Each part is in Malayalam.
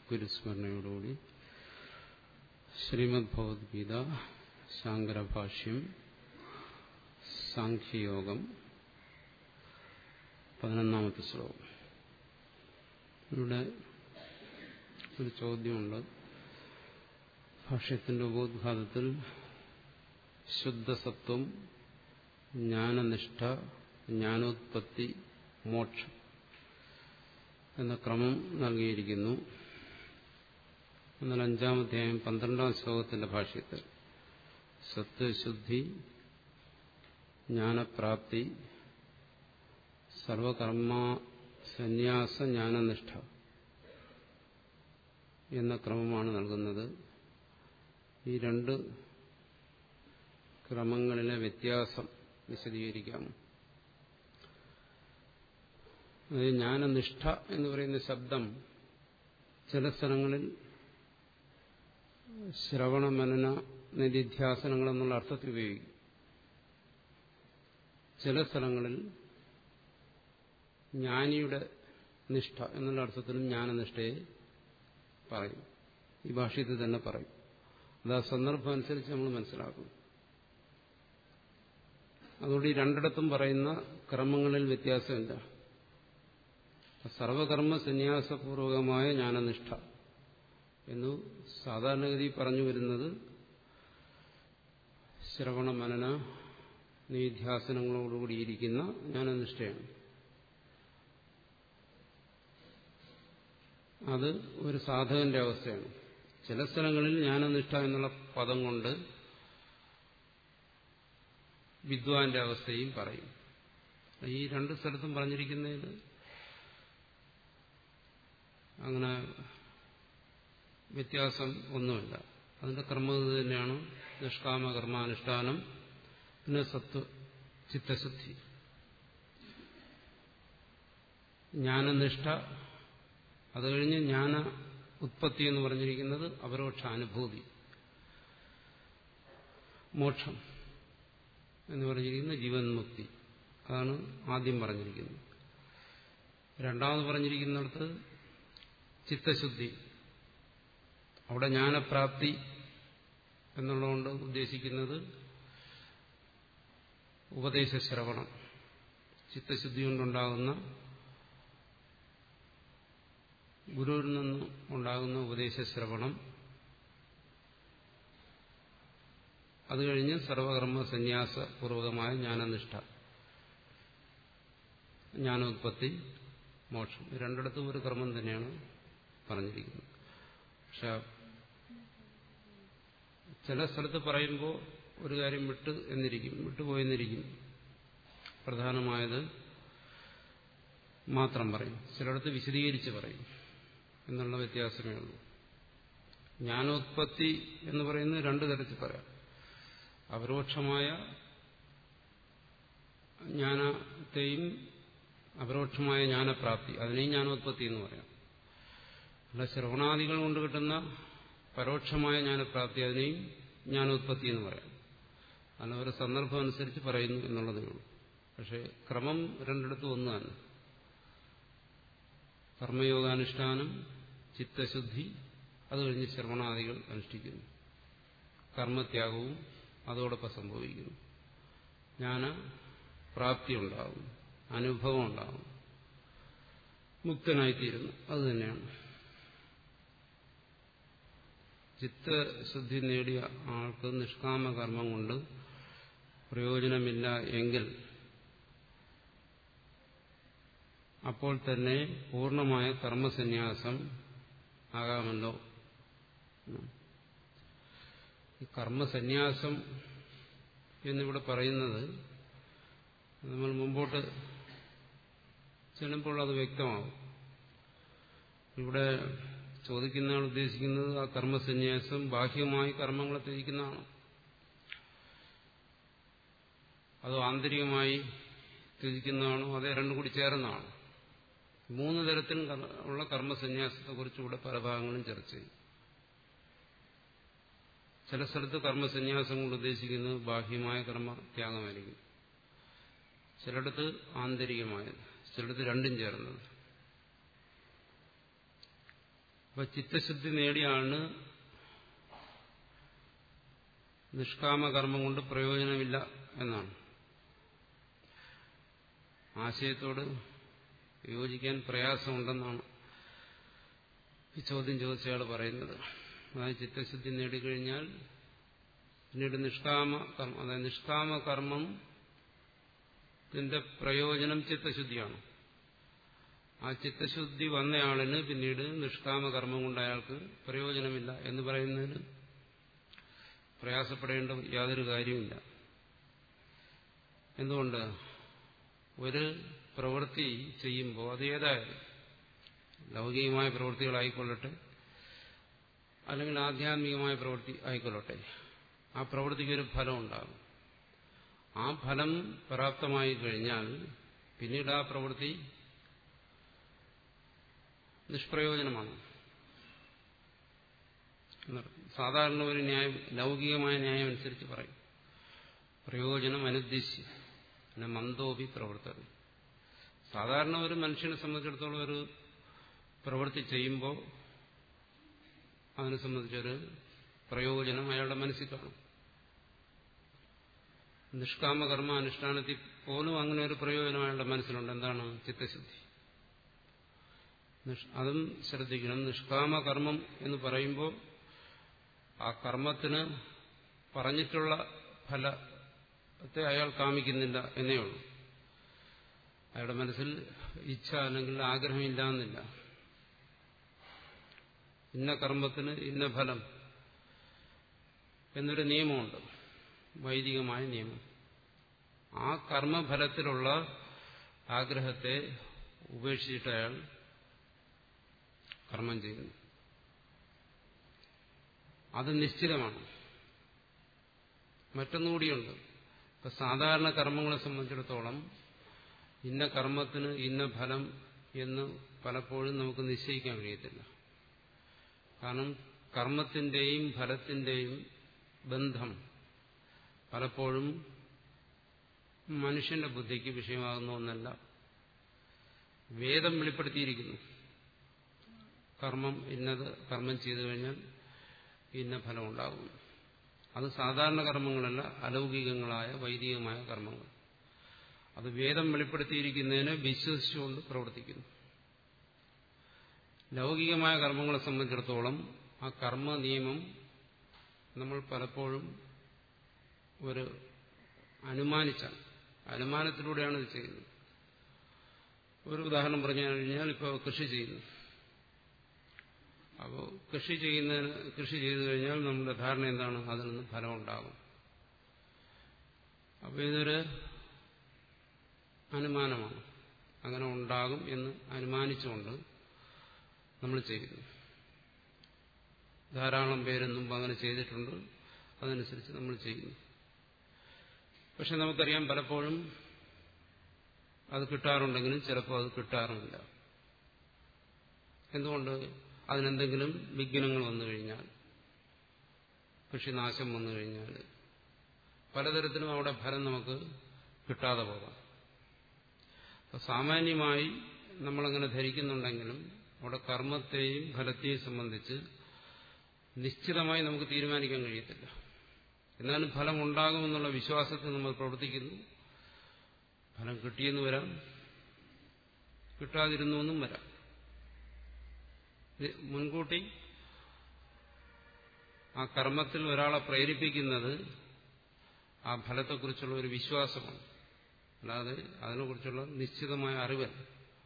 ഗുരുസ്മരണയോടുകൂടി ശ്രീമദ് ഭഗവത്ഗീത ശാങ്കരഭാഷ്യം സാഖ്യയോഗം പതിനൊന്നാമത്തെ ശ്ലോകം ഇവിടെ ഒരു ചോദ്യമുണ്ട് ഭാഷ്യത്തിന്റെ ഉപോദ്ഘാതത്തിൽ ശുദ്ധസത്വം ജ്ഞാനനിഷ്ഠ ജ്ഞാനോത്പത്തി മോക്ഷം എന്ന ക്രമം നൽകിയിരിക്കുന്നു എന്നാൽ അഞ്ചാമധ്യായം പന്ത്രണ്ടാം ശ്ലോകത്തിന്റെ ഭാഷ്യത്തിൽ സത്വശുദ്ധി ജ്ഞാനപ്രാപ്തി സർവകർമ്മ സന്യാസ ജ്ഞാനനിഷ്ഠ എന്ന ക്രമമാണ് നൽകുന്നത് ഈ രണ്ട് ക്രമങ്ങളിലെ വ്യത്യാസം വിശദീകരിക്കാമോ അതായത് ജ്ഞാനനിഷ്ഠ എന്ന് പറയുന്ന ശബ്ദം ചില സ്ഥലങ്ങളിൽ ശ്രവണ മനന നിധിധ്യാസനങ്ങൾ എന്നുള്ള അർത്ഥത്തിൽ ഉപയോഗിക്കും ചില സ്ഥലങ്ങളിൽ ജ്ഞാനിയുടെ നിഷ്ഠ എന്നുള്ള അർത്ഥത്തിലും ജ്ഞാനനിഷ്ഠയെ പറയും ഈ ഭാഷ്യത്തിൽ തന്നെ പറയും അത് ആ സന്ദർഭം അനുസരിച്ച് നമ്മൾ മനസ്സിലാക്കും അതുകൊണ്ട് ഈ രണ്ടിടത്തും പറയുന്ന ക്രമങ്ങളിൽ വ്യത്യാസമില്ല സർവകർമ്മ സന്യാസപൂർവകമായ ജ്ഞാനനിഷ്ഠ എന്നു സാധാരണഗതി പറഞ്ഞു വരുന്നത് ശ്രവണ മനന നിധ്യാസനങ്ങളോടുകൂടിയിരിക്കുന്ന ജ്ഞാനനിഷ്ഠയാണ് അത് ഒരു സാധകന്റെ അവസ്ഥയാണ് ചില സ്ഥലങ്ങളിൽ ജ്ഞാനനിഷ്ഠ എന്നുള്ള പദം കൊണ്ട് വിദ്വാന്റെ അവസ്ഥയും പറയും ഈ രണ്ട് സ്ഥലത്തും പറഞ്ഞിരിക്കുന്നതിൽ അങ്ങനെ വ്യത്യാസം ഒന്നുമില്ല അതിന്റെ ക്രമം തന്നെയാണ് നിഷ്കാമ കർമാനുഷ്ഠാനം പിന്നെ സത്വ ചിത്തശുദ്ധി ജ്ഞാനനിഷ്ഠ അത് കഴിഞ്ഞ് ജ്ഞാന ഉത്പത്തി എന്ന് പറഞ്ഞിരിക്കുന്നത് അപരോക്ഷ അനുഭൂതി മോക്ഷം എന്ന് പറഞ്ഞിരിക്കുന്നത് ജീവൻ മുക്തി അതാണ് ആദ്യം പറഞ്ഞിരിക്കുന്നത് രണ്ടാമത് പറഞ്ഞിരിക്കുന്നിടത്ത് ചിത്തശുദ്ധി അവിടെ ജ്ഞാനപ്രാപ്തി എന്നുള്ളതുകൊണ്ട് ഉദ്ദേശിക്കുന്നത് ഉപദേശശ്രവണം ചിത്തശുദ്ധി കൊണ്ടുണ്ടാകുന്ന ഗുരുവിൽ നിന്നും ഉണ്ടാകുന്ന ഉപദേശശ്രവണം അത് കഴിഞ്ഞ് സർവകർമ്മ സന്യാസപൂർവകമായ ജ്ഞാനനിഷ്ഠ ജ്ഞാനോത്പത്തി മോക്ഷം രണ്ടിടത്തും ഒരു കർമ്മം തന്നെയാണ് പറഞ്ഞിരിക്കുന്നത് പക്ഷെ ചില സ്ഥലത്ത് പറയുമ്പോൾ ഒരു കാര്യം വിട്ട് എന്നിരിക്കും വിട്ടുപോയെന്നിരിക്കും പ്രധാനമായത് മാത്രം പറയും ചിലയിടത്ത് വിശദീകരിച്ച് പറയും എന്നുള്ള വ്യത്യാസമേ ഉള്ളൂ ജ്ഞാനോത്പത്തി എന്ന് പറയുന്നത് രണ്ടു തരത്തിൽ പറയാം അപരോക്ഷമായ ജ്ഞാനത്തെയും അപരോക്ഷമായ ജ്ഞാനപ്രാപ്തി അതിനെയും ജ്ഞാനോത്പത്തി എന്ന് പറയാം അല്ല ശ്രവണാദികൾ കൊണ്ട് കിട്ടുന്ന പരോക്ഷമായ ജ്ഞാനപ്രാപ്തി അതിനെയും ജ്ഞാനോത്പത്തി എന്ന് പറയാം അതിന് ഒരു സന്ദർഭം അനുസരിച്ച് പറയുന്നു എന്നുള്ളതേ ഉള്ളൂ പക്ഷെ ക്രമം രണ്ടിടത്തും ഒന്ന് തന്നെ കർമ്മയോഗാനുഷ്ഠാനം ചിത്തശുദ്ധി അത് കഴിഞ്ഞ് ശ്രവണാദികൾ അനുഷ്ഠിക്കുന്നു കർമ്മത്യാഗവും അതോടൊപ്പം സംഭവിക്കുന്നു ജ്ഞാന പ്രാപ്തി ഉണ്ടാകും അനുഭവം ഉണ്ടാകും മുക്തനായിത്തീരുന്നു അത് തന്നെയാണ് ചിത്തശുദ്ധി നേടിയ ആൾക്ക് നിഷ്കാമ കർമ്മം കൊണ്ട് പ്രയോജനമില്ല എങ്കിൽ അപ്പോൾ തന്നെ പൂർണ്ണമായ കർമ്മസന്യാസം ആകാമല്ലോ ഈ കർമ്മസന്യാസം എന്നിവിടെ പറയുന്നത് നമ്മൾ മുമ്പോട്ട് ചെല്ലുമ്പോൾ അത് വ്യക്തമാവും ഇവിടെ ചോദിക്കുന്നയാൾ ഉദ്ദേശിക്കുന്നത് ആ കർമ്മസന്യാസം ബാഹ്യമായി കർമ്മങ്ങളെ ത്യജിക്കുന്നതാണ് അതോ ആന്തരികമായി ത്യജിക്കുന്നതാണോ അതേ രണ്ടും കൂടി ചേർന്നതാണ് മൂന്ന് തരത്തിൽ ഉള്ള കർമ്മസന്യാസത്തെക്കുറിച്ച് ഇവിടെ പല ഭാഗങ്ങളും ചർച്ച ചെയ്യും ചില സ്ഥലത്ത് കർമ്മസന്യാസം കൊണ്ട് ഉദ്ദേശിക്കുന്നത് ബാഹ്യമായ കർമ്മ ത്യാഗമായിരിക്കും ചിലയിടത്ത് ആന്തരികമായത് ചിലയിടത്ത് രണ്ടും ചേർന്നത് അപ്പൊ ചിത്തശുദ്ധി നേടിയ ആളിന് നിഷ്കാമകർമ്മം കൊണ്ട് പ്രയോജനമില്ല എന്നാണ് ആശയത്തോട് യോജിക്കാൻ പ്രയാസമുണ്ടെന്നാണ് ഈ ചോദ്യം ചോദിച്ചയാൾ പറയുന്നത് അതായത് ചിത്തശുദ്ധി നേടിക്കഴിഞ്ഞാൽ പിന്നീട് നിഷ്കാമ കർമ്മം അതായത് നിഷ്കാമ കർമ്മത്തിന്റെ പ്രയോജനം ചിത്തശുദ്ധിയാണ് ആ ചിത്തശുദ്ധി വന്നയാളിന് പിന്നീട് നിഷ്കാമ കർമ്മം കൊണ്ട് അയാൾക്ക് പ്രയോജനമില്ല എന്ന് പറയുന്നതിന് പ്രയാസപ്പെടേണ്ട യാതൊരു കാര്യമില്ല എന്തുകൊണ്ട് ഒരു പ്രവൃത്തി ചെയ്യുമ്പോൾ അത് ഏതായാലും ലൗകികമായ പ്രവൃത്തികളായിക്കൊള്ളട്ടെ അല്ലെങ്കിൽ ആധ്യാത്മികമായ പ്രവൃത്തി ആയിക്കൊള്ളട്ടെ ആ പ്രവൃത്തിക്ക് ഒരു ഫലം ഉണ്ടാകും ആ ഫലം പ്രാപ്തമായി കഴിഞ്ഞാൽ പിന്നീട് ആ പ്രവൃത്തി നിഷ്പ്രയോജനമാണ് സാധാരണ ഒരു ന്യായം ലൗകികമായ ന്യായം അനുസരിച്ച് പറയും പ്രയോജനം അനുദ്ദേശിച്ച് പിന്നെ മന്ദോപി പ്രവർത്തനം സാധാരണ ഒരു മനുഷ്യനെ സംബന്ധിച്ചിടത്തോളം ഒരു പ്രവൃത്തി ചെയ്യുമ്പോൾ അതിനെ സംബന്ധിച്ചൊരു പ്രയോജനം അയാളുടെ മനസ്സിൽ കാണും നിഷ്കാമകർമ്മ അനുഷ്ഠാനത്തിൽ പോലും അങ്ങനെ ഒരു പ്രയോജനം അയാളുടെ മനസ്സിലുണ്ട് എന്താണ് ചിത്തശുദ്ധി അതും ശ്രദ്ധിക്കണം നിഷ്കാമകർമ്മം എന്ന് പറയുമ്പോൾ ആ കർമ്മത്തിന് പറഞ്ഞിട്ടുള്ള ഫലത്തെ അയാൾ കാമിക്കുന്നില്ല എന്നേ ഉള്ളൂ അയാളുടെ മനസ്സിൽ ഇച്ഛ അല്ലെങ്കിൽ ആഗ്രഹമില്ല എന്നില്ല ഇന്ന കർമ്മത്തിന് ഇന്ന ഫലം എന്നൊരു നിയമമുണ്ട് വൈദികമായ നിയമം ആ കർമ്മഫലത്തിലുള്ള ആഗ്രഹത്തെ ഉപേക്ഷിച്ചിട്ട് അയാൾ കർമ്മം ചെയ്യുന്നു അത് നിശ്ചിതമാണ് മറ്റൊന്നുകൂടിയുണ്ട് ഇപ്പൊ സാധാരണ കർമ്മങ്ങളെ സംബന്ധിച്ചിടത്തോളം ഇന്ന കർമ്മത്തിന് ഇന്ന ഫലം എന്ന് പലപ്പോഴും നമുക്ക് നിശ്ചയിക്കാൻ കഴിയത്തില്ല കാരണം കർമ്മത്തിന്റെയും ഫലത്തിന്റെയും ബന്ധം പലപ്പോഴും മനുഷ്യന്റെ ബുദ്ധിക്ക് വിഷയമാകുന്ന ഒന്നല്ല വേദം വെളിപ്പെടുത്തിയിരിക്കുന്നു കർമ്മം ഇന്നത് കർമ്മം ചെയ്തു കഴിഞ്ഞാൽ ഇന്ന ഫലം ഉണ്ടാകും അത് സാധാരണ കർമ്മങ്ങളല്ല അലൗകികങ്ങളായ വൈദികമായ കർമ്മങ്ങൾ അത് വേദം വെളിപ്പെടുത്തിയിരിക്കുന്നതിനെ വിശ്വസിച്ചുകൊണ്ട് പ്രവർത്തിക്കുന്നു ലൗകികമായ കർമ്മങ്ങളെ സംബന്ധിച്ചിടത്തോളം ആ കർമ്മ നിയമം നമ്മൾ പലപ്പോഴും ഒരു അനുമാനിച്ചാണ് അനുമാനത്തിലൂടെയാണ് ഇത് ചെയ്യുന്നത് ഒരു ഉദാഹരണം പറഞ്ഞു കഴിഞ്ഞാൽ ഇപ്പോൾ കൃഷി ചെയ്യുന്നു അപ്പോൾ കൃഷി ചെയ്യുന്നതിന് കൃഷി ചെയ്തു കഴിഞ്ഞാൽ നമ്മുടെ ധാരണ എന്താണ് അതിൽ നിന്ന് ഫലം ഉണ്ടാകും അപ്പോൾ ഇതൊരു അനുമാനമാണ് അങ്ങനെ ഉണ്ടാകും എന്ന് അനുമാനിച്ചുകൊണ്ട് നമ്മൾ ചെയ്യുന്നു ധാരാളം പേര് മുമ്പ് അങ്ങനെ ചെയ്തിട്ടുണ്ട് അതനുസരിച്ച് നമ്മൾ ചെയ്യുന്നു പക്ഷെ നമുക്കറിയാം പലപ്പോഴും അത് കിട്ടാറുണ്ടെങ്കിലും ചിലപ്പോൾ അത് കിട്ടാറുമില്ല എന്തുകൊണ്ട് അതിനെന്തെങ്കിലും വിഘ്നങ്ങൾ വന്നു കഴിഞ്ഞാൽ കൃഷിനാശം വന്നു കഴിഞ്ഞാൽ പലതരത്തിലും അവിടെ ഫലം നമുക്ക് കിട്ടാതെ പോകാം അപ്പൊ സാമാന്യമായി നമ്മളങ്ങനെ ധരിക്കുന്നുണ്ടെങ്കിലും അവിടെ കർമ്മത്തെയും ഫലത്തെയും സംബന്ധിച്ച് നിശ്ചിതമായി നമുക്ക് തീരുമാനിക്കാൻ കഴിയത്തില്ല എന്നാലും ഫലം ഉണ്ടാകുമെന്നുള്ള വിശ്വാസത്തിൽ നമ്മൾ പ്രവർത്തിക്കുന്നു ഫലം കിട്ടിയെന്ന് വരാം കിട്ടാതിരുന്നു എന്നും വരാം മുൻകൂട്ടി ആ കർമ്മത്തിൽ ഒരാളെ പ്രേരിപ്പിക്കുന്നത് ആ ഫലത്തെക്കുറിച്ചുള്ള ഒരു വിശ്വാസമാണ് അല്ലാതെ അതിനെക്കുറിച്ചുള്ള നിശ്ചിതമായ അറിവല്ല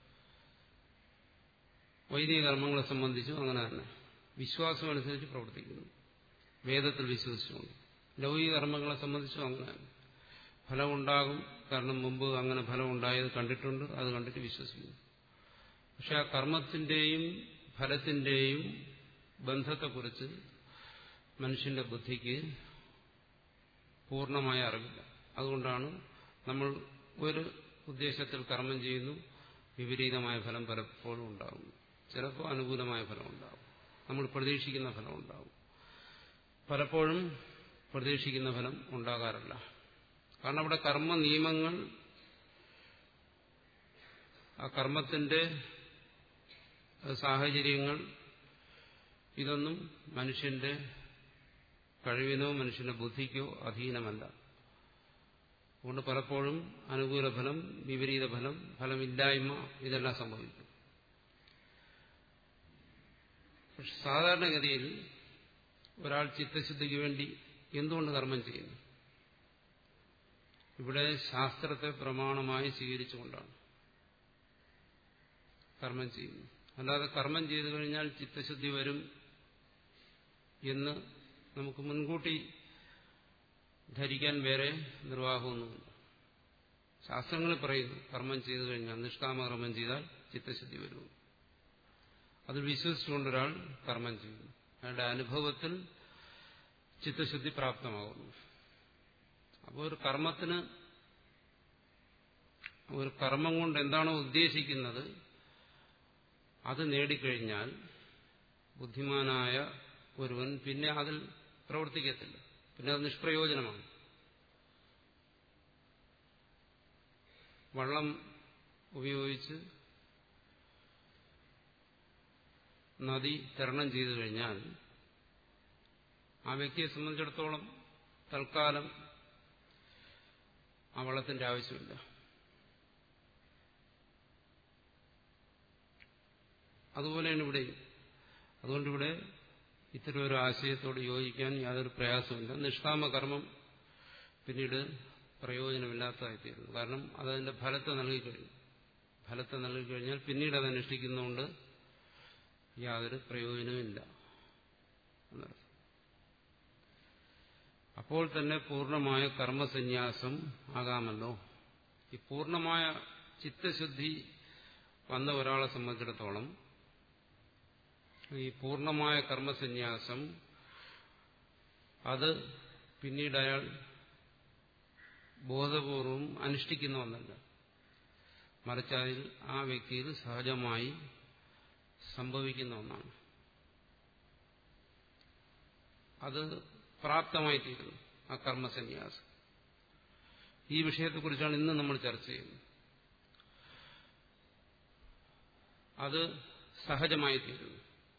വൈദിക കർമ്മങ്ങളെ സംബന്ധിച്ചും അങ്ങനെ തന്നെ വിശ്വാസം അനുസരിച്ച് പ്രവർത്തിക്കുന്നു വേദത്തിൽ വിശ്വസിച്ചുകൊണ്ട് ലൗകിക കർമ്മങ്ങളെ സംബന്ധിച്ചും അങ്ങനെ ഫലമുണ്ടാകും കാരണം മുമ്പ് അങ്ങനെ ഫലം ഉണ്ടായത് കണ്ടിട്ടുണ്ട് അത് കണ്ടിട്ട് വിശ്വസിക്കുന്നു പക്ഷെ ആ കർമ്മത്തിന്റെയും ഫലത്തിന്റെയും ബന്ധത്തെക്കുറിച്ച് മനുഷ്യന്റെ ബുദ്ധിക്ക് പൂർണ്ണമായ അറിവില്ല അതുകൊണ്ടാണ് നമ്മൾ ഒരു ഉദ്ദേശത്തിൽ കർമ്മം ചെയ്യുന്നു വിപരീതമായ ഫലം പലപ്പോഴും ഉണ്ടാകും ചിലപ്പോൾ അനുകൂലമായ ഫലം ഉണ്ടാകും നമ്മൾ പ്രതീക്ഷിക്കുന്ന ഫലം ഉണ്ടാകും പലപ്പോഴും പ്രതീക്ഷിക്കുന്ന ഫലം ഉണ്ടാകാറില്ല കാരണം അവിടെ കർമ്മ നിയമങ്ങൾ ആ കർമ്മത്തിന്റെ സാഹചര്യങ്ങൾ ഇതൊന്നും മനുഷ്യന്റെ കഴിവിനോ മനുഷ്യന്റെ ബുദ്ധിക്കോ അധീനമല്ല അതുകൊണ്ട് പലപ്പോഴും അനുകൂല ഫലം വിപരീത ഫലം ഫലമില്ലായ്മ ഇതെല്ലാം സംഭവിക്കും പക്ഷെ സാധാരണഗതിയിൽ ഒരാൾ ചിത്തശുദ്ധിക്ക് വേണ്ടി എന്തുകൊണ്ട് കർമ്മം ചെയ്യുന്നു ഇവിടെ ശാസ്ത്രത്തെ പ്രമാണമായി സ്വീകരിച്ചുകൊണ്ടാണ് കർമ്മം ചെയ്യുന്നു അല്ലാതെ കർമ്മം ചെയ്തു കഴിഞ്ഞാൽ ചിത്തശുദ്ധി വരും എന്ന് നമുക്ക് മുൻകൂട്ടി ധരിക്കാൻ വേറെ നിർവാഹമൊന്നുമില്ല ശാസ്ത്രങ്ങളിൽ പറയുന്നു കർമ്മം ചെയ്തു കഴിഞ്ഞാൽ നിഷ്കാമ കർമ്മം ചെയ്താൽ ചിത്തശുദ്ധി വരും അത് വിശ്വസിച്ചുകൊണ്ട് ഒരാൾ കർമ്മം ചെയ്യുന്നു അയാളുടെ അനുഭവത്തിൽ ചിത്തശുദ്ധി പ്രാപ്തമാകുന്നു അപ്പോൾ ഒരു കർമ്മത്തിന് ഒരു കർമ്മം കൊണ്ട് എന്താണോ ഉദ്ദേശിക്കുന്നത് അത് നേടിക്കഴിഞ്ഞാൽ ബുദ്ധിമാനായ ഒരുവൻ പിന്നെ അതിൽ പ്രവർത്തിക്കത്തില്ല പിന്നെ അത് നിഷ്പ്രയോജനമാണ് വള്ളം ഉപയോഗിച്ച് നദി തരണം ചെയ്തു കഴിഞ്ഞാൽ ആ വ്യക്തിയെ സംബന്ധിച്ചിടത്തോളം തൽക്കാലം ആ വള്ളത്തിന്റെ ആവശ്യമില്ല അതുപോലെയാണ് ഇവിടെ അതുകൊണ്ടിവിടെ ഇത്തരം ഒരു ആശയത്തോട് യോജിക്കാൻ യാതൊരു പ്രയാസമില്ല നിഷ്കാമ കർമ്മം പിന്നീട് പ്രയോജനമില്ലാത്തതായിത്തീരുന്നു കാരണം അതതിന്റെ ഫലത്തെ നൽകിക്കഴിഞ്ഞു ഫലത്തെ നൽകിക്കഴിഞ്ഞാൽ പിന്നീട് അത് അനുഷ്ഠിക്കുന്നതുകൊണ്ട് യാതൊരു പ്രയോജനവുമില്ല എന്നർത്ഥം അപ്പോൾ തന്നെ പൂർണ്ണമായ കർമ്മസന്യാസം ആകാമല്ലോ ഈ പൂർണ്ണമായ ചിത്തശുദ്ധി വന്ന ഒരാളെ സംബന്ധിച്ചിടത്തോളം ഈ പൂർണ്ണമായ കർമ്മസന്യാസം അത് പിന്നീട് അയാൾ ബോധപൂർവം അനുഷ്ഠിക്കുന്ന ഒന്നല്ല മറിച്ച് അതിൽ ആ വ്യക്തിയിൽ സഹജമായി സംഭവിക്കുന്ന ഒന്നാണ് അത് പ്രാപ്തമായിത്തീരുന്നു ആ കർമ്മസന്യാസം ഈ വിഷയത്തെക്കുറിച്ചാണ് ഇന്ന് നമ്മൾ ചർച്ച ചെയ്യുന്നത് അത് സഹജമായിത്തീരുന്നു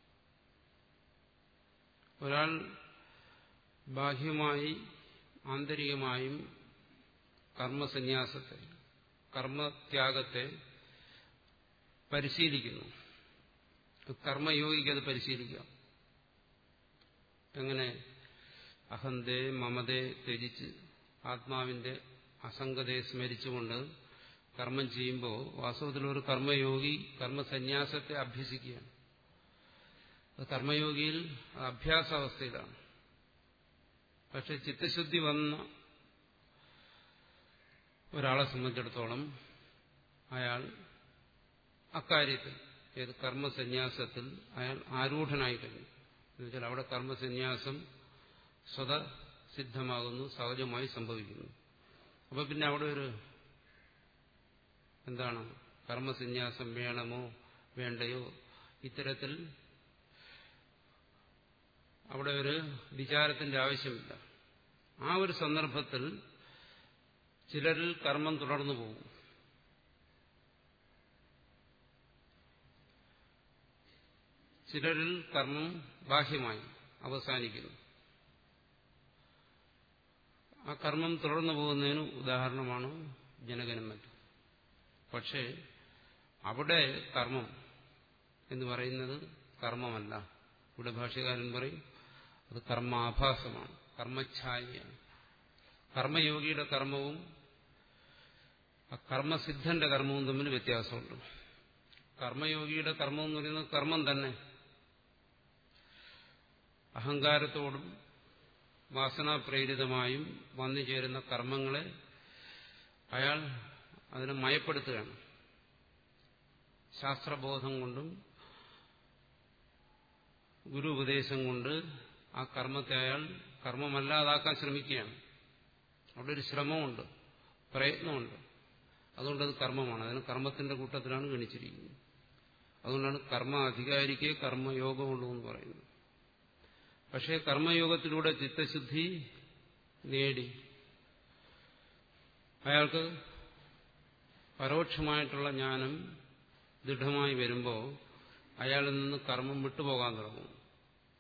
ഒരാൾ ബാഹ്യമായി ആന്തരികമായും കർമ്മസന്യാസത്തെ കർമ്മത്യാഗത്തെ പരിശീലിക്കുന്നു കർമ്മയോഗിക്ക് അത് പരിശീലിക്കാം എങ്ങനെ അഹന്തയെ മമതയെ ത്യജിച്ച് ആത്മാവിന്റെ അസംഗതയെ സ്മരിച്ചുകൊണ്ട് കർമ്മം ചെയ്യുമ്പോൾ വാസ്തവത്തിൽ ഒരു കർമ്മയോഗി കർമ്മസന്യാസത്തെ അഭ്യസിക്കുകയാണ് അത് കർമ്മയോഗിയിൽ അഭ്യാസാവസ്ഥയിലാണ് പക്ഷെ ചിത്തശുദ്ധി വന്ന ഒരാളെ സംബന്ധിച്ചിടത്തോളം അയാൾ അക്കാര്യത്തിൽ ഏത് കർമ്മസന്യാസത്തിൽ അയാൾ ആരൂഢനായി കഴിഞ്ഞു എന്നുവെച്ചാൽ അവിടെ കർമ്മസന്യാസം സ്വതസിദ്ധമാകുന്നു സഹജമായി സംഭവിക്കുന്നു അപ്പൊ പിന്നെ അവിടെ ഒരു എന്താണ് കർമ്മസന്യാസം വേണമോ വേണ്ടയോ ഇത്തരത്തിൽ അവിടെ ഒരു വിചാരത്തിന്റെ ആവശ്യമില്ല ആ ഒരു സന്ദർഭത്തിൽ ചിലരിൽ കർമ്മം തുടർന്നു പോകും ചിലരിൽ കർമ്മം ബാഹ്യമായി അവസാനിക്കുന്നു ആ കർമ്മം തുടർന്നു പോകുന്നതിന് ഉദാഹരണമാണ് ജനകനും മറ്റും പക്ഷേ അവിടെ കർമ്മം എന്ന് പറയുന്നത് കർമ്മമല്ല ഇവിടെ ഭാഷ്യകാരൻ പറയും അത് കർമാഭാസമാണ് കർമ്മഛായയാണ് കർമ്മയോഗിയുടെ കർമ്മവും ആ കർമ്മസിദ്ധന്റെ കർമ്മവും തമ്മിൽ വ്യത്യാസമുണ്ട് കർമ്മയോഗിയുടെ കർമ്മം എന്ന് പറയുന്നത് കർമ്മം തന്നെ അഹങ്കാരത്തോടും വാസനാപ്രേരിതമായും വന്നു ചേരുന്ന കർമ്മങ്ങളെ അയാൾ അതിനെ മയപ്പെടുത്തുകയാണ് ശാസ്ത്രബോധം കൊണ്ടും ഗുരു ഉപദേശം കൊണ്ട് ആ കർമ്മത്തെ അയാൾ കർമ്മമല്ലാതാക്കാൻ ശ്രമിക്കുകയാണ് അവിടെ ഒരു ശ്രമമുണ്ട് പ്രയത്നമുണ്ട് അതുകൊണ്ടത് കർമ്മമാണ് അതിന് കർമ്മത്തിന്റെ കൂട്ടത്തിലാണ് ഗണിച്ചിരിക്കുന്നത് അതുകൊണ്ടാണ് കർമ്മ അധികാരിക്ക് കർമ്മയോഗമുള്ളൂ എന്ന് പറയുന്നത് പക്ഷേ കർമ്മയോഗത്തിലൂടെ ചിത്തശുദ്ധി നേടി അയാൾക്ക് പരോക്ഷമായിട്ടുള്ള ജ്ഞാനം ദൃഢമായി വരുമ്പോൾ അയാളിൽ നിന്ന് കർമ്മം വിട്ടുപോകാൻ തുടങ്ങും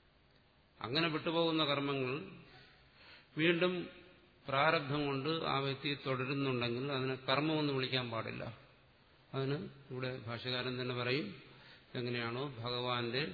അങ്ങനെ വിട്ടുപോകുന്ന കർമ്മങ്ങൾ വീണ്ടും പ്രാരബ്ധം കൊണ്ട് ആ വ്യക്തി തുടരുന്നുണ്ടെങ്കിൽ അതിനെ കർമ്മമെന്ന് വിളിക്കാൻ പാടില്ല അതിന് ഇവിടെ ഭാഷകാരൻ തന്നെ പറയും എങ്ങനെയാണോ ഭഗവാന്റെ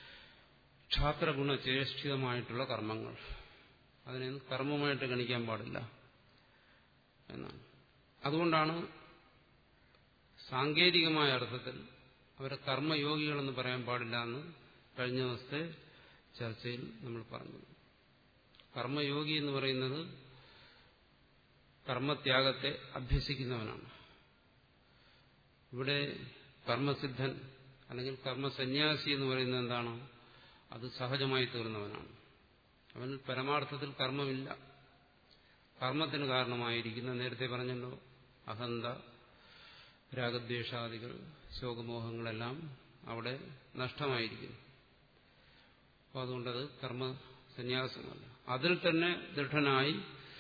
ക്ഷാത്രഗുണചേഷ്ടിതമായിട്ടുള്ള കർമ്മങ്ങൾ അതിനെ കർമ്മമായിട്ട് ഗണിക്കാൻ പാടില്ല എന്നാണ് അതുകൊണ്ടാണ് സാങ്കേതികമായ അർത്ഥത്തിൽ അവരെ കർമ്മയോഗികളെന്ന് പറയാൻ പാടില്ല എന്ന് കഴിഞ്ഞ ദിവസത്തെ ചർച്ചയിൽ നമ്മൾ പറഞ്ഞു കർമ്മയോഗി എന്ന് പറയുന്നത് കർമ്മത്യാഗത്തെ അഭ്യസിക്കുന്നവനാണ് ഇവിടെ കർമ്മസിദ്ധൻ അല്ലെങ്കിൽ കർമ്മസന്യാസി എന്ന് പറയുന്നത് എന്താണ് അത് സഹജമായി തീർന്നവനാണ് അവൻ പരമാർത്ഥത്തിൽ കർമ്മമില്ല കർമ്മത്തിന് കാരണമായിരിക്കുന്ന നേരത്തെ പറഞ്ഞല്ലോ അഹന്ത രാഗദ്വേഷാദികൾ ശോകമോഹങ്ങളെല്ലാം അവിടെ നഷ്ടമായിരിക്കുന്നു അപ്പോൾ അതുകൊണ്ടത് കർമ്മ സന്യാസമല്ല അതിൽ തന്നെ ദൃഢനായി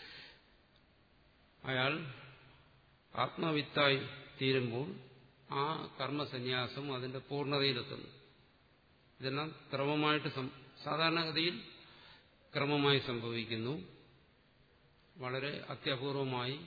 അയാൾ ആത്മവിത്തായി തീരുമ്പോൾ ആ കർമ്മസന്യാസം അതിന്റെ പൂർണ്ണതയിലെത്തുന്നു ഇതെല്ലാം ക്രമമായിട്ട് സാധാരണഗതിയിൽ ക്രമമായി സംഭവിക്കുന്നു വളരെ അത്യപൂർവമായി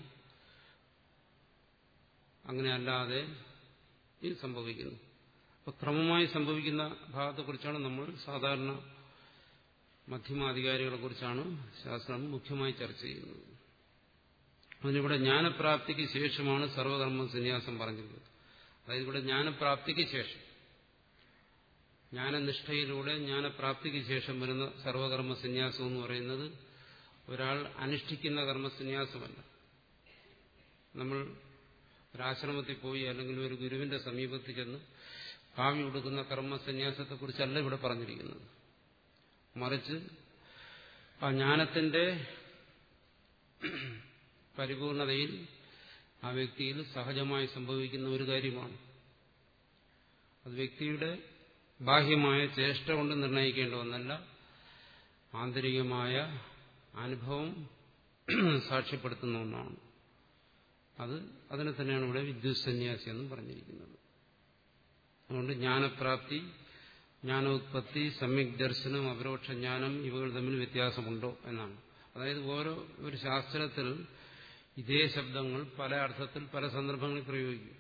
അങ്ങനെ അല്ലാതെ ഇത് സംഭവിക്കുന്നു അപ്പൊ ക്രമമായി സംഭവിക്കുന്ന ഭാഗത്തെക്കുറിച്ചാണ് നമ്മൾ സാധാരണ മധ്യമാധികാരികളെ കുറിച്ചാണ് ശാസ്ത്രം മുഖ്യമായി ചർച്ച ചെയ്യുന്നത് അതിനിവിടെ ജ്ഞാനപ്രാപ്തിക്ക് ശേഷമാണ് സർവകർമ്മ സന്യാസം പറഞ്ഞിട്ടുള്ളത് അതായത് ഇവിടെ ജ്ഞാനപ്രാപ്തിക്ക് ശേഷം ജ്ഞാനനിഷ്ഠയിലൂടെ ജ്ഞാനപ്രാപ്തിക്ക് ശേഷം വരുന്ന സർവകർമ്മ സന്യാസം എന്ന് പറയുന്നത് ഒരാൾ അനുഷ്ഠിക്കുന്ന കർമ്മസന്യാസമല്ല നമ്മൾ ഒരാശ്രമത്തിൽ പോയി അല്ലെങ്കിൽ ഒരു ഗുരുവിന്റെ സമീപത്തിൽ ചെന്ന് കാവ്യ കൊടുക്കുന്ന കർമ്മസന്യാസത്തെക്കുറിച്ചല്ല ഇവിടെ പറഞ്ഞിരിക്കുന്നത് മറിച്ച് ആ ജ്ഞാനത്തിന്റെ പരിപൂർണതയിൽ ആ വ്യക്തിയിൽ സഹജമായി സംഭവിക്കുന്ന ഒരു കാര്യമാണ് അത് വ്യക്തിയുടെ ബാഹ്യമായ ചേഷ്ട കൊണ്ട് നിർണ്ണയിക്കേണ്ട ഒന്നല്ല ആന്തരികമായ അനുഭവം സാക്ഷ്യപ്പെടുത്തുന്ന ഒന്നാണ് അത് അതിനെ തന്നെയാണ് ഇവിടെ വിദ്യുത് സന്യാസി എന്നും പറഞ്ഞിരിക്കുന്നത് അതുകൊണ്ട് ജ്ഞാനപ്രാപ്തി ജ്ഞാനോത്പത്തി സമ്യക് ദർശനം അപരോക്ഷ ജ്ഞാനം ഇവകൾ തമ്മിൽ വ്യത്യാസമുണ്ടോ എന്നാണ് അതായത് ഓരോ ഒരു ശാസ്ത്രത്തിൽ ഇതേ ശബ്ദങ്ങൾ പല അർത്ഥത്തിൽ പല സന്ദർഭങ്ങളിൽ പ്രയോഗിക്കും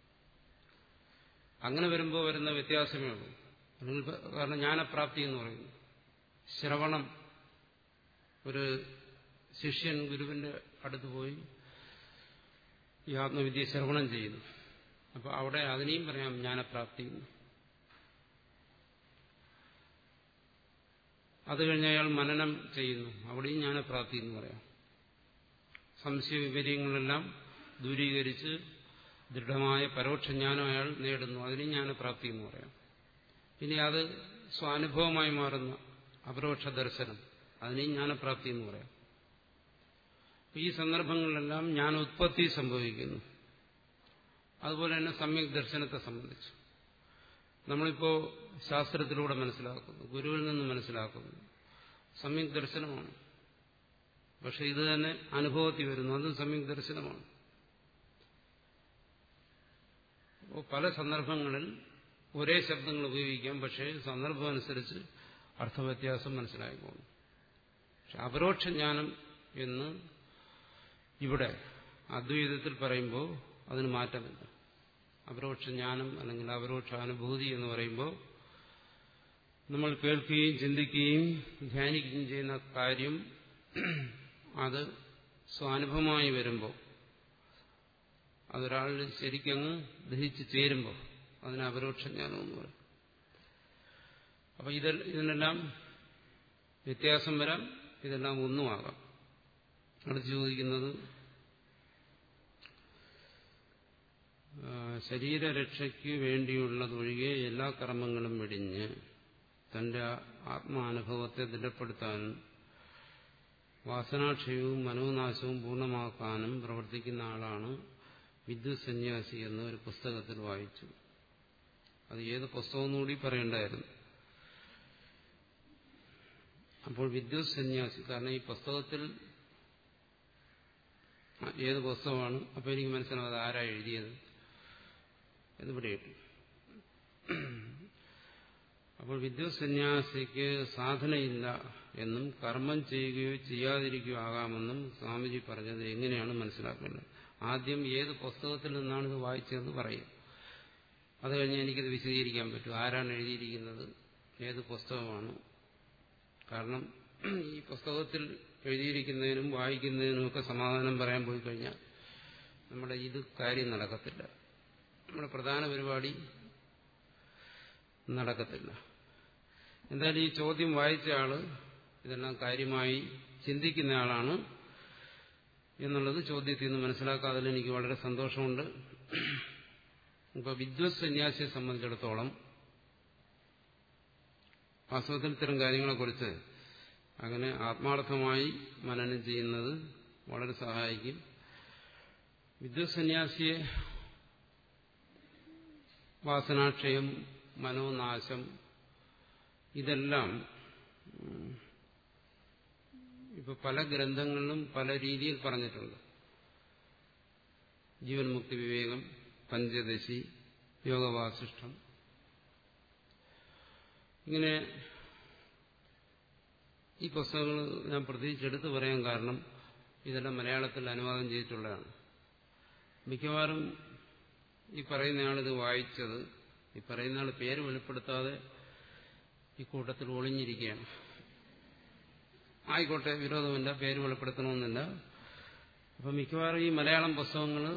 അങ്ങനെ വരുമ്പോൾ വരുന്ന വ്യത്യാസമേ ഉള്ളൂ അല്ലെങ്കിൽ കാരണം ജ്ഞാനപ്രാപ്തി എന്ന് പറയുന്നു ശ്രവണം ഒരു ശിഷ്യൻ ഗുരുവിന്റെ അടുത്ത് പോയി ഈ ആത്മവിദ്യ ശ്രവണം ചെയ്യുന്നു അപ്പൊ അവിടെ അതിനെയും പറയാം ജ്ഞാനപ്രാപ്തി അത് കഴിഞ്ഞ് അയാൾ മനനം ചെയ്യുന്നു അവിടെയും ജ്ഞാനപ്രാപ്തി എന്ന് പറയാം സംശയ വിപര്യങ്ങളെല്ലാം ദൂരീകരിച്ച് ദൃഢമായ പരോക്ഷ ജ്ഞാനം അയാൾ നേടുന്നു അതിനെയും ജ്ഞാനപ്രാപ്തി എന്ന് പറയാം ഇനി അത് സ്വാനുഭവമായി മാറുന്ന അപരോക്ഷ ദർശനം അതിനെയും ജ്ഞാനപ്രാപ്തി എന്ന് പറയാം ഈ സന്ദർഭങ്ങളിലെല്ലാം ജ്ഞാനോത്പത്തി സംഭവിക്കുന്നു അതുപോലെ തന്നെ സമ്യക് ദർശനത്തെ സംബന്ധിച്ചു നമ്മളിപ്പോ ശാസ്ത്രത്തിലൂടെ മനസ്സിലാക്കുന്നു ഗുരുവിൽ നിന്ന് മനസ്സിലാക്കുന്നു സമ്യക് ദർശനമാണ് പക്ഷെ ഇത് തന്നെ അനുഭവത്തിൽ വരുന്നു അതും സമ്യക് ദർശനമാണ് അപ്പോൾ പല സന്ദർഭങ്ങളിൽ ഒരേ ശബ്ദങ്ങൾ ഉപയോഗിക്കാം പക്ഷേ സന്ദർഭം അനുസരിച്ച് അർത്ഥവ്യത്യാസം മനസ്സിലായിക്കോളും പക്ഷെ അപരോക്ഷ ജ്ഞാനം എന്ന് ഇവിടെ അദ്വൈതത്തിൽ പറയുമ്പോൾ അതിന് മാറ്റമില്ല അപരോക്ഷ ജ്ഞാനം അല്ലെങ്കിൽ അപരോക്ഷ അനുഭൂതി എന്ന് പറയുമ്പോൾ നമ്മൾ കേൾക്കുകയും ചിന്തിക്കുകയും ധ്യാനിക്കുകയും ചെയ്യുന്ന കാര്യം അത് സ്വാനുഭവമായി വരുമ്പോൾ അതൊരാളിൽ ശരിക്കങ്ങ് ദഹിച്ച് ചേരുമ്പോൾ അതിന് അപരോക്ഷ ജ്ഞാനം എന്ന് പറയും അപ്പൊ ഇത് ഇതിനെല്ലാം വ്യത്യാസം വരാം ഇതെല്ലാം ഒന്നുമാകാം അടുത്ത് ചോദിക്കുന്നത് ശരീരരക്ഷയ്ക്ക് വേണ്ടിയുള്ളതൊഴികെ എല്ലാ കർമ്മങ്ങളും വെടിഞ്ഞ് തന്റെ ആത്മാനുഭവത്തെ ദൃഢപ്പെടുത്താനും വാസനാക്ഷയവും മനോനാശവും പൂർണ്ണമാക്കാനും പ്രവർത്തിക്കുന്ന ആളാണ് വിദ്യുത് സന്യാസി എന്ന ഒരു പുസ്തകത്തിൽ വായിച്ചു അത് ഏത് പുസ്തകം കൂടി പറയേണ്ടായിരുന്നു അപ്പോൾ വിദ്യുത് സന്യാസി കാരണം ഈ പുസ്തകത്തിൽ ഏത് പുസ്തകമാണ് അപ്പോൾ എനിക്ക് മനസ്സിലാവും അത് ആരാ എഴുതിയത് എന്നിവിടെ ഇട്ടു അപ്പോൾ വിദ്വസന്യാസിക്ക് സാധനയില്ല എന്നും കർമ്മം ചെയ്യുകയോ ചെയ്യാതിരിക്കുകയോ ആകാമെന്നും സ്വാമിജി പറഞ്ഞത് എങ്ങനെയാണ് മനസ്സിലാക്കേണ്ടത് ആദ്യം ഏത് പുസ്തകത്തിൽ നിന്നാണ് ഇത് വായിച്ചതെന്ന് പറയും അത് കഴിഞ്ഞ് എനിക്കിത് വിശദീകരിക്കാൻ പറ്റും ആരാണ് എഴുതിയിരിക്കുന്നത് ഏത് പുസ്തകമാണ് കാരണം ഈ പുസ്തകത്തിൽ എഴുതിയിരിക്കുന്നതിനും വായിക്കുന്നതിനും ഒക്കെ സമാധാനം പറയാൻ പോയി കഴിഞ്ഞാൽ നമ്മുടെ ഇത് കാര്യം നടക്കത്തില്ല നമ്മുടെ പ്രധാന പരിപാടി നടക്കത്തില്ല എന്തായാലും ഈ ചോദ്യം വായിച്ച ആള് ഇതെല്ലാം കാര്യമായി ചിന്തിക്കുന്ന ആളാണ് എന്നുള്ളത് ചോദ്യത്തിൽ നിന്ന് മനസ്സിലാക്കാതിൽ എനിക്ക് വളരെ സന്തോഷമുണ്ട് ഇപ്പൊ വിദ്വത് സന്യാസിയെ സംബന്ധിച്ചിടത്തോളം വാസ്തവത്തിൽ ഇത്തരം കാര്യങ്ങളെക്കുറിച്ച് അങ്ങനെ ആത്മാർത്ഥമായി മനനം ചെയ്യുന്നത് വളരെ സഹായിക്കും വിദ്വത് സന്യാസിയെ വാസനാക്ഷയം മനോനാശം ഇതെല്ലാം ഇപ്പൊ പല ഗ്രന്ഥങ്ങളിലും പല രീതിയിൽ പറഞ്ഞിട്ടുണ്ട് ജീവൻ മുക്തി വിവേകം പഞ്ചദശി യോഗവാസിഷ്ടം ഇങ്ങനെ ഈ പുസ്തകങ്ങൾ ഞാൻ പ്രത്യേകിച്ച് എടുത്തു പറയാൻ കാരണം ഇതെല്ലാം മലയാളത്തിൽ അനുവാദം ചെയ്തിട്ടുള്ളതാണ് മിക്കവാറും ഈ പറയുന്നയാളിത് വായിച്ചത് ഈ പറയുന്നയാൾ പേര് വെളിപ്പെടുത്താതെ ഈ കൂട്ടത്തിൽ ഒളിഞ്ഞിരിക്കുകയാണ് ആയിക്കോട്ടെ വിരോധമില്ല പേര് വെളിപ്പെടുത്തണമെന്നില്ല അപ്പം മിക്കവാറും ഈ മലയാളം പുസ്തകങ്ങൾ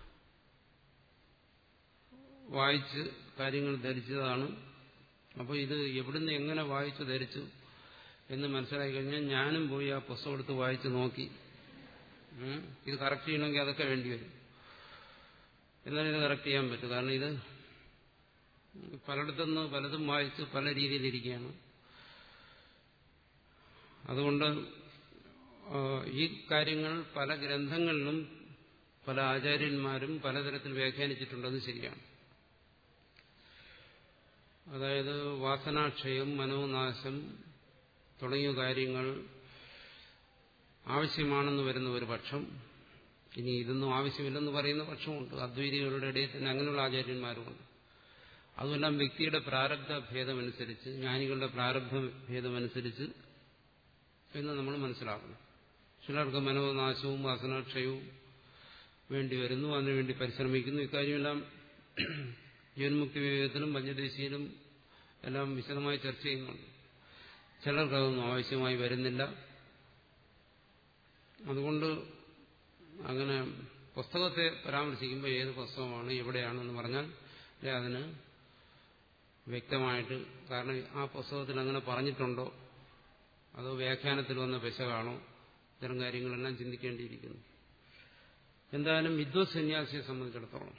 വായിച്ച് കാര്യങ്ങൾ ധരിച്ചതാണ് അപ്പോൾ ഇത് എവിടുന്ന് എങ്ങനെ വായിച്ചു ധരിച്ചു എന്ന് മനസ്സിലാക്കി കഴിഞ്ഞാൽ ഞാനും പോയി ആ പുസ്തകം എടുത്ത് വായിച്ച് നോക്കി ഇത് കറക്റ്റ് ചെയ്യണമെങ്കിൽ അതൊക്കെ വേണ്ടി വരും എന്നാലും ഇത് കറക്റ്റ് ചെയ്യാൻ പറ്റും കാരണം ഇത് പലയിടത്തുനിന്ന് പലതും വായിച്ച് പല രീതിയിലിരിക്കുകയാണ് അതുകൊണ്ട് ഈ കാര്യങ്ങൾ പല ഗ്രന്ഥങ്ങളിലും പല ആചാര്യന്മാരും പലതരത്തിൽ വ്യാഖ്യാനിച്ചിട്ടുണ്ടെന്ന് ശരിയാണ് അതായത് വാസനാക്ഷയം മനോനാശം തുടങ്ങിയ കാര്യങ്ങൾ ആവശ്യമാണെന്ന് വരുന്ന ഒരു പക്ഷം ഇനി ഇതൊന്നും ആവശ്യമില്ലെന്ന് പറയുന്ന പക്ഷമുണ്ട് അദ്വൈതികളുടെ ഇടയിൽ തന്നെ അങ്ങനെയുള്ള ആചാര്യന്മാരുമുണ്ട് അതുമെല്ലാം വ്യക്തിയുടെ പ്രാരബ്ധ ഭേദമനുസരിച്ച് ജ്ഞാനികളുടെ പ്രാരബ്ധ ഭേദമനുസരിച്ച് എന്ന് നമ്മൾ മനസ്സിലാക്കണം ചിലർക്ക് മനോനാശവും വാസനാക്ഷയവും വേണ്ടി വരുന്നു അതിനുവേണ്ടി പരിശ്രമിക്കുന്നു ഇക്കാര്യമെല്ലാം ജീവൻമുക്തി വിവേകത്തിലും പഞ്ചദേശിയിലും എല്ലാം വിശദമായി ചർച്ച ചെയ്യുന്നുണ്ട് ചിലർക്കതൊന്നും ആവശ്യമായി വരുന്നില്ല അതുകൊണ്ട് അങ്ങനെ പുസ്തകത്തെ പരാമർശിക്കുമ്പോൾ ഏത് പുസ്തകമാണ് എവിടെയാണെന്ന് പറഞ്ഞാൽ അതിന് വ്യക്തമായിട്ട് കാരണം ആ പുസ്തകത്തിൽ അങ്ങനെ പറഞ്ഞിട്ടുണ്ടോ അതോ വ്യാഖ്യാനത്തിൽ വന്ന പെശകാണോ ഇത്തരം കാര്യങ്ങളെല്ലാം ചിന്തിക്കേണ്ടിയിരിക്കുന്നു എന്തായാലും വിദ്വത് സന്യാസിയെ സംബന്ധിച്ചിടത്തോളം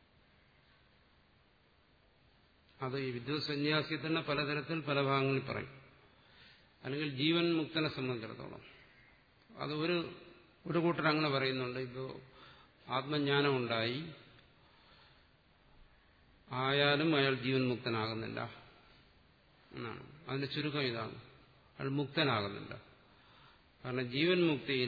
അത് ഈ വിദ്വത് സന്യാസി തന്നെ പലതരത്തിൽ പല ഭാഗങ്ങളിൽ പറയും അല്ലെങ്കിൽ ജീവൻ മുക്തനെ സംബന്ധിച്ചിടത്തോളം അത് ഒരു ഒരു കൂട്ടർ അങ്ങനെ പറയുന്നുണ്ട് ഇപ്പോൾ ആത്മജ്ഞാനം ഉണ്ടായി ആയാലും അയാൾ ജീവൻ മുക്തനാകുന്നില്ല എന്നാണ് അതിന്റെ ചുരുക്കം ഇതാണ് അയാൾ മുക്തനാകുന്നില്ല കാരണം ജീവൻ മുക്തിയിൽ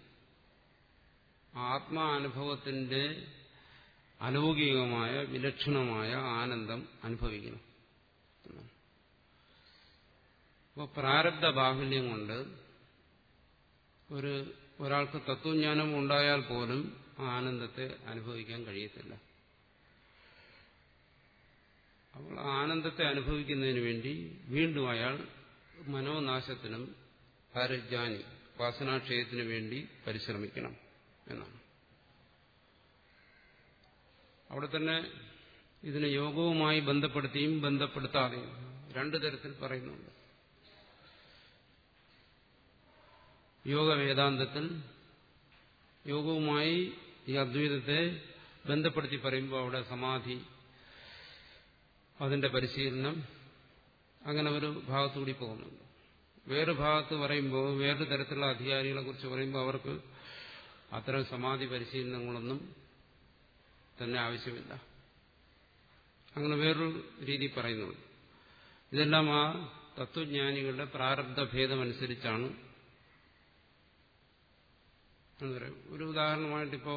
ആത്മാനുഭവത്തിന്റെ അലൗകികമായ വിലക്ഷണമായ ആനന്ദം അനുഭവിക്കണം അപ്പോൾ പ്രാരബ്ധ ബാഹുല്യം കൊണ്ട് ഒരു ഒരാൾക്ക് തത്വജ്ഞാനം ഉണ്ടായാൽ പോലും ആ ആനന്ദത്തെ അനുഭവിക്കാൻ കഴിയത്തില്ല അപ്പോൾ ആനന്ദത്തെ അനുഭവിക്കുന്നതിന് വേണ്ടി വീണ്ടും അയാൾ മനോനാശത്തിനും പാരജ്ഞാനി വാസനാക്ഷയത്തിനു വേണ്ടി പരിശ്രമിക്കണം എന്നാണ് അവിടെ തന്നെ ഇതിനെ യോഗവുമായി ബന്ധപ്പെടുത്തിയും ബന്ധപ്പെടുത്താതെയും രണ്ടു തരത്തിൽ പറയുന്നുണ്ട് യോഗ വേദാന്തത്തിൽ യോഗവുമായി ഈ അദ്വൈതത്തെ ബന്ധപ്പെടുത്തി പറയുമ്പോൾ അവിടെ സമാധി അതിന്റെ പരിശീലനം അങ്ങനെ ഒരു ഭാഗത്തുകൂടി പോകുന്നുണ്ട് വേറെ ഭാഗത്ത് പറയുമ്പോൾ വേറൊരു തരത്തിലുള്ള അധികാരികളെ കുറിച്ച് പറയുമ്പോൾ അവർക്ക് അത്തരം സമാധി പരിശീലനങ്ങളൊന്നും തന്നെ ആവശ്യമില്ല അങ്ങനെ വേറൊരു രീതി പറയുന്നുണ്ട് ഇതെല്ലാം ആ തത്വജ്ഞാനികളുടെ പ്രാരബ്ധ ഭേദമനുസരിച്ചാണ് എന്ന് പറയും ഒരു ഉദാഹരണമായിട്ടിപ്പോ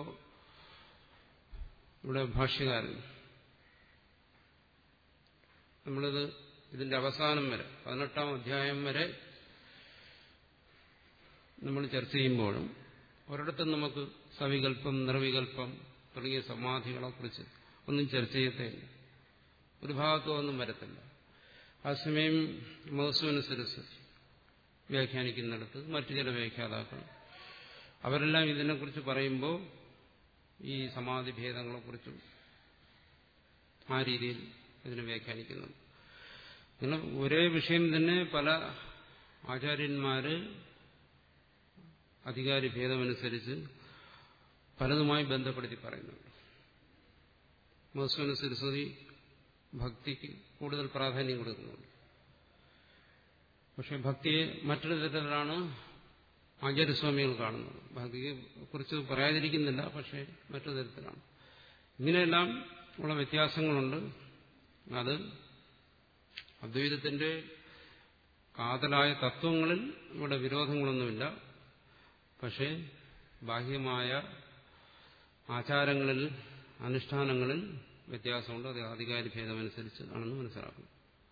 ഇവിടെ ഭാഷ്യകാരൻ നമ്മളിത് ഇതിന്റെ അവസാനം വരെ പതിനെട്ടാം അധ്യായം വരെ നമ്മൾ ചർച്ച ചെയ്യുമ്പോഴും ഒരിടത്തും നമുക്ക് സവികല്പം നിർവികല്പം തുടങ്ങിയ സമാധികളെക്കുറിച്ച് ഒന്നും ചർച്ച ചെയ്യത്തേയില്ല ഒരു ഭാഗത്തും ഒന്നും വരത്തില്ല ആ സമയം മഹസൂന സരസ്വതി വ്യാഖ്യാനിക്കുന്നിടത്ത് മറ്റു ചില വ്യാഖ്യാതാക്കൾ അവരെല്ലാം ഇതിനെക്കുറിച്ച് പറയുമ്പോൾ ഈ സമാധി ഭേദങ്ങളെക്കുറിച്ചും ആ രീതിയിൽ ഇതിനെ വ്യാഖ്യാനിക്കുന്നു അങ്ങനെ ഒരേ വിഷയം തന്നെ പല ആചാര്യന്മാര് അധികാരി ഭേദമനുസരിച്ച് പലതുമായി ബന്ധപ്പെടുത്തി പറയുന്നുണ്ട് മധുസൂന സരസ്വതി ഭക്തിക്ക് കൂടുതൽ പ്രാധാന്യം കൊടുക്കുന്നുണ്ട് പക്ഷെ ഭക്തിയെ മറ്റൊരു തരത്തിലാണ് ആചാര്യസ്വാമികൾ കാണുന്നത് ഭക്തിയെ കുറിച്ച് പറയാതിരിക്കുന്നില്ല പക്ഷെ മറ്റൊരു തരത്തിലാണ് ഇങ്ങനെയെല്ലാം ഉള്ള വ്യത്യാസങ്ങളുണ്ട് അത് അദ്വൈതത്തിന്റെ കാതലായ തത്വങ്ങളിൽ ഇവിടെ വിരോധങ്ങളൊന്നുമില്ല പക്ഷേ ബാഹ്യമായ ആചാരങ്ങളിൽ അനുഷ്ഠാനങ്ങളിൽ വ്യത്യാസമുണ്ട് അത് അധികാരി ഭേദമനുസരിച്ച് ആണെന്ന് മനസ്സിലാക്കണം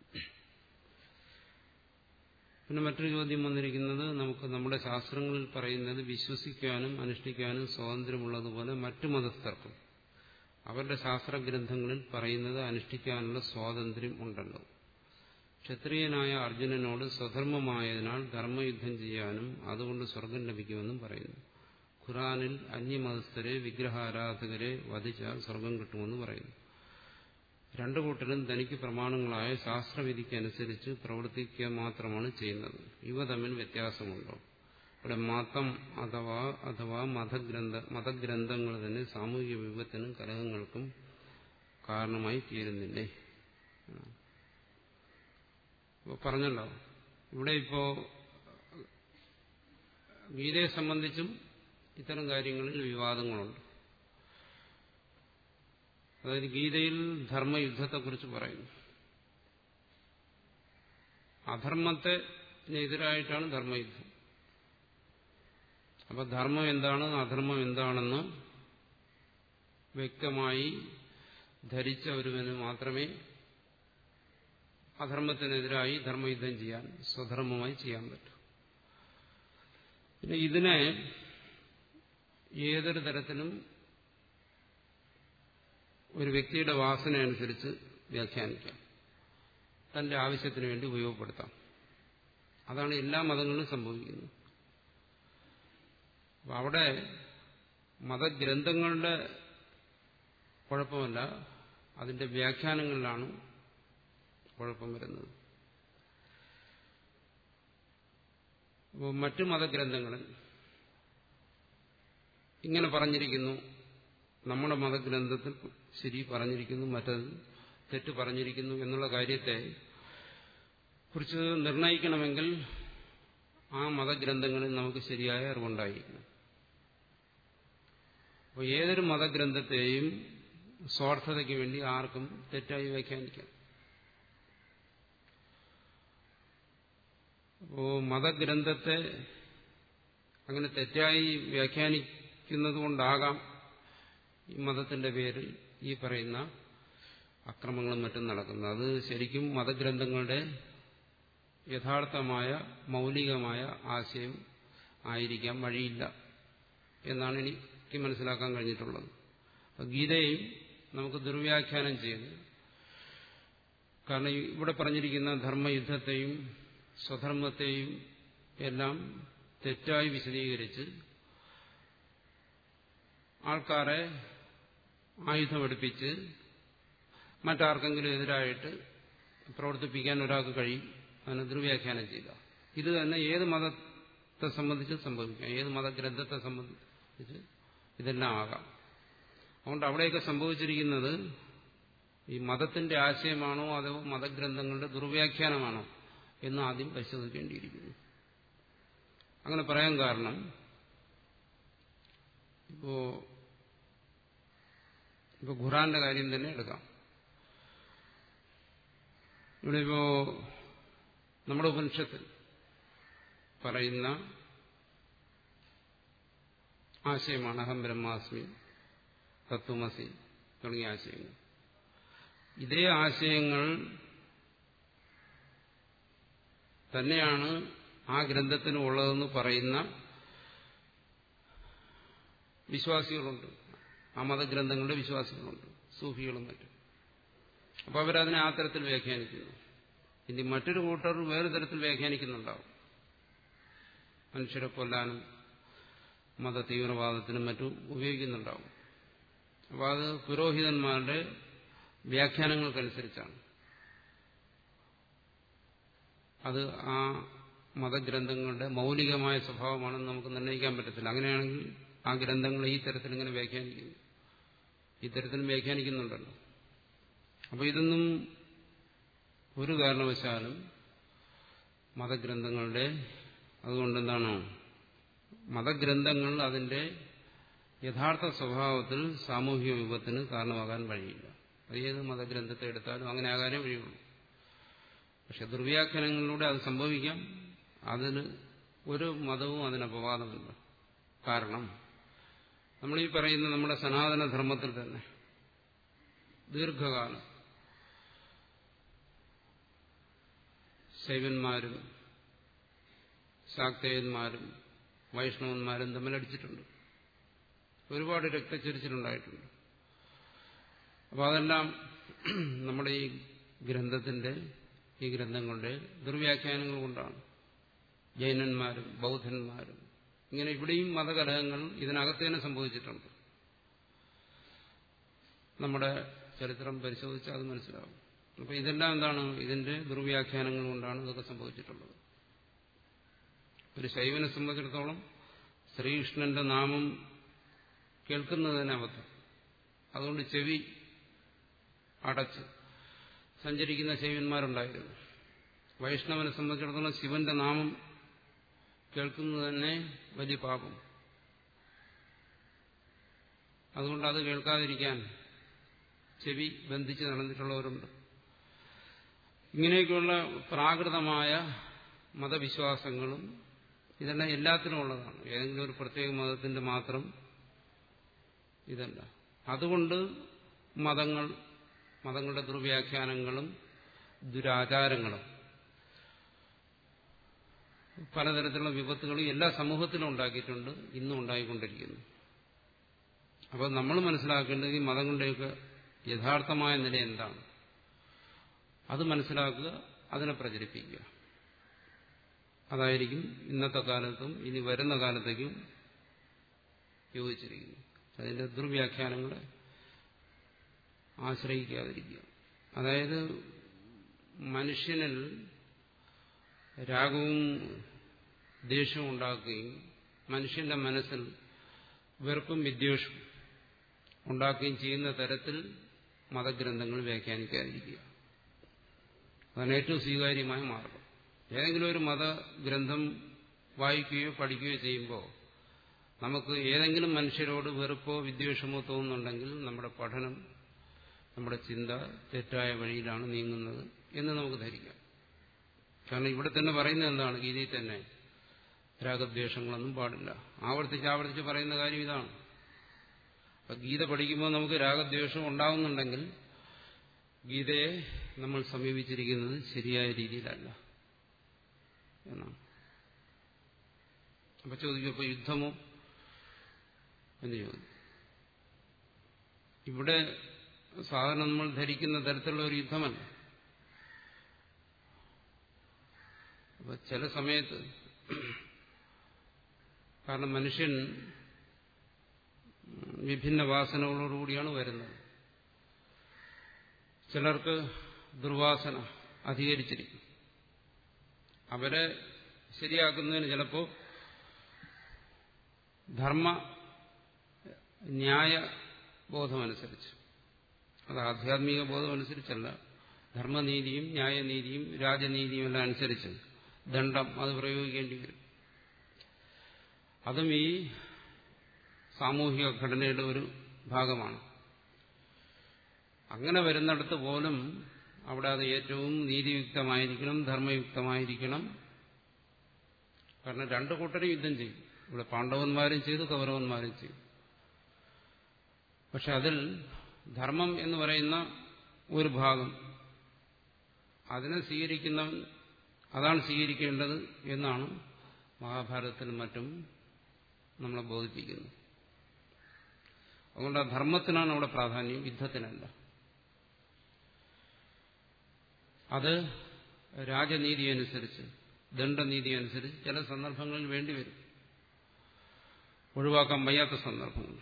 പിന്നെ മറ്റൊരു ചോദ്യം വന്നിരിക്കുന്നത് നമുക്ക് നമ്മുടെ ശാസ്ത്രങ്ങളിൽ പറയുന്നത് വിശ്വസിക്കാനും അനുഷ്ഠിക്കാനും സ്വാതന്ത്ര്യമുള്ളതുപോലെ മറ്റു മതസ്ഥർക്കും അവരുടെ ശാസ്ത്രഗ്രന്ഥങ്ങളിൽ പറയുന്നത് അനുഷ്ഠിക്കാനുള്ള സ്വാതന്ത്ര്യം ഉണ്ടല്ലോ ക്ഷത്രിയനായ അർജുനനോട് സ്വധർമ്മമായതിനാൽ ധർമ്മയുദ്ധം ചെയ്യാനും അതുകൊണ്ട് സ്വർഗം ലഭിക്കുമെന്നും പറയുന്നു ഖുറാനിൽ അന്യമതസ്ഥരെ വിഗ്രഹാരാധകരെ വധിച്ചാൽ സ്വർഗം കിട്ടുമെന്ന് പറയുന്നു രണ്ടു കൂട്ടരും തനിക്ക് പ്രമാണങ്ങളായ ശാസ്ത്രവിധിക്കനുസരിച്ച് പ്രവർത്തിക്കുക മാത്രമാണ് ചെയ്യുന്നത് ഇവ തമ്മിൽ വ്യത്യാസമുണ്ടോ ഇവിടെ മതം അഥവാ അഥവാ മതഗ്രന്ഥ മതഗ്രന്ഥങ്ങൾ തന്നെ സാമൂഹിക വിപത്തിനും കലഹങ്ങൾക്കും കാരണമായി തീരുന്നില്ലേ ഇപ്പോൾ പറഞ്ഞല്ലോ ഇവിടെ ഇപ്പോ ഗീതയെ സംബന്ധിച്ചും ഇത്തരം കാര്യങ്ങളിൽ വിവാദങ്ങളുണ്ട് അതായത് ഗീതയിൽ ധർമ്മയുദ്ധത്തെക്കുറിച്ച് പറയുന്നു അധർമ്മത്തിനെതിരായിട്ടാണ് ധർമ്മയുദ്ധം അപ്പൊ ധർമ്മം എന്താണ് അധർമ്മം എന്താണെന്ന് വ്യക്തമായി ധരിച്ച ഒരുവന് മാത്രമേ അധർമ്മത്തിനെതിരായി ധർമ്മയുദ്ധം ചെയ്യാൻ സ്വധർമ്മമായി ചെയ്യാൻ പറ്റൂ പിന്നെ ഇതിനെ ഏതൊരു തരത്തിലും ഒരു വ്യക്തിയുടെ വാസന അനുസരിച്ച് വ്യാഖ്യാനിക്കാം തന്റെ ആവശ്യത്തിന് വേണ്ടി ഉപയോഗപ്പെടുത്താം അതാണ് എല്ലാ മതങ്ങളിലും സംഭവിക്കുന്നത് അപ്പം അവിടെ മതഗ്രന്ഥങ്ങളുടെ കുഴപ്പമല്ല അതിന്റെ വ്യാഖ്യാനങ്ങളിലാണ് കുഴപ്പം വരുന്നത് അപ്പോൾ മറ്റു മതഗ്രന്ഥങ്ങളിൽ ഇങ്ങനെ പറഞ്ഞിരിക്കുന്നു നമ്മുടെ മതഗ്രന്ഥത്തിൽ ശരി പറഞ്ഞിരിക്കുന്നു മറ്റത് തെറ്റ് പറഞ്ഞിരിക്കുന്നു എന്നുള്ള കാര്യത്തെ കുറിച്ച് നിർണയിക്കണമെങ്കിൽ ആ മതഗ്രന്ഥങ്ങളിൽ നമുക്ക് ശരിയായ അറിവുണ്ടായിരിക്കണം അപ്പോൾ ഏതൊരു മതഗ്രന്ഥത്തെയും സ്വാർത്ഥതയ്ക്ക് വേണ്ടി ആർക്കും തെറ്റായി വ്യാഖ്യാനിക്കാം അപ്പോൾ മതഗ്രന്ഥത്തെ അങ്ങനെ തെറ്റായി വ്യാഖ്യാനിക്കുന്നത് കൊണ്ടാകാം ഈ മതത്തിന്റെ പേരിൽ ഈ പറയുന്ന അക്രമങ്ങളും മറ്റും നടക്കുന്നത് അത് ശരിക്കും മതഗ്രന്ഥങ്ങളുടെ യഥാർത്ഥമായ മൗലികമായ ആശയം ആയിരിക്കാൻ വഴിയില്ല എന്നാണ് എനിക്ക് മനസ്സിലാക്കാൻ കഴിഞ്ഞിട്ടുള്ളത് അപ്പം ഗീതയും നമുക്ക് ദുർവ്യാഖ്യാനം ചെയ്യുന്നു കാരണം ഇവിടെ പറഞ്ഞിരിക്കുന്ന ധർമ്മയുദ്ധത്തെയും സ്വധർമ്മത്തെയും എല്ലാം തെറ്റായി വിശദീകരിച്ച് ആൾക്കാരെ ആയുധമെടുപ്പിച്ച് മറ്റാർക്കെങ്കിലും എതിരായിട്ട് പ്രവർത്തിപ്പിക്കാൻ ഒരാൾക്ക് കഴിയും അതിനെ ദുർവ്യാഖ്യാനം ചെയ്യുക ഇത് തന്നെ ഏത് മതത്തെ സംബന്ധിച്ച് സംഭവിക്കാം ഏത് മതഗ്രന്ഥത്തെ സംബന്ധിച്ച് ഇതെല്ലാം ആകാം അതുകൊണ്ട് അവിടെയൊക്കെ സംഭവിച്ചിരിക്കുന്നത് ഈ മതത്തിന്റെ ആശയമാണോ അതോ മതഗ്രന്ഥങ്ങളുടെ ദുർവ്യാഖ്യാനമാണോ എന്ന് ആദ്യം പരിശോധിക്കേണ്ടിയിരിക്കുന്നു അങ്ങനെ പറയാൻ കാരണം ഇപ്പോ ഇപ്പൊ ഖുറാന്റെ കാര്യം തന്നെ എടുക്കാം ഇവിടെ ഇപ്പോ നമ്മുടെ ഉപനിഷത്തിൽ പറയുന്ന ആശയമാണ് അഹം ബ്രഹ്മാസ്മി തത്വമസി തുടങ്ങിയ ആശയങ്ങൾ ഇതേ ആശയങ്ങൾ തന്നെയാണ് ആ ഗ്രന്ഥത്തിന് ഉള്ളതെന്ന് പറയുന്ന വിശ്വാസികളുണ്ട് ആ മതഗ്രന്ഥങ്ങളുടെ വിശ്വാസികളുണ്ട് സൂഫികളും മറ്റും അപ്പോൾ അവരതിനെ ആ തരത്തിൽ വ്യാഖ്യാനിക്കുന്നു ഇനി മറ്റൊരു കൂട്ടർ വേറെ തരത്തിൽ വ്യാഖ്യാനിക്കുന്നുണ്ടാവും മനുഷ്യരെ കൊല്ലാനും മത തീവ്രവാദത്തിനും മറ്റും ഉപയോഗിക്കുന്നുണ്ടാവും അപ്പോൾ അത് പുരോഹിതന്മാരുടെ വ്യാഖ്യാനങ്ങൾക്കനുസരിച്ചാണ് അത് ആ മതഗ്രന്ഥങ്ങളുടെ മൗലികമായ സ്വഭാവമാണെന്ന് നമുക്ക് നിർണ്ണയിക്കാൻ പറ്റത്തില്ല അങ്ങനെയാണെങ്കിൽ ആ ഗ്രന്ഥങ്ങൾ ഈ തരത്തിൽ ഇങ്ങനെ വ്യാഖ്യാനിക്കുന്നു ഈ തരത്തിൽ വ്യാഖ്യാനിക്കുന്നുണ്ടല്ലോ അപ്പോൾ ഇതൊന്നും ഒരു കാരണവശാലും മതഗ്രന്ഥങ്ങളുടെ അതുകൊണ്ട് എന്താണ് മതഗ്രന്ഥങ്ങൾ അതിന്റെ യഥാർത്ഥ സ്വഭാവത്തിൽ സാമൂഹിക വിപത്തിന് കാരണമാകാൻ വഴിയില്ല അത് ഏത് മതഗ്രന്ഥത്തെ എടുത്താലും അങ്ങനെ ആകാനേ വഴിയുള്ളൂ പക്ഷെ ദുർവ്യാഖ്യാനങ്ങളിലൂടെ അത് സംഭവിക്കാം അതിന് ഒരു മതവും അതിന് അപവാദമില്ല കാരണം നമ്മൾ ഈ പറയുന്ന നമ്മുടെ സനാതനധർമ്മത്തിൽ തന്നെ ദീർഘകാലം ശൈവന്മാരും ശാക്തേയന്മാരും വൈഷ്ണവന്മാരും തമ്മിലടിച്ചിട്ടുണ്ട് ഒരുപാട് രക്തച്ചൊരിച്ചിലുണ്ടായിട്ടുണ്ട് അപ്പോൾ അതെല്ലാം നമ്മുടെ ഈ ഗ്രന്ഥത്തിന്റെ ഈ ഗ്രന്ഥങ്ങളുടെ ദുർവ്യാഖ്യാനങ്ങൾ കൊണ്ടാണ് ജൈനന്മാരും ബൗദ്ധന്മാരും ഇങ്ങനെ ഇവിടെയും മതകലഹങ്ങൾ ഇതിനകത്ത് തന്നെ സംഭവിച്ചിട്ടുണ്ട് നമ്മുടെ ചരിത്രം പരിശോധിച്ചാൽ അത് മനസ്സിലാവും അപ്പൊ ഇതെല്ലാം എന്താണ് ഇതിന്റെ ദുർവ്യാഖ്യാനങ്ങൾ കൊണ്ടാണ് ഇതൊക്കെ സംഭവിച്ചിട്ടുള്ളത് ഒരു ശൈവനെ സംബന്ധിച്ചിടത്തോളം ശ്രീകൃഷ്ണന്റെ നാമം കേൾക്കുന്നത് തന്നെ അബദ്ധം അതുകൊണ്ട് ചെവി അടച്ച് സഞ്ചരിക്കുന്ന ശൈവന്മാരുണ്ടായിരുന്നു വൈഷ്ണവനെ സംബന്ധിച്ചിടത്തോളം ശിവന്റെ നാമം കേൾക്കുന്നത് തന്നെ വലിയ പാപം അതുകൊണ്ട് അത് കേൾക്കാതിരിക്കാൻ ചെവി ബന്ധിച്ച് നടന്നിട്ടുള്ളവരുണ്ട് ഇങ്ങനെയൊക്കെയുള്ള പ്രാകൃതമായ മതവിശ്വാസങ്ങളും ഇതെല്ലാം എല്ലാത്തിനും ഉള്ളതാണ് ഏതെങ്കിലും ഒരു പ്രത്യേക മതത്തിന്റെ മാത്രം ഇതല്ല അതുകൊണ്ട് മതങ്ങൾ മതങ്ങളുടെ ദുർവ്യാഖ്യാനങ്ങളും ദുരാചാരങ്ങളും പലതരത്തിലുള്ള വിപത്തുകളും എല്ലാ സമൂഹത്തിലും ഉണ്ടാക്കിയിട്ടുണ്ട് ഇന്നും ഉണ്ടായിക്കൊണ്ടിരിക്കുന്നു അപ്പോൾ നമ്മൾ മനസ്സിലാക്കേണ്ടത് ഈ മതങ്ങളുടെയൊക്കെ യഥാർത്ഥമായ നില എന്താണ് അത് മനസ്സിലാക്കുക അതിനെ പ്രചരിപ്പിക്കുക അതായിരിക്കും ഇന്നത്തെ കാലത്തും ഇനി വരുന്ന കാലത്തേക്കും യോജിച്ചിരിക്കുന്നു അതിന്റെ ദുർവ്യാഖ്യാനങ്ങളെ ആശ്രയിക്കാതിരിക്കുക അതായത് മനുഷ്യനിൽ രാഗവും ദേഷ്യവും ഉണ്ടാക്കുകയും മനുഷ്യന്റെ മനസ്സിൽ വെറുപ്പും വിദ്വേഷവും ഉണ്ടാക്കുകയും ചെയ്യുന്ന തരത്തിൽ മതഗ്രന്ഥങ്ങൾ വ്യാഖ്യാനിക്കാതിരിക്കുക അതാണ് ഏറ്റവും സ്വീകാര്യമായ മാർഗം ഏതെങ്കിലും ഒരു മതഗ്രന്ഥം വായിക്കുകയോ പഠിക്കുകയോ ചെയ്യുമ്പോൾ നമുക്ക് ഏതെങ്കിലും മനുഷ്യരോട് വെറുപ്പോ വിദ്വേഷമോ തോന്നുന്നുണ്ടെങ്കിൽ നമ്മുടെ പഠനം നമ്മുടെ ചിന്ത തെറ്റായ വഴിയിലാണ് നീങ്ങുന്നത് എന്ന് നമുക്ക് ധരിക്കാം കാരണം ഇവിടെ തന്നെ പറയുന്നത് എന്താണ് ഗീതയിൽ തന്നെ രാഗദ്വേഷങ്ങളൊന്നും പാടില്ല ആവർത്തിച്ച് ആവർത്തിച്ച് പറയുന്ന കാര്യം ഇതാണ് അപ്പൊ ഗീത പഠിക്കുമ്പോൾ നമുക്ക് രാഗദ്വേഷം ഉണ്ടാവുന്നുണ്ടെങ്കിൽ ഗീതയെ നമ്മൾ സമീപിച്ചിരിക്കുന്നത് ശരിയായ രീതിയിലല്ല എന്നാണ് അപ്പൊ ചോദിക്കും അപ്പൊ യുദ്ധമോ എന്ന് ചോദിക്കും ഇവിടെ സാധാരണ നമ്മൾ ധരിക്കുന്ന തരത്തിലുള്ള ഒരു യുദ്ധമല്ല അപ്പൊ ചില സമയത്ത് കാരണം മനുഷ്യൻ വിഭിന്ന വാസനകളോടുകൂടിയാണ് വരുന്നത് ചിലർക്ക് ദുർവാസന അധികരിച്ചിരിക്കും അവരെ ശരിയാക്കുന്നതിന് ചിലപ്പോൾ ധർമ്മ ന്യായ ബോധമനുസരിച്ച് അത് ആധ്യാത്മിക ബോധമനുസരിച്ചല്ല ധർമ്മനീതിയും ന്യായനീതിയും രാജനീതിയും എല്ലാം അനുസരിച്ച് ദണ്ഡം അത് പ്രയോഗിക്കേണ്ടി വരും അതും ഈ സാമൂഹിക ഘടനയുടെ ഒരു ഭാഗമാണ് അങ്ങനെ വരുന്നിടത്ത് പോലും അവിടെ അത് ഏറ്റവും നീതിയുക്തമായിരിക്കണം ധർമ്മയുക്തമായിരിക്കണം കാരണം രണ്ടു കൂട്ടരും യുദ്ധം ചെയ്യും ഇവിടെ പാണ്ഡവന്മാരും ചെയ്തു കൗരവന്മാരും ചെയ്തു പക്ഷെ അതിൽ ധർമ്മം എന്ന് പറയുന്ന ഒരു ഭാഗം അതിനെ സ്വീകരിക്കുന്നവൻ അതാണ് സ്വീകരിക്കേണ്ടത് എന്നാണ് മഹാഭാരതത്തിനും മറ്റും നമ്മളെ ബോധിപ്പിക്കുന്നത് അതുകൊണ്ട് ആ ധർമ്മത്തിനാണ് അവിടെ പ്രാധാന്യം യുദ്ധത്തിനല്ല അത് രാജനീതി അനുസരിച്ച് ദണ്ഡനീതി അനുസരിച്ച് ചില സന്ദർഭങ്ങളിൽ വേണ്ടിവരും ഒഴിവാക്കാൻ വയ്യാത്ത സന്ദർഭങ്ങൾ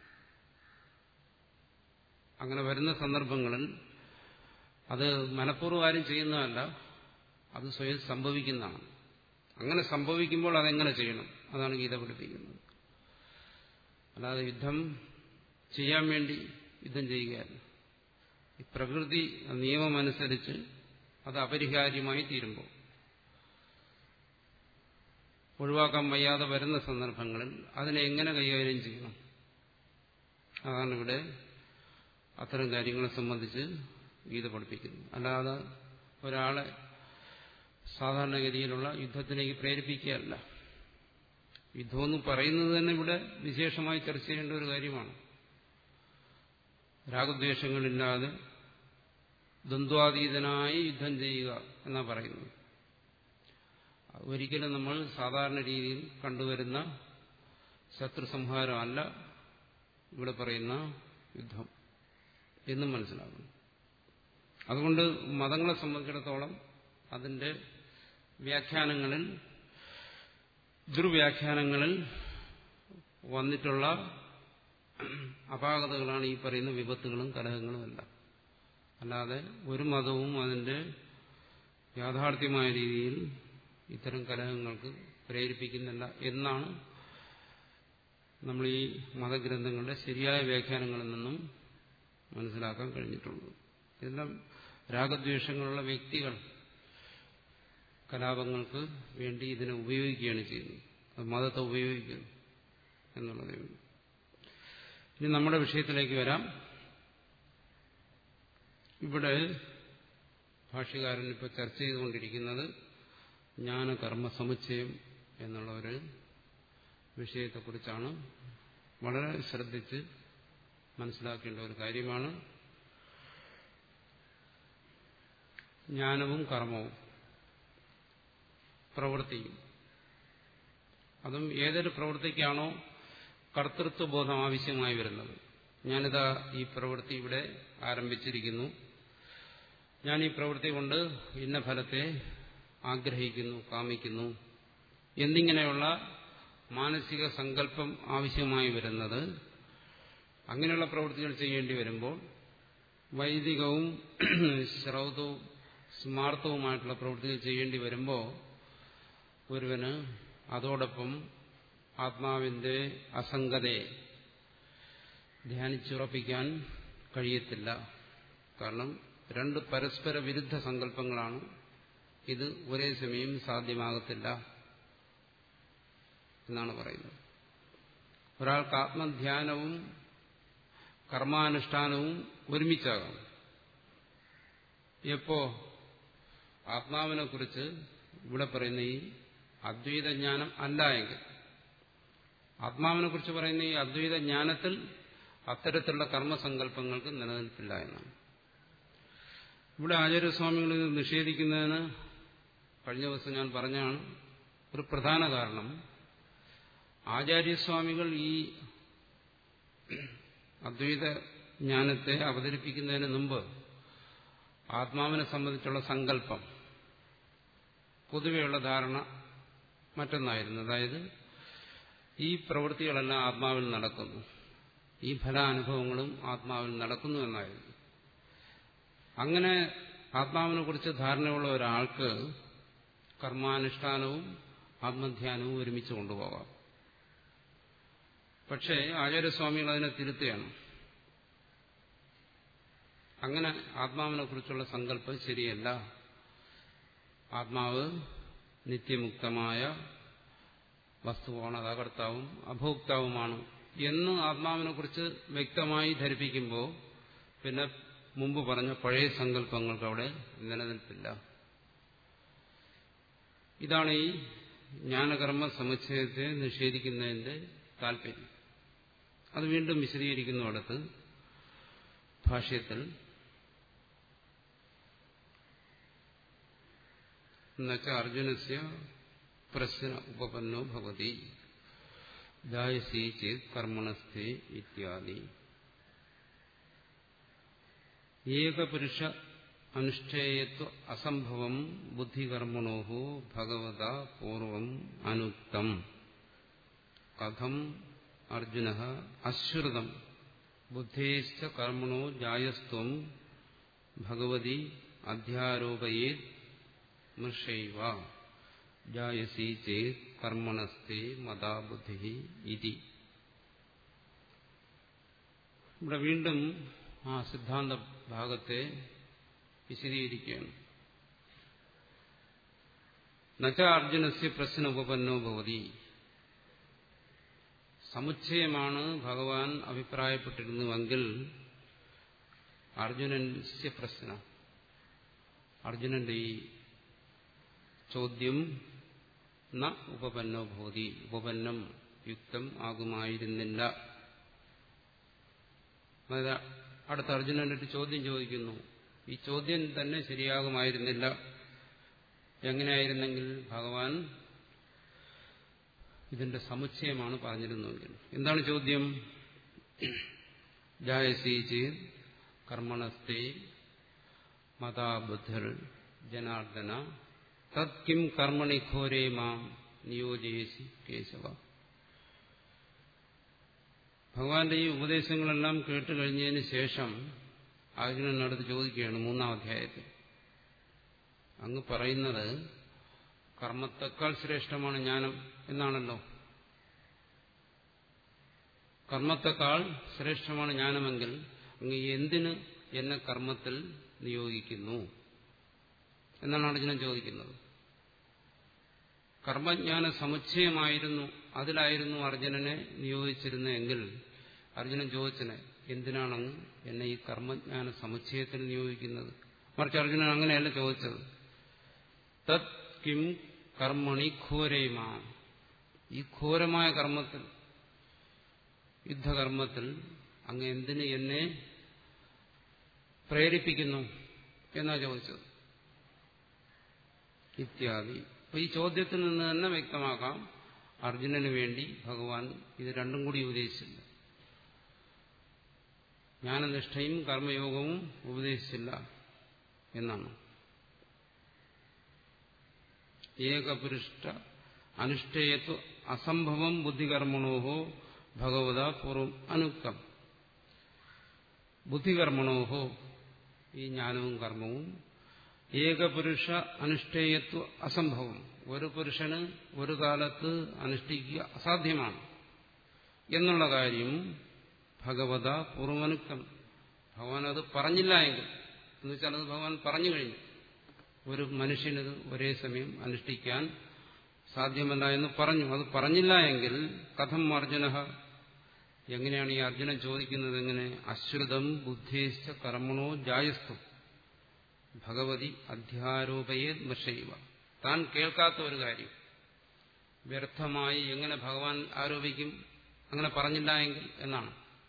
അങ്ങനെ വരുന്ന സന്ദർഭങ്ങളിൽ അത് മനഃപൂർവ്വം ആരും ചെയ്യുന്നതല്ല അത് സ്വയം സംഭവിക്കുന്നതാണ് അങ്ങനെ സംഭവിക്കുമ്പോൾ അതെങ്ങനെ ചെയ്യണം അതാണ് ഗീത പഠിപ്പിക്കുന്നത് അല്ലാതെ യുദ്ധം ചെയ്യാൻ വേണ്ടി യുദ്ധം ചെയ്യുകയല്ല ഈ പ്രകൃതി നിയമമനുസരിച്ച് അത് അപരിഹാര്യമായി തീരുമ്പോൾ ഒഴിവാക്കാൻ വയ്യാതെ വരുന്ന സന്ദർഭങ്ങളിൽ അതിനെ എങ്ങനെ കൈകാര്യം ചെയ്യണം അതാണ് ഇവിടെ അത്തരം കാര്യങ്ങളെ സംബന്ധിച്ച് ഗീത പഠിപ്പിക്കുന്നത് അല്ലാതെ ഒരാളെ സാധാരണഗതിയിലുള്ള യുദ്ധത്തിലേക്ക് പ്രേരിപ്പിക്കുകയല്ല യുദ്ധമെന്ന് പറയുന്നത് തന്നെ ഇവിടെ വിശേഷമായി ചർച്ച ചെയ്യേണ്ട ഒരു കാര്യമാണ് രാഗദ്വേഷങ്ങളില്ലാതെ ദ്വന്ദ്വാതീതനായി യുദ്ധം ചെയ്യുക എന്നാ പറയുന്നത് ഒരിക്കലും നമ്മൾ സാധാരണ രീതിയിൽ കണ്ടുവരുന്ന ശത്രുസംഹാരമല്ല ഇവിടെ പറയുന്ന യുദ്ധം എന്നും മനസ്സിലാക്കുന്നു അതുകൊണ്ട് മതങ്ങളെ സംബന്ധിച്ചിടത്തോളം അതിന്റെ വ്യാഖ്യാനങ്ങളിൽ ദുർവ്യാഖ്യാനങ്ങളിൽ വന്നിട്ടുള്ള അപാകതകളാണ് ഈ പറയുന്ന വിപത്തുകളും കലഹങ്ങളും എല്ലാം അല്ലാതെ ഒരു മതവും അതിന്റെ യാഥാർത്ഥ്യമായ രീതിയിൽ ഇത്തരം കലഹങ്ങൾക്ക് പ്രേരിപ്പിക്കുന്നില്ല എന്നാണ് നമ്മൾ ഈ മതഗ്രന്ഥങ്ങളുടെ ശരിയായ വ്യാഖ്യാനങ്ങളിൽ നിന്നും മനസ്സിലാക്കാൻ കഴിഞ്ഞിട്ടുള്ളത് ഇതെല്ലാം രാഗദ്വേഷങ്ങളുള്ള വ്യക്തികൾ കലാപങ്ങൾക്ക് വേണ്ടി ഇതിനെ ഉപയോഗിക്കുകയാണ് ചെയ്യുന്നത് അത് മതത്തെ ഉപയോഗിക്കുന്നു എന്നുള്ളതേ ഉള്ളൂ ഇനി നമ്മുടെ വിഷയത്തിലേക്ക് വരാം ഇവിടെ ഭാഷ്യകാരൻ ഇപ്പോൾ ചർച്ച ചെയ്തുകൊണ്ടിരിക്കുന്നത് ജ്ഞാനകർമ്മ സമുച്ചയം എന്നുള്ള ഒരു വിഷയത്തെക്കുറിച്ചാണ് വളരെ ശ്രദ്ധിച്ച് മനസ്സിലാക്കേണ്ട ഒരു കാര്യമാണ് ജ്ഞാനവും കർമ്മവും പ്രവൃത്തിയും അതും ഏതൊരു പ്രവൃത്തിക്കാണോ കർത്തൃത്വബോധം ആവശ്യമായി വരുന്നത് ഞാനിതാ ഈ പ്രവൃത്തി ഇവിടെ ആരംഭിച്ചിരിക്കുന്നു ഞാൻ ഈ പ്രവൃത്തി കൊണ്ട് ഇന്ന ഫലത്തെ ആഗ്രഹിക്കുന്നു കാമിക്കുന്നു എന്നിങ്ങനെയുള്ള മാനസിക സങ്കല്പം ആവശ്യമായി വരുന്നത് അങ്ങനെയുള്ള പ്രവൃത്തികൾ ചെയ്യേണ്ടി വരുമ്പോൾ വൈദികവും ശ്രൗതവും സ്മാർത്ഥവുമായിട്ടുള്ള പ്രവൃത്തികൾ ചെയ്യേണ്ടി വരുമ്പോൾ ഒരുവന് അതോടൊപ്പം ആത്മാവിന്റെ അസംഗതയെ ധ്യാനിച്ചുറപ്പിക്കാൻ കഴിയത്തില്ല കാരണം രണ്ട് പരസ്പര വിരുദ്ധ സങ്കല്പങ്ങളാണ് ഇത് ഒരേ സമയം സാധ്യമാകത്തില്ല എന്നാണ് പറയുന്നത് ഒരാൾക്ക് ആത്മധ്യാനവും കർമാനുഷ്ഠാനവും ഒരുമിച്ചാകാം എപ്പോ ആത്മാവിനെ കുറിച്ച് ഇവിടെ പറയുന്ന ഈ അദ്വൈത ജ്ഞാനം അല്ല എങ്കിൽ ആത്മാവിനെ കുറിച്ച് പറയുന്ന ഈ അദ്വൈത ജ്ഞാനത്തിൽ അത്തരത്തിലുള്ള കർമ്മസങ്കല്പങ്ങൾക്ക് നിലനിൽപ്പില്ല എന്നാണ് ഇവിടെ ആചാര്യസ്വാമികൾ ഇത് നിഷേധിക്കുന്നതിന് കഴിഞ്ഞ ദിവസം ഞാൻ പറഞ്ഞാണ് ഒരു പ്രധാന കാരണം ആചാര്യസ്വാമികൾ ഈ അദ്വൈത ജ്ഞാനത്തെ അവതരിപ്പിക്കുന്നതിന് മുമ്പ് ആത്മാവിനെ സംബന്ധിച്ചുള്ള സങ്കല്പം പൊതുവെയുള്ള ധാരണ മറ്റൊന്നായിരുന്നു അതായത് ഈ പ്രവൃത്തികളെല്ലാം ആത്മാവിൽ നടക്കുന്നു ഈ ഫലാനുഭവങ്ങളും ആത്മാവിൽ നടക്കുന്നു എന്നായിരുന്നു അങ്ങനെ ആത്മാവിനെ കുറിച്ച് ധാരണയുള്ള ഒരാൾക്ക് കർമാനുഷ്ഠാനവും ആത്മധ്യാനവും ഒരുമിച്ച് കൊണ്ടുപോകാം പക്ഷേ ആചാര്യസ്വാമികൾ അതിനെ തിരുത്തുകയാണ് അങ്ങനെ ആത്മാവിനെ കുറിച്ചുള്ള സങ്കല്പം ശരിയല്ല ആത്മാവ് നിത്യമുക്തമായ വസ്തുവാണ് അത് അകർത്താവും അഭോക്താവുമാണ് എന്ന് ആത്മാവിനെ കുറിച്ച് വ്യക്തമായി ധരിപ്പിക്കുമ്പോൾ പിന്നെ മുമ്പ് പറഞ്ഞ പഴയ സങ്കല്പങ്ങൾക്ക് അവിടെ നിലനിൽപ്പില്ല ഇതാണ് ഈ ജ്ഞാനകർമ്മ സമുച്ചയത്തെ നിഷേധിക്കുന്നതിന്റെ താല്പര്യം അത് വീണ്ടും വിശദീകരിക്കുന്നു അടുത്ത് ഭാഷ്യത്തിൽ എന്നുവെച്ചാൽ അർജുനസ്യ പ്രശ്ന ഉപപന്നോ ഭവതി ജായസി ചേത് കർമ്മണസ്ഥേ ഇത്യാദി ഏകപുരുഷ അനുഷ്ഠേയത്വ അസംഭവം ബുദ്ധികർമ്മണോ ഭഗവത പൂർവം അനുക്തം കഥം അർജുന അശ്രുതം ബുദ്ധേശ്ച കർമ്മണോ ജായസ്ത്വം ഭഗവതി അധ്യാരോപയേ മൃഷൈവ ജായസി ചേത് കർമ്മണസ്തേ മതാ ബുദ്ധി ഇതി ഇവിടെ വീണ്ടും ആ സിദ്ധാന്ത ഭാഗത്തെ വിശദീകരിക്കുകയാണ് നച്ച അർജുനസ്യ പ്രശ്ന ഉപപന്നോ ഭവതി സമുച്ചയമാണ് ഭഗവാൻ അഭിപ്രായപ്പെട്ടിരുന്നുവെങ്കിൽ അർജുനന്റെ പ്രശ്ന അർജുനന്റെ ഈ ചോദ്യം ന ഉപപന്നോ ഭവതി ഉപപന്നം യുക്തം ആകുമായിരുന്നില്ല അതായത് അടുത്ത അർജുനന്റെ ചോദ്യം ചോദിക്കുന്നു ഈ ചോദ്യം തന്നെ ശരിയാകുമായിരുന്നില്ല എങ്ങനെയായിരുന്നെങ്കിൽ ഭഗവാൻ ഇതിന്റെ സമുച്ചയമാണ് പറഞ്ഞിരുന്നുവെങ്കിൽ എന്താണ് ചോദ്യം ജായസി ചേത് കർമ്മണസ്തേ മതാബുദ്ധർ ജനാർദ്ദന തത് കിം കർമ്മണി ഘോരേ മാം നിയോജയസി കേശവ ഭഗവാന്റെ ഈ ഉപദേശങ്ങളെല്ലാം കേട്ട് കഴിഞ്ഞതിന് ശേഷം അർജുനനടുത്ത് ചോദിക്കുകയാണ് മൂന്നാം അധ്യായത്തിൽ അങ്ങ് പറയുന്നത് കർമ്മത്തെക്കാൾ ശ്രേഷ്ഠമാണ് ജ്ഞാനം എന്നാണല്ലോ കർമ്മത്തെക്കാൾ ശ്രേഷ്ഠമാണ് ജ്ഞാനമെങ്കിൽ അങ്ങ് എന്തിന് എന്നെ കർമ്മത്തിൽ നിയോഗിക്കുന്നു എന്നാണ് അർജുനൻ ചോദിക്കുന്നത് കർമ്മജ്ഞാന സമുച്ചയമായിരുന്നു അതിലായിരുന്നു അർജുനനെ നിയോഗിച്ചിരുന്നെങ്കിൽ അർജുനൻ ചോദിച്ചനെ എന്തിനാണങ്ങ് എന്നെ ഈ കർമ്മജ്ഞാന സമുച്ചയത്തിൽ നിയോഗിക്കുന്നത് മറിച്ച് അർജുനൻ അങ്ങനെയല്ല ചോദിച്ചത് തത് കിം കർമ്മണി ഘോരയുമാ ഈ ഘോരമായ കർമ്മത്തിൽ യുദ്ധകർമ്മത്തിൽ അങ്ങ് എന്തിന് എന്നെ പ്രേരിപ്പിക്കുന്നു എന്നാ ചോദിച്ചത് ഇത്യാദി അപ്പൊ ഈ ചോദ്യത്തിൽ നിന്ന് തന്നെ വ്യക്തമാക്കാം അർജുനന് വേണ്ടി ഭഗവാൻ ഇത് രണ്ടും കൂടി ഉപദേശിച്ചില്ല ജ്ഞാനനിഷ്ഠയും കർമ്മയോഗവും ഉപദേശിച്ചില്ല എന്നാണ് ഏകപുരുഷ്ട അനുഷ്ഠേയത്വ അസംഭവം ബുദ്ധികർമ്മണോഹോ ഭഗവത പൂർവം അനുക്തം ബുദ്ധികർമ്മണോഹോ ഈ ജ്ഞാനവും കർമ്മവും ഏകപുരുഷ അനുഷ്ഠേയത്വ അസംഭവം ഒരു പുരുഷന് ഒരു കാലത്ത് അനുഷ്ഠിക്കുക അസാധ്യമാണ് എന്നുള്ള കാര്യം ഭഗവത പൂർവനുക്തം ഭഗവാൻ അത് പറഞ്ഞില്ല എങ്കിൽ എന്ന് വെച്ചാൽ അത് ഭഗവാൻ പറഞ്ഞു കഴിഞ്ഞു ഒരു മനുഷ്യനത് ഒരേ സമയം അനുഷ്ഠിക്കാൻ സാധ്യമല്ല എന്ന് പറഞ്ഞു അത് പറഞ്ഞില്ല എങ്കിൽ കഥം അർജുന എങ്ങനെയാണ് ഈ അർജുനൻ ചോദിക്കുന്നത് എങ്ങനെ അശ്രുതം ബുദ്ധിശ്ച കർമ്മണോ ജായസ്തു ഭഗവതി അധ്യാരോപയേ മഷൈവ താൻ കേൾക്കാത്ത ഒരു കാര്യം വ്യർത്ഥമായി എങ്ങനെ ഭഗവാൻ ആരോപിക്കും അങ്ങനെ പറഞ്ഞില്ല എങ്കിൽ എന്നാണ്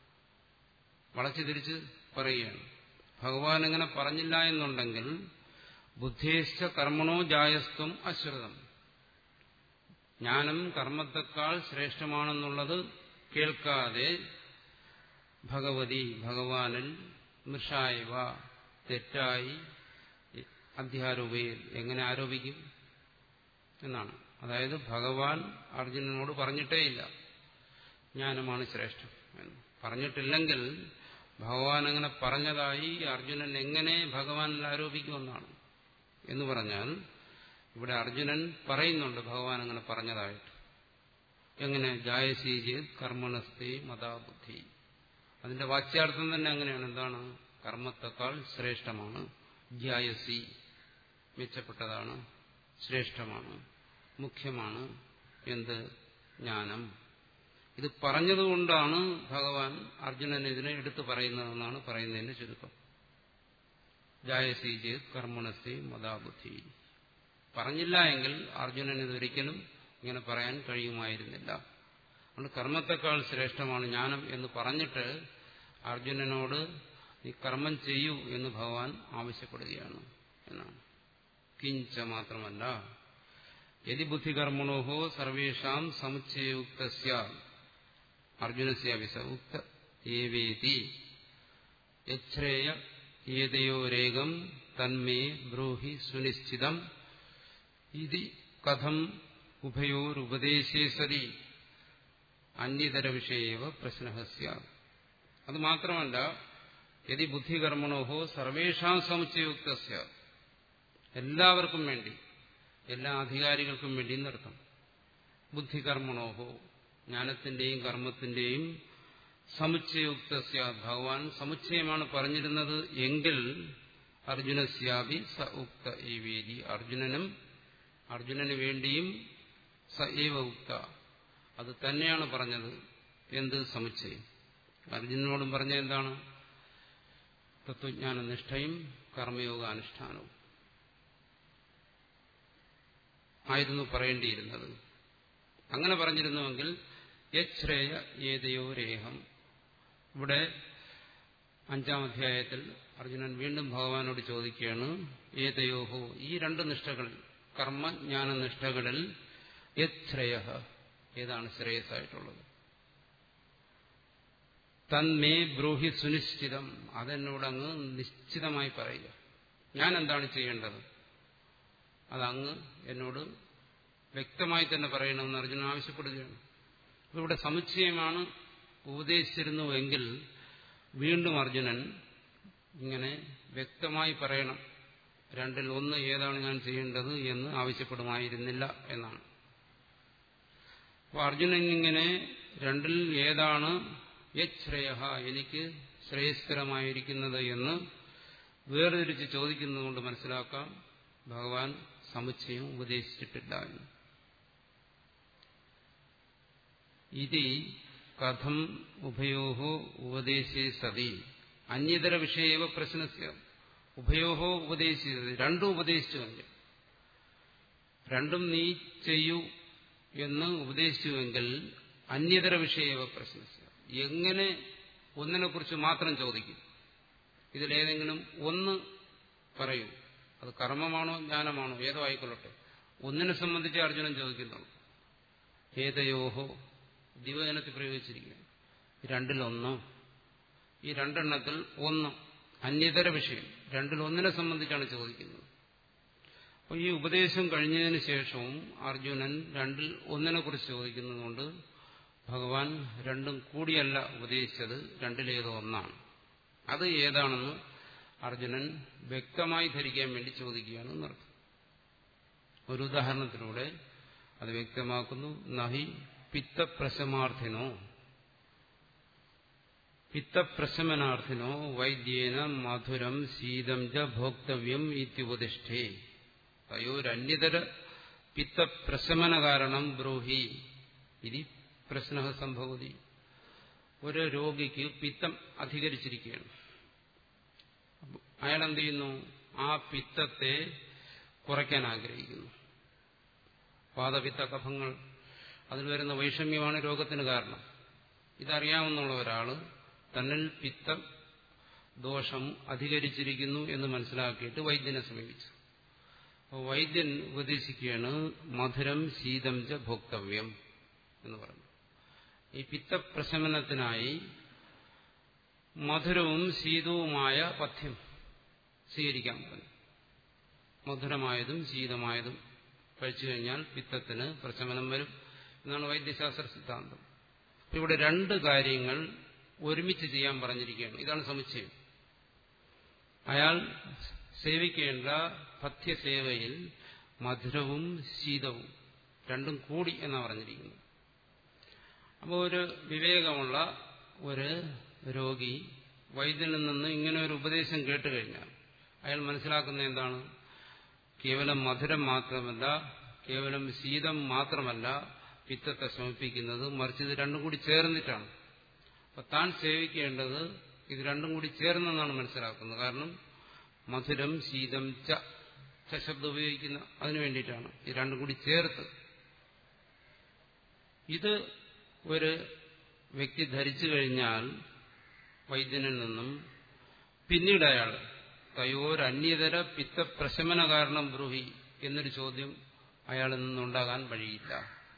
വളച്ചു തിരിച്ച് പറയുകയാണ് ഭഗവാൻ അങ്ങനെ പറഞ്ഞില്ല എന്നുണ്ടെങ്കിൽ ബുദ്ധിശ്ച കർമ്മണോ ജായസ്ത്വം അശ്രുതം ജ്ഞാനം കർമ്മത്തെക്കാൾ ശ്രേഷ്ഠമാണെന്നുള്ളത് കേൾക്കാതെ ഭഗവതി ഭഗവാനിൽ മൃഷായവ തെറ്റായി അധ്യാരോപയിൽ എങ്ങനെ ആരോപിക്കും എന്നാണ് അതായത് ഭഗവാൻ അർജുനനോട് പറഞ്ഞിട്ടേയില്ല ജ്ഞാനമാണ് ശ്രേഷ്ഠം എന്ന് പറഞ്ഞിട്ടില്ലെങ്കിൽ ഭഗവാൻ അങ്ങനെ പറഞ്ഞതായി അർജുനൻ എങ്ങനെ ഭഗവാനിൽ ആരോപിക്കുമെന്നാണ് എന്ന് പറഞ്ഞാൽ ഇവിടെ അർജുനൻ പറയുന്നുണ്ട് ഭഗവാൻ അങ്ങനെ പറഞ്ഞതായിട്ട് എങ്ങനെ ജായസീജി കർമ്മണസ്തി മതാബുദ്ധി അതിന്റെ വാച്യാർത്ഥം തന്നെ അങ്ങനെയാണ് എന്താണ് കർമ്മത്തെക്കാൾ ശ്രേഷ്ഠമാണ് ജ്യായസി മെച്ചപ്പെട്ടതാണ് ശ്രേഷ്ഠമാണ് മുഖ്യമാണ് എന്ത് ജ്ഞാനം ഇത് പറഞ്ഞതുകൊണ്ടാണ് ഭഗവാൻ അർജുനൻ ഇതിനെ എടുത്തു പറയുന്നതെന്നാണ് പറയുന്നതിന്റെ ചുരുക്കം ജായസീജ് കർമ്മണസ്തി മതാബുദ്ധി പറഞ്ഞില്ല എങ്കിൽ അർജുനൻ ഇതൊരിക്കലും ഇങ്ങനെ പറയാൻ കഴിയുമായിരുന്നില്ല അതുകൊണ്ട് കർമ്മത്തെക്കാൾ ശ്രേഷ്ഠമാണ് ജ്ഞാനം എന്ന് പറഞ്ഞിട്ട് അർജുനനോട് ഈ കർമ്മം ചെയ്യൂ എന്ന് ഭഗവാൻ ആവശ്യപ്പെടുകയാണ് എന്നാണ് കിഞ്ച മാത്രമല്ല യതി ബുദ്ധികർമ്മണോ സർവേഷാം സമുച്ചയുക്ത അർജുനസ്യാവിസ ഉക്ത ഏവേതി യച്ഛ്രേയ ഏതയോരേകം തന്മേ ബ്രൂഹി സുനിശ്ചിതം ഇതി കഥം ഉഭയോരുപദേശേ സതി അന്യതര വിഷയേവ പ്രശ്ന അത് മാത്രമല്ല യതി ബുദ്ധികർമ്മണോഹോ സർവേഷാം സമുച്ചയുക്ത എല്ലാവർക്കും വേണ്ടി എല്ലാ അധികാരികൾക്കും വേണ്ടി എന്നർത്ഥം ബുദ്ധികർമ്മണോഹോ ജ്ഞാനത്തിന്റെയും കർമ്മത്തിന്റെയും സമുച്ചയുക്ത ഭഗവാൻ സമുച്ചയമാണ് പറഞ്ഞിരുന്നത് എങ്കിൽ അർജുനസ്യാപി സ ഉക്ത ഏവേദി അർജുനനും അർജുനന് വേണ്ടിയും സ ഏവ ഉക്ത അത് തന്നെയാണ് പറഞ്ഞത് എന്ത് സമുച്ചയം അർജുനനോടും പറഞ്ഞ എന്താണ് തത്വജ്ഞാന നിഷ്ഠയും കർമ്മയോഗ അനുഷ്ഠാനവും ആയിരുന്നു പറയേണ്ടിയിരുന്നത് അങ്ങനെ പറഞ്ഞിരുന്നുവെങ്കിൽ യശ്രേയ ഏതയോ രേഹം ഇവിടെ അഞ്ചാം അധ്യായത്തിൽ അർജുനൻ വീണ്ടും ഭഗവാനോട് ചോദിക്കുകയാണ് ഏതയോഹോ ഈ രണ്ട് നിഷ്ഠകളിൽ കർമ്മജ്ഞാന നിഷ്ഠകളിൽ യശ്രേയ ഏതാണ് ശ്രേയസ്സായിട്ടുള്ളത് തന്മേ ബ്രൂഹി സുനിശ്ചിതം അതെന്നോടങ്ങ് നിശ്ചിതമായി പറയുക ഞാൻ എന്താണ് ചെയ്യേണ്ടത് അതങ്ങ് എന്നോട് വ്യക്തമായി തന്നെ പറയണമെന്ന് അർജുനൻ ആവശ്യപ്പെടുകയാണ് ഇവിടെ സമുച്ചയമാണ് ഉപദേശിച്ചിരുന്നുവെങ്കിൽ വീണ്ടും അർജുനൻ ഇങ്ങനെ വ്യക്തമായി പറയണം രണ്ടിൽ ഒന്ന് ഏതാണ് ഞാൻ ചെയ്യേണ്ടത് എന്ന് ആവശ്യപ്പെടുമായിരുന്നില്ല എന്നാണ് അപ്പോൾ അർജുനൻ ഇങ്ങനെ രണ്ടിൽ ഏതാണ് യശ്രേയ എനിക്ക് ശ്രേയസ്കരമായിരിക്കുന്നത് എന്ന് വേർതിരിച്ച് ചോദിക്കുന്നതുകൊണ്ട് മനസ്സിലാക്കാം ഭഗവാൻ സമുച്ചയം ഉപദേശിച്ചിട്ടില്ല എന്ന് ഇതി കഥം ഉഭയോഹോ ഉപദേശേ സതി അന്യതര വിഷയവ പ്രശ്നസ്യ ഉഭയോഹോ ഉപദേശിച്ചത് രണ്ടും ഉപദേശിച്ചുവെങ്കിൽ രണ്ടും നീ ചെയ്യൂ എന്ന് ഉപദേശിച്ചുവെങ്കിൽ അന്യതര വിഷയവ പ്രശ്നസ്യ എങ്ങനെ ഒന്നിനെക്കുറിച്ച് മാത്രം ചോദിക്കും ഇതിലേതെങ്കിലും ഒന്ന് പറയൂ അത് കർമ്മമാണോ ജ്ഞാനമാണോ ഏതോ ആയിക്കൊള്ളട്ടെ ഒന്നിനെ സംബന്ധിച്ച് അർജുനൻ ചോദിക്കുന്നുള്ളൂ ഏതയോഹോ ദിവചനത്തിൽ പ്രയോഗിച്ചിരിക്കുകയാണ് രണ്ടിലൊന്ന് ഈ രണ്ടെണ്ണത്തിൽ ഒന്ന് അന്യതര വിഷയം രണ്ടിൽ ഒന്നിനെ സംബന്ധിച്ചാണ് ചോദിക്കുന്നത് അപ്പോൾ ഈ ഉപദേശം കഴിഞ്ഞതിന് ശേഷവും അർജുനൻ രണ്ടിൽ ഒന്നിനെ കുറിച്ച് ചോദിക്കുന്നതുകൊണ്ട് ഭഗവാൻ രണ്ടും കൂടിയല്ല ഉപദേശിച്ചത് രണ്ടിലേതോ ഒന്നാണ് അത് ഏതാണെന്ന് അർജുനൻ വ്യക്തമായി ധരിക്കാൻ വേണ്ടി ചോദിക്കുകയാണ് എന്നർത്ഥം ഒരു ഉദാഹരണത്തിലൂടെ അത് വ്യക്തമാക്കുന്നു നഹി പിത്തപ്രശമാർത്ഥിനോ പിത്തപ്രശമനാർത്ഥിനോ വൈദ്യേന മധുരം ശീതം ച ഭോക്തവ്യം ഇത്യുപതിഷ്ഠേ തയോരന്യതര പിത്തപ്രശമന കാരണം ബ്രൂഹി ഇതി പ്രശ്ന സംഭവതി ഒരു രോഗിക്ക് പിത്തം അധികരിച്ചിരിക്കുകയാണ് അയാൾ എന്ത് ചെയ്യുന്നു ആ പിത്തത്തെ കുറയ്ക്കാൻ ആഗ്രഹിക്കുന്നു പാദപിത്ത കഫങ്ങൾ അതിൽ വരുന്ന വൈഷമ്യമാണ് രോഗത്തിന് കാരണം ഇതറിയാവുന്ന ഒരാൾ തന്നിൽ പിത്ത ദോഷം അധികരിച്ചിരിക്കുന്നു എന്ന് മനസ്സിലാക്കിയിട്ട് വൈദ്യനെ സമീപിച്ചു അപ്പോൾ വൈദ്യൻ ഉപദേശിക്കുകയാണ് മധുരം ശീതം ച ഭോക്തവ്യം എന്ന് പറഞ്ഞു ഈ പിത്തപ്രശമനത്തിനായി മധുരവും ശീതവുമായ പഥ്യം സ്വീകരിക്കാൻ പറഞ്ഞു മധുരമായതും ശീതമായതും കഴിച്ചു കഴിഞ്ഞാൽ പിത്തത്തിന് പ്രശമനം വരും എന്നാണ് വൈദ്യശാസ്ത്ര സിദ്ധാന്തം ഇവിടെ രണ്ട് കാര്യങ്ങൾ ഒരുമിച്ച് ചെയ്യാൻ പറഞ്ഞിരിക്കുകയാണ് ഇതാണ് സമുച്ചയം അയാൾ സേവിക്കേണ്ട പഥ്യസേവയിൽ മധുരവും ശീതവും രണ്ടും കൂടി എന്നാണ് പറഞ്ഞിരിക്കുന്നത് അപ്പോൾ ഒരു വിവേകമുള്ള ഒരു രോഗി വൈദ്യനിൽ നിന്ന് ഇങ്ങനെ ഒരു ഉപദേശം കേട്ട് കഴിഞ്ഞാൽ അയാൾ മനസ്സിലാക്കുന്ന എന്താണ് കേവലം മധുരം മാത്രമല്ല കേവലം ശീതം മാത്രമല്ല പിത്തത്തെ ശമിപ്പിക്കുന്നത് മറിച്ച് ഇത് രണ്ടും കൂടി ചേർന്നിട്ടാണ് അപ്പൊ താൻ സേവിക്കേണ്ടത് ഇത് രണ്ടും കൂടി ചേർന്നെന്നാണ് മനസ്സിലാക്കുന്നത് കാരണം മധുരം ശീതം ച ച ശബ്ദം ഉപയോഗിക്കുന്ന അതിനു വേണ്ടിയിട്ടാണ് ഇത് രണ്ടും കൂടി ചേർത്ത് ഇത് ഒരു വ്യക്തി ധരിച്ചു കഴിഞ്ഞാൽ വൈദ്യനിൽ നിന്നും പിന്നീട് അയാൾ തയോരന്യതര പിത്തപ്രശമന കാരണം ബ്രൂഹി എന്നൊരു ചോദ്യം അയാളിൽ നിന്നുണ്ടാകാൻ വഴിയില്ല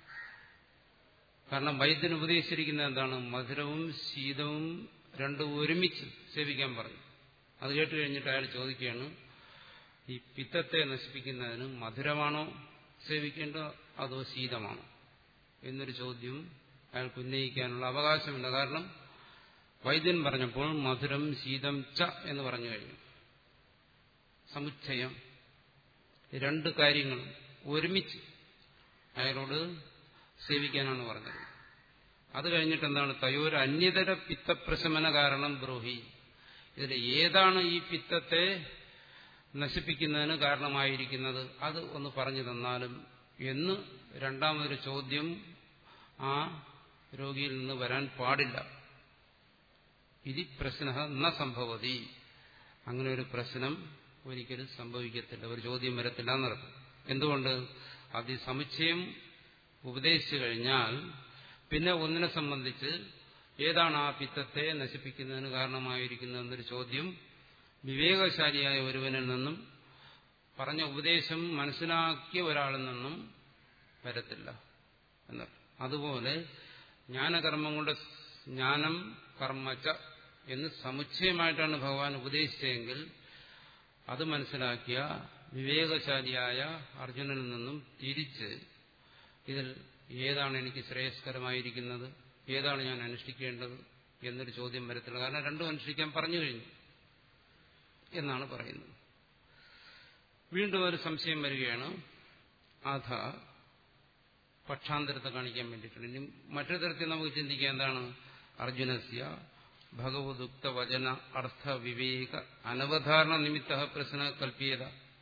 കാരണം വൈദ്യൻ ഉപദേശിച്ചിരിക്കുന്നത് എന്താണ് മധുരവും ശീതവും രണ്ടും ഒരുമിച്ച് സേവിക്കാൻ പറഞ്ഞു അത് കേട്ട് കഴിഞ്ഞിട്ട് അയാൾ ചോദിക്കുകയാണ് ഈ പിത്തത്തെ നശിപ്പിക്കുന്നതിന് മധുരമാണോ സേവിക്കേണ്ടോ അതോ ശീതമാണോ എന്നൊരു ചോദ്യം അയാൾക്ക് ഉന്നയിക്കാനുള്ള അവകാശമില്ല കാരണം വൈദ്യൻ പറഞ്ഞപ്പോൾ മധുരം ശീതം ച എന്ന് പറഞ്ഞു കഴിഞ്ഞു സമുച്ചയം രണ്ട് കാര്യങ്ങൾ ഒരുമിച്ച് അയാളോട് സേവിക്കാനാണ് പറഞ്ഞത് അത് കഴിഞ്ഞിട്ട് എന്താണ് തയോര് അന്യതര പിത്തപ്രശമന കാരണം ബ്രോഹി ഇതിൽ ഏതാണ് ഈ പിത്തത്തെ നശിപ്പിക്കുന്നതിന് കാരണമായിരിക്കുന്നത് അത് ഒന്ന് പറഞ്ഞു തന്നാലും എന്ന് രണ്ടാമതൊരു ചോദ്യം ആ രോഗിയിൽ നിന്ന് വരാൻ പാടില്ല ഇതി പ്രശ്ന ന സംഭവതി അങ്ങനെ ഒരു പ്രശ്നം ഒരിക്കലും സംഭവിക്കത്തില്ല ഒരു ചോദ്യം വരത്തില്ല എന്നർത്ഥം എന്തുകൊണ്ട് അതിസമുച്ചയം ഉപദേശിച്ചു കഴിഞ്ഞാൽ പിന്നെ ഒന്നിനെ സംബന്ധിച്ച് ഏതാണ് ആ പിത്തത്തെ നശിപ്പിക്കുന്നതിന് കാരണമായിരിക്കുന്നതെന്നൊരു ചോദ്യം വിവേകശാലിയായ ഒരുവനിൽ നിന്നും പറഞ്ഞ ഉപദേശം മനസ്സിലാക്കിയ ഒരാളിൽ നിന്നും വരത്തില്ല എന്നർത്ഥം അതുപോലെ ജ്ഞാനകർമ്മങ്ങളുടെ ജ്ഞാനം കർമ്മച്ച എന്ന് സമുച്ചയമായിട്ടാണ് ഭഗവാൻ ഉപദേശിച്ചതെങ്കിൽ അത് മനസ്സിലാക്കിയ വിവേകശാലിയായ അർജുനനിൽ നിന്നും തിരിച്ച് ഇതിൽ ഏതാണ് എനിക്ക് ശ്രേയസ്കരമായിരിക്കുന്നത് ഏതാണ് ഞാൻ അനുഷ്ഠിക്കേണ്ടത് എന്നൊരു ചോദ്യം വരത്തില്ല കാരണം രണ്ടും അനുഷ്ഠിക്കാൻ പറഞ്ഞു കഴിഞ്ഞു എന്നാണ് പറയുന്നത് വീണ്ടും ഒരു സംശയം വരികയാണ് അഥ പക്ഷാന്തരത്തെ കാണിക്കാൻ വേണ്ടിയിട്ടുണ്ട് ഇനി മറ്റൊരു തരത്തിൽ നമുക്ക് ചിന്തിക്കാം എന്താണ് അർജുനസ്യ ഭഗവതുക്ത വചന അർത്ഥ വിവേക അനവധാരണ നിമിത്ത പ്രശ്ന കൽപ്പിയത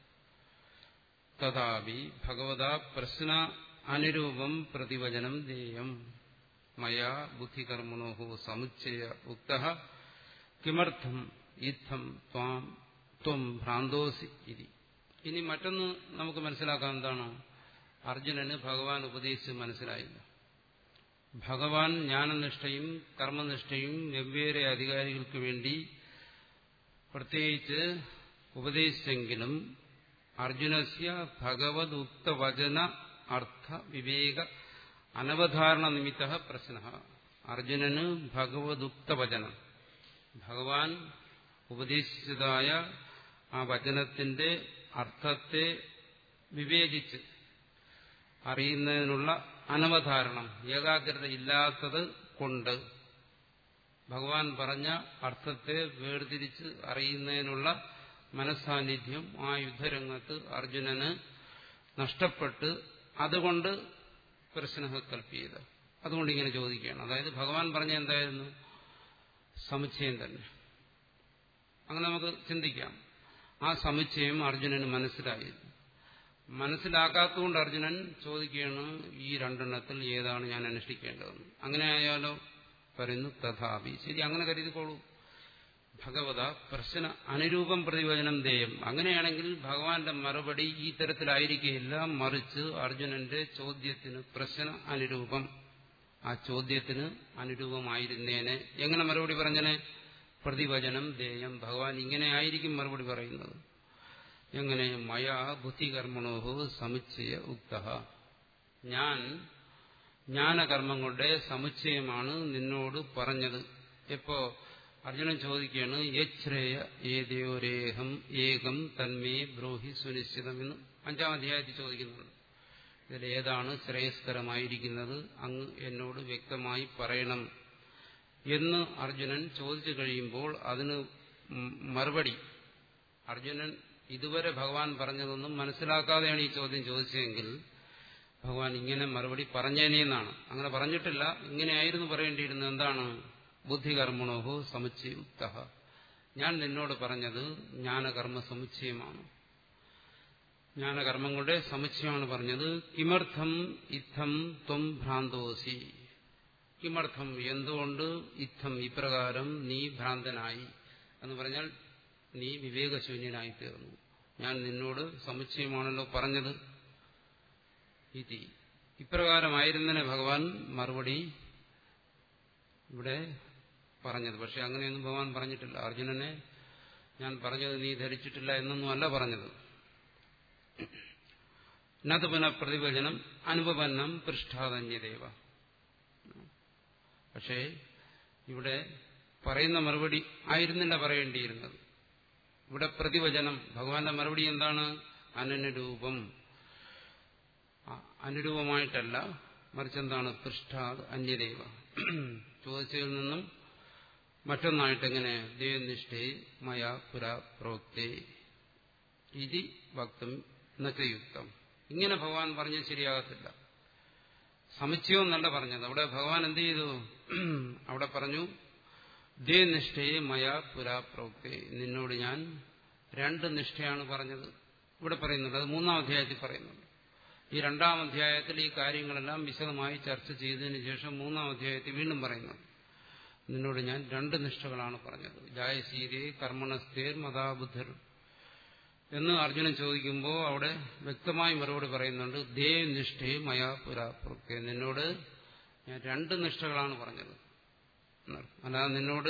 തഥാപി ഭഗവത പ്രശ്ന അനുരൂപം പ്രതിവചനം ദേയം മയാ ബുദ്ധികർമ്മണോ സമുച്ചയ ഉക്ത കിമർത്ഥം ഇത്തം ത്വാം ത്വം ഭ്രാന്തോസി ഇതി ഇനി മറ്റൊന്ന് നമുക്ക് മനസ്സിലാക്കാം എന്താണ് അർജുനന് ഭഗവാൻ ഉപദേശിച്ച് മനസ്സിലായില്ല ഭഗവാൻ ജ്ഞാനനിഷ്ഠയും കർമ്മനിഷ്ഠയും വെവ്വേറെ അധികാരികൾക്ക് വേണ്ടി പ്രത്യേകിച്ച് ഉപദേശിച്ചെങ്കിലും അർജുനസ്യ ഭഗവത് ഉക്തവചന അർത്ഥ വിവേക അനവധാരണ നിമിത്ത പ്രശ്ന അർജുനന് ഭഗവതുക്തവചനം ഭഗവാൻ ഉപദേശിച്ചതായ ആ വചനത്തിന്റെ അർത്ഥത്തെ വിവേചിച്ച് അറിയുന്നതിനുള്ള അനവധാരണം ഏകാഗ്രത ഇല്ലാത്തത് കൊണ്ട് ഭഗവാൻ പറഞ്ഞ അർത്ഥത്തെ വേർതിരിച്ച് അറിയുന്നതിനുള്ള മനസ്സാന്നിധ്യം ആ യുദ്ധരംഗത്ത് അർജുനന് നഷ്ടപ്പെട്ട് അതുകൊണ്ട് പ്രശ്ന കൽപ്പിയത് അതുകൊണ്ട് ഇങ്ങനെ ചോദിക്കുകയാണ് അതായത് ഭഗവാൻ പറഞ്ഞ എന്തായിരുന്നു സമുച്ചയം തന്നെ അങ്ങനെ നമുക്ക് ചിന്തിക്കാം ആ സമുച്ചയം അർജുനന് മനസ്സിലായി മനസ്സിലാക്കാത്തതുകൊണ്ട് അർജുനൻ ചോദിക്കുകയാണ് ഈ രണ്ടെണ്ണത്തിൽ ഏതാണ് ഞാൻ അനുഷ്ഠിക്കേണ്ടതെന്ന് അങ്ങനെ ആയാലോ പറയുന്നു തഥാപി ശരി അങ്ങനെ കരുതിക്കോളൂ ഭഗവത പ്രശ്ന അനുരൂപം പ്രതിവചനം ദേയം അങ്ങനെയാണെങ്കിൽ ഭഗവാന്റെ മറുപടി ഈ തരത്തിലായിരിക്കുകയില്ല മറിച്ച് അർജുനന്റെ ചോദ്യത്തിന് പ്രശ്ന അനുരൂപം ആ ചോദ്യത്തിന് അനുരൂപമായിരുന്നേനെ എങ്ങനെ മറുപടി പറഞ്ഞനെ പ്രതിവചനം ദേയം ഭഗവാൻ ഇങ്ങനെ ആയിരിക്കും മറുപടി പറയുന്നത് എങ്ങനെ മയാ ബുദ്ധികർമ്മണോഹോ സമുച്ചയ ഉക്ത ഞാൻ ജ്ഞാനകർമ്മങ്ങളുടെ സമുച്ചയമാണ് നിന്നോട് പറഞ്ഞത് എപ്പോ അർജുനൻ ചോദിക്കുകയാണ് യശ്രേയ ഏതയോരേഹം ഏകം തന്മേ ബ്രോഹി സുനിശ്ചിതം എന്ന് അഞ്ചാം അധ്യായത്തിൽ ചോദിക്കുന്നുണ്ട് ഇതിൽ ഏതാണ് ശ്രേയസ്കരമായിരിക്കുന്നത് അങ്ങ് എന്നോട് വ്യക്തമായി പറയണം എന്ന് അർജുനൻ ചോദിച്ചു കഴിയുമ്പോൾ അതിന് മറുപടി അർജുനൻ ഇതുവരെ ഭഗവാൻ പറഞ്ഞതൊന്നും മനസ്സിലാക്കാതെയാണ് ഈ ചോദ്യം ചോദിച്ചതെങ്കിൽ ഭഗവാൻ ഇങ്ങനെ മറുപടി പറഞ്ഞേനെന്നാണ് അങ്ങനെ പറഞ്ഞിട്ടില്ല ഇങ്ങനെയായിരുന്നു പറയേണ്ടിയിരുന്നത് എന്താണ് ബുദ്ധികർമ്മണോഹോ സമുച്ചയുക്ത ഞാൻ നിന്നോട് പറഞ്ഞത് ജ്ഞാനകർമ്മ സമുച്ചയമാണ് ജ്ഞാനകർമ്മങ്ങളുടെ സമുച്ചയമാണ് പറഞ്ഞത് കിമർത്ഥം ഇത്തം ത്വം ഭ്രാന്തോസി കിമർത്ഥം എന്തുകൊണ്ട് ഇത്തം ഇപ്രകാരം നീ ഭ്രാന്തനായി എന്ന് പറഞ്ഞാൽ നീ വിവേകശൂന്യനായി തീർന്നു ഞാൻ നിന്നോട് സമുച്ചയമാണല്ലോ പറഞ്ഞത് ഇതി ഇപ്രകാരമായിരുന്നതിന് ഭഗവാൻ മറുപടി ഇവിടെ പറഞ്ഞത് പക്ഷെ അങ്ങനെയൊന്നും ഭഗവാൻ പറഞ്ഞിട്ടില്ല അർജുനനെ ഞാൻ പറഞ്ഞത് നീ ധരിച്ചിട്ടില്ല എന്നൊന്നും അല്ല പറഞ്ഞത് നത് പുനഃ പ്രതിവചനം അനുപന്നം പൃഷ്ഠാതന്യദേവ പക്ഷേ ഇവിടെ പറയുന്ന മറുപടി ആയിരുന്നില്ല പറയേണ്ടിയിരുന്നത് ഇവിടെ പ്രതിവചനം ഭഗവാന്റെ മറുപടി എന്താണ് അനനുരൂപം അനുരൂപമായിട്ടല്ല മറിച്ച് എന്താണ് പൃഷ്ഠാത് അന്യദേവ ചോദിച്ചതിൽ നിന്നും മറ്റൊന്നായിട്ട് എങ്ങനെ ദേവനിഷ്ഠേ മയ പുര പ്രോക്തേ ഇതി ഭക്തം എന്നൊക്കെ യുക്തം ഇങ്ങനെ ഭഗവാൻ പറഞ്ഞത് ശരിയാകത്തില്ല സമുച്ചയം എന്നല്ല പറഞ്ഞത് അവിടെ ഭഗവാൻ എന്ത് ചെയ്തു അവിടെ പറഞ്ഞു ദേനിഷ്ഠയെ മയ പുരാ പ്രോക്തേ നിന്നോട് ഞാൻ രണ്ട് നിഷ്ഠയാണ് പറഞ്ഞത് ഇവിടെ പറയുന്നുണ്ട് അത് മൂന്നാം അധ്യായത്തിൽ പറയുന്നുണ്ട് ഈ രണ്ടാം അധ്യായത്തിൽ ഈ കാര്യങ്ങളെല്ലാം വിശദമായി ചർച്ച ചെയ്തതിന് ശേഷം മൂന്നാം അധ്യായത്തിൽ വീണ്ടും പറയുന്നു നിന്നോട് ഞാൻ രണ്ട് നിഷ്ഠകളാണ് പറഞ്ഞത് ജായസീരേ കർമ്മണസ്ഥേർ മതാബുദ്ധർ എന്ന് അർജുനൻ ചോദിക്കുമ്പോൾ അവിടെ വ്യക്തമായി മറുപടി പറയുന്നുണ്ട് ദേവ് നിഷ്ഠേ മയാ പുരാപ്രക്തി നിന്നോട് ഞാൻ രണ്ട് നിഷ്ഠകളാണ് പറഞ്ഞത് അല്ലാതെ നിന്നോട്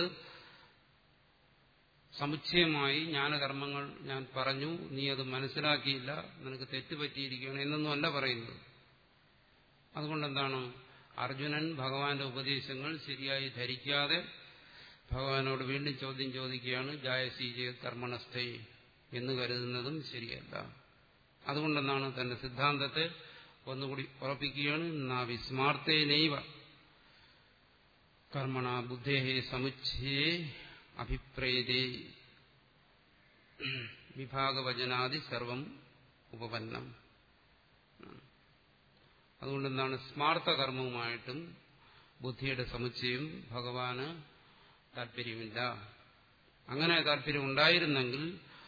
സമുച്ചയമായി ജ്ഞാനകർമ്മങ്ങൾ ഞാൻ പറഞ്ഞു നീ അത് മനസ്സിലാക്കിയില്ല നിനക്ക് തെറ്റുപറ്റിയിരിക്കുകയാണ് എന്നൊന്നും അല്ല പറയുന്നത് അതുകൊണ്ടെന്താണ് അർജുനൻ ഭഗവാന്റെ ഉപദേശങ്ങൾ ശരിയായി ധരിക്കാതെ ഭഗവാനോട് വീണ്ടും ചോദ്യം ചോദിക്കുകയാണ് ജായസീജയ കർമ്മണസ്ഥൈ എന്ന് കരുതുന്നതും ശരിയല്ല അതുകൊണ്ടെന്നാണ് തന്റെ സിദ്ധാന്തത്തെ ഒന്നുകൂടി ഉറപ്പിക്കുകയാണ് നാ വിസ്മാർത്തേനൈവ കർമ്മണ ബുദ്ധേ സമുച്ചയേ അഭിപ്രേതേ വിഭാഗവചനാദി സർവം ഉപപന്നം അതുകൊണ്ടെന്താണ് സ്മാർത്ഥ കർമ്മവുമായിട്ടും ബുദ്ധിയുടെ സമുച്ചയം ഭഗവാന് താല്പര്യമില്ല അങ്ങനെ താല്പര്യം ഉണ്ടായിരുന്നെങ്കിൽ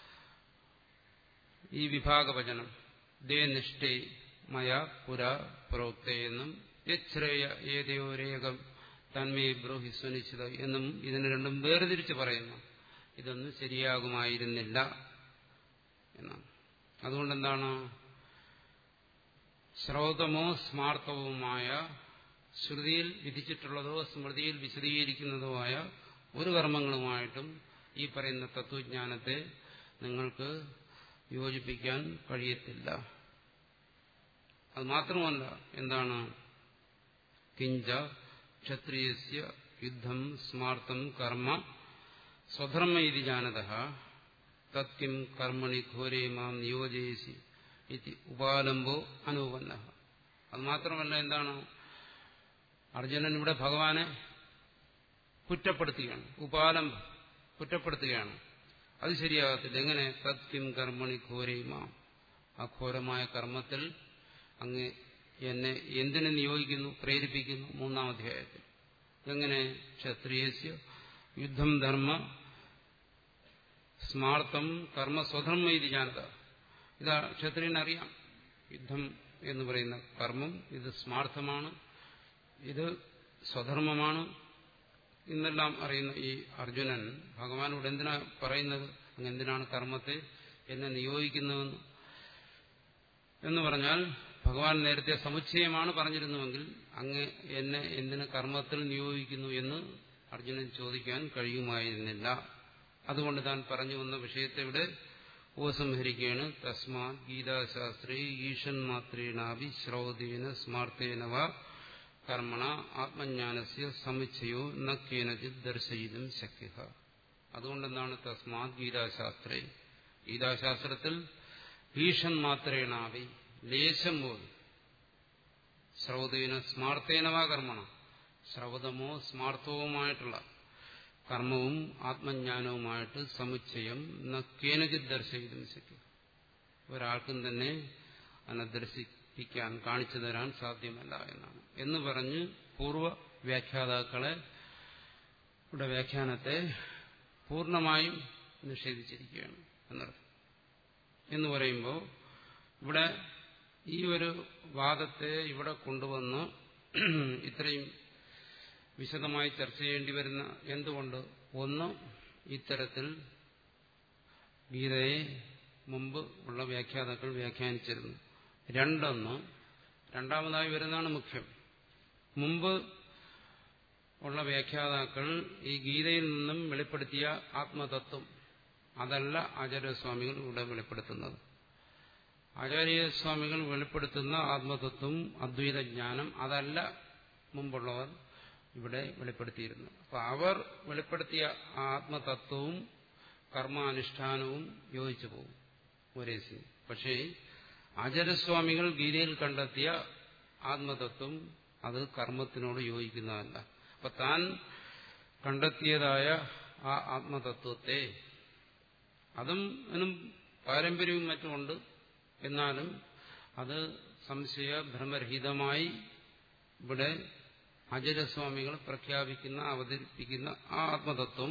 ഈ വിഭാഗവചനം ദേ നിഷ്ഠേ മയ പുര പ്രോക്ത എന്നും യശ്രേയ ഏതയോരേകം തന്മേ ബ്രോഹി സുനിശ്ചിത എന്നും ഇതിന് രണ്ടും വേർതിരിച്ച് പറയുന്നു ഇതൊന്നും ശരിയാകുമായിരുന്നില്ല എന്നാണ് അതുകൊണ്ടെന്താണ് ശ്രോതമോ സ്മാർത്ഥവുമായ ശ്രുതിയിൽ വിധിച്ചിട്ടുള്ളതോ സ്മൃതിയിൽ വിശദീകരിക്കുന്നതോ ആയ ഒരു കർമ്മങ്ങളുമായിട്ടും ഈ പറയുന്ന തത്വജ്ഞാനത്തെ നിങ്ങൾക്ക് യോജിപ്പിക്കാൻ കഴിയത്തില്ല അത് മാത്രമല്ല എന്താണ് കിഞ്ച ക്ഷത്രിയസ്യ യുദ്ധം സ്മാർത്ഥം കർമ്മ സ്വധർമ്മ ഇതി ജാനത തത്കിം കർമ്മണി ഘോരേ മാം നിയോജയസി ഇതി ഉപാലംബോ അനുപന്ന അത് മാത്രമല്ല എന്താണ് അർജുനൻ ഇവിടെ ഭഗവാനെ കുറ്റപ്പെടുത്തുകയാണ് ഉപാലംബം കുറ്റപ്പെടുത്തുകയാണ് അത് ശരിയാകത്തില്ല എങ്ങനെ തത്കിം കർമ്മണി ഘോരേമ ആ ഘോരമായ കർമ്മത്തിൽ അങ്ങ് എന്നെ എന്തിനു നിയോഗിക്കുന്നു പ്രേരിപ്പിക്കുന്നു മൂന്നാം അധ്യായത്തിൽ എങ്ങനെ ക്ഷത്രിയസ്യ യുദ്ധം ധർമ്മ സ്മാർത്ഥം കർമ്മ സ്വധർമ്മ ഇത് ജാനത ഇതാ ക്ഷത്രിയനറിയാം യുദ്ധം എന്ന് പറയുന്ന കർമ്മം ഇത് സ്മാർത്ഥമാണ് ഇത് സ്വധർമ്മമാണ് ഇന്നെല്ലാം അറിയുന്ന ഈ അർജുനൻ ഭഗവാനോട് എന്തിനാ പറയുന്നത് അങ്ങ് എന്തിനാണ് കർമ്മത്തെ എന്നെ നിയോഗിക്കുന്നതെന്ന് എന്ന് പറഞ്ഞാൽ ഭഗവാൻ നേരത്തെ സമുച്ചയമാണ് പറഞ്ഞിരുന്നുവെങ്കിൽ അങ്ങ് എന്നെ എന്തിന് കർമ്മത്തിൽ നിയോഗിക്കുന്നു എന്ന് അർജുനൻ ചോദിക്കാൻ കഴിയുമായിരുന്നില്ല അതുകൊണ്ട് താൻ പറഞ്ഞു വന്ന വിഷയത്തെ ഇവിടെ ഉപസംഹരിക്കുകയാണ് തസ്മാ ഗീതാശാസ്ത്രേ ഈശൻ മാത്രേണാവി ശ്രൗതേന സ്മാർത്ഥേന വ കർമ്മണ ആത്മജ്ഞാനസ്യ സമുച്ചയോ ന കേനചിത് ദർശയിതും ശക്യ അതുകൊണ്ടെന്താണ് തസ്മാത് ഗീതാശാസ്ത്രേ ഗീതാശാസ്ത്രത്തിൽ ഈശൻ മാത്രേണാവി ലേശം പോലും ശ്രൗതേന സ്മാർത്ഥേനവാ കർമ്മണ ശ്രൗതമോ സ്മാർത്ഥവുമായിട്ടുള്ള കർമ്മവും ആത്മജ്ഞാനവുമായിട്ട് സമുച്ചയം കേനചിത് ദർശയിതും ശക്യം ഒരാൾക്കും തന്നെ അതിനെ ദർശിപ്പിക്കാൻ കാണിച്ചു തരാൻ സാധ്യമല്ല എന്നാണ് എന്ന് പറഞ്ഞ് പൂർവ്വ വ്യാഖ്യാതാക്കളെ ഇവിടെ വ്യാഖ്യാനത്തെ പൂർണ്ണമായും നിഷേധിച്ചിരിക്കുകയാണ് എന്നർത്ഥം എന്ന് പറയുമ്പോൾ ഇവിടെ ഈ ഒരു വാദത്തെ ഇവിടെ കൊണ്ടുവന്ന് ഇത്രയും വിശദമായി ചർച്ച ചെയ്യേണ്ടി വരുന്ന എന്തുകൊണ്ട് ഒന്ന് ഇത്തരത്തിൽ ഗീതയെ മുമ്പ് ഉള്ള വ്യാഖ്യാതാക്കൾ വ്യാഖ്യാനിച്ചിരുന്നു രണ്ടൊന്ന് രണ്ടാമതായി വരുന്നതാണ് മുഖ്യം മുമ്പ് ഉള്ള വ്യാഖ്യാതാക്കൾ ഈ ഗീതയിൽ നിന്നും വെളിപ്പെടുത്തിയ ആത്മതത്വം അതല്ല ആചാര്യസ്വാമികൾ ഇവിടെ വെളിപ്പെടുത്തുന്നത് ആചാര്യസ്വാമികൾ വെളിപ്പെടുത്തുന്ന ആത്മതത്വം അദ്വൈത ജ്ഞാനം അതല്ല മുമ്പുള്ളവർ ഇവിടെ വെളിപ്പെടുത്തിയിരുന്നു അപ്പൊ അവർ വെളിപ്പെടുത്തിയ ആത്മതത്വവും കർമാനുഷ്ഠാനവും യോജിച്ചു പോകും ഒരേ സി പക്ഷേ ആചാര്യസ്വാമികൾ ഗീതയിൽ കണ്ടെത്തിയ ആത്മതത്വം അത് കർമ്മത്തിനോട് യോജിക്കുന്നതല്ല അപ്പൊ താൻ കണ്ടെത്തിയതായ ആ ആത്മതത്വത്തെ അതും അതിനും പാരമ്പര്യവും മറ്റുമുണ്ട് എന്നാലും അത് സംശയ ഭ്രമരഹിതമായി ഇവിടെ അജരസ്വാമികൾ പ്രഖ്യാപിക്കുന്ന അവതരിപ്പിക്കുന്ന ആ ആത്മതത്വം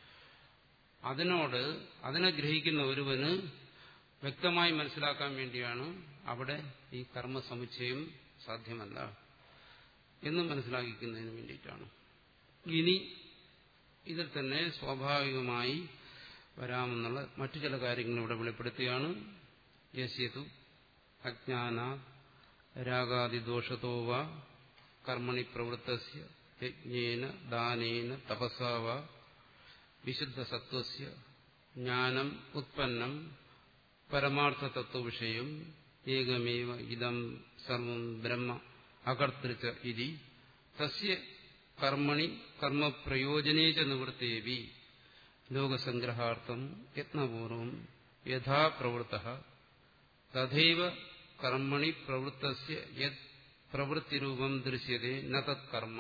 അതിനോട് അതിനെ ഗ്രഹിക്കുന്ന ഒരുവന് വ്യക്തമായി മനസ്സിലാക്കാൻ വേണ്ടിയാണ് അവിടെ ഈ കർമ്മസമുച്ചയം സാധ്യമല്ല എന്ന് മനസ്സിലാക്കിക്കുന്നതിന് വേണ്ടിയിട്ടാണ് ഇനി ഇതിൽ തന്നെ സ്വാഭാവികമായി വരാമെന്നുള്ള മറ്റു ചില കാര്യങ്ങൾ ഇവിടെ വെളിപ്പെടുത്തുകയാണ് യസ്യതു അജ്ഞാന രാഗാദിദോഷത്തോവ കർമ്മണി പ്രവൃത്തസ്യ യജ്ഞേന ദാനേന തപസാവ വിശുദ്ധസത്വസ്യ ജ്ഞാനം ഉത്പന്നം പരമാർത്ഥതത്വവിഷയം ഏകമേവ ഇതം സർവം ബ്രഹ്മ അകർത്തൃച്ച ഇതി തസ്യ കർമ്മണി കർമ്മപ്രയോജനേ ച നിവൃത്തേവി ലോകസംഗ്രഹാർത്ഥം യത്നപൂർവം യഥാ പ്രവൃത്ത തഥൈവ കർമ്മണി പ്രവൃത്തസ്യ യത് പ്രവൃത്തിരൂപം ദൃശ്യതേ ന തത് കർമ്മ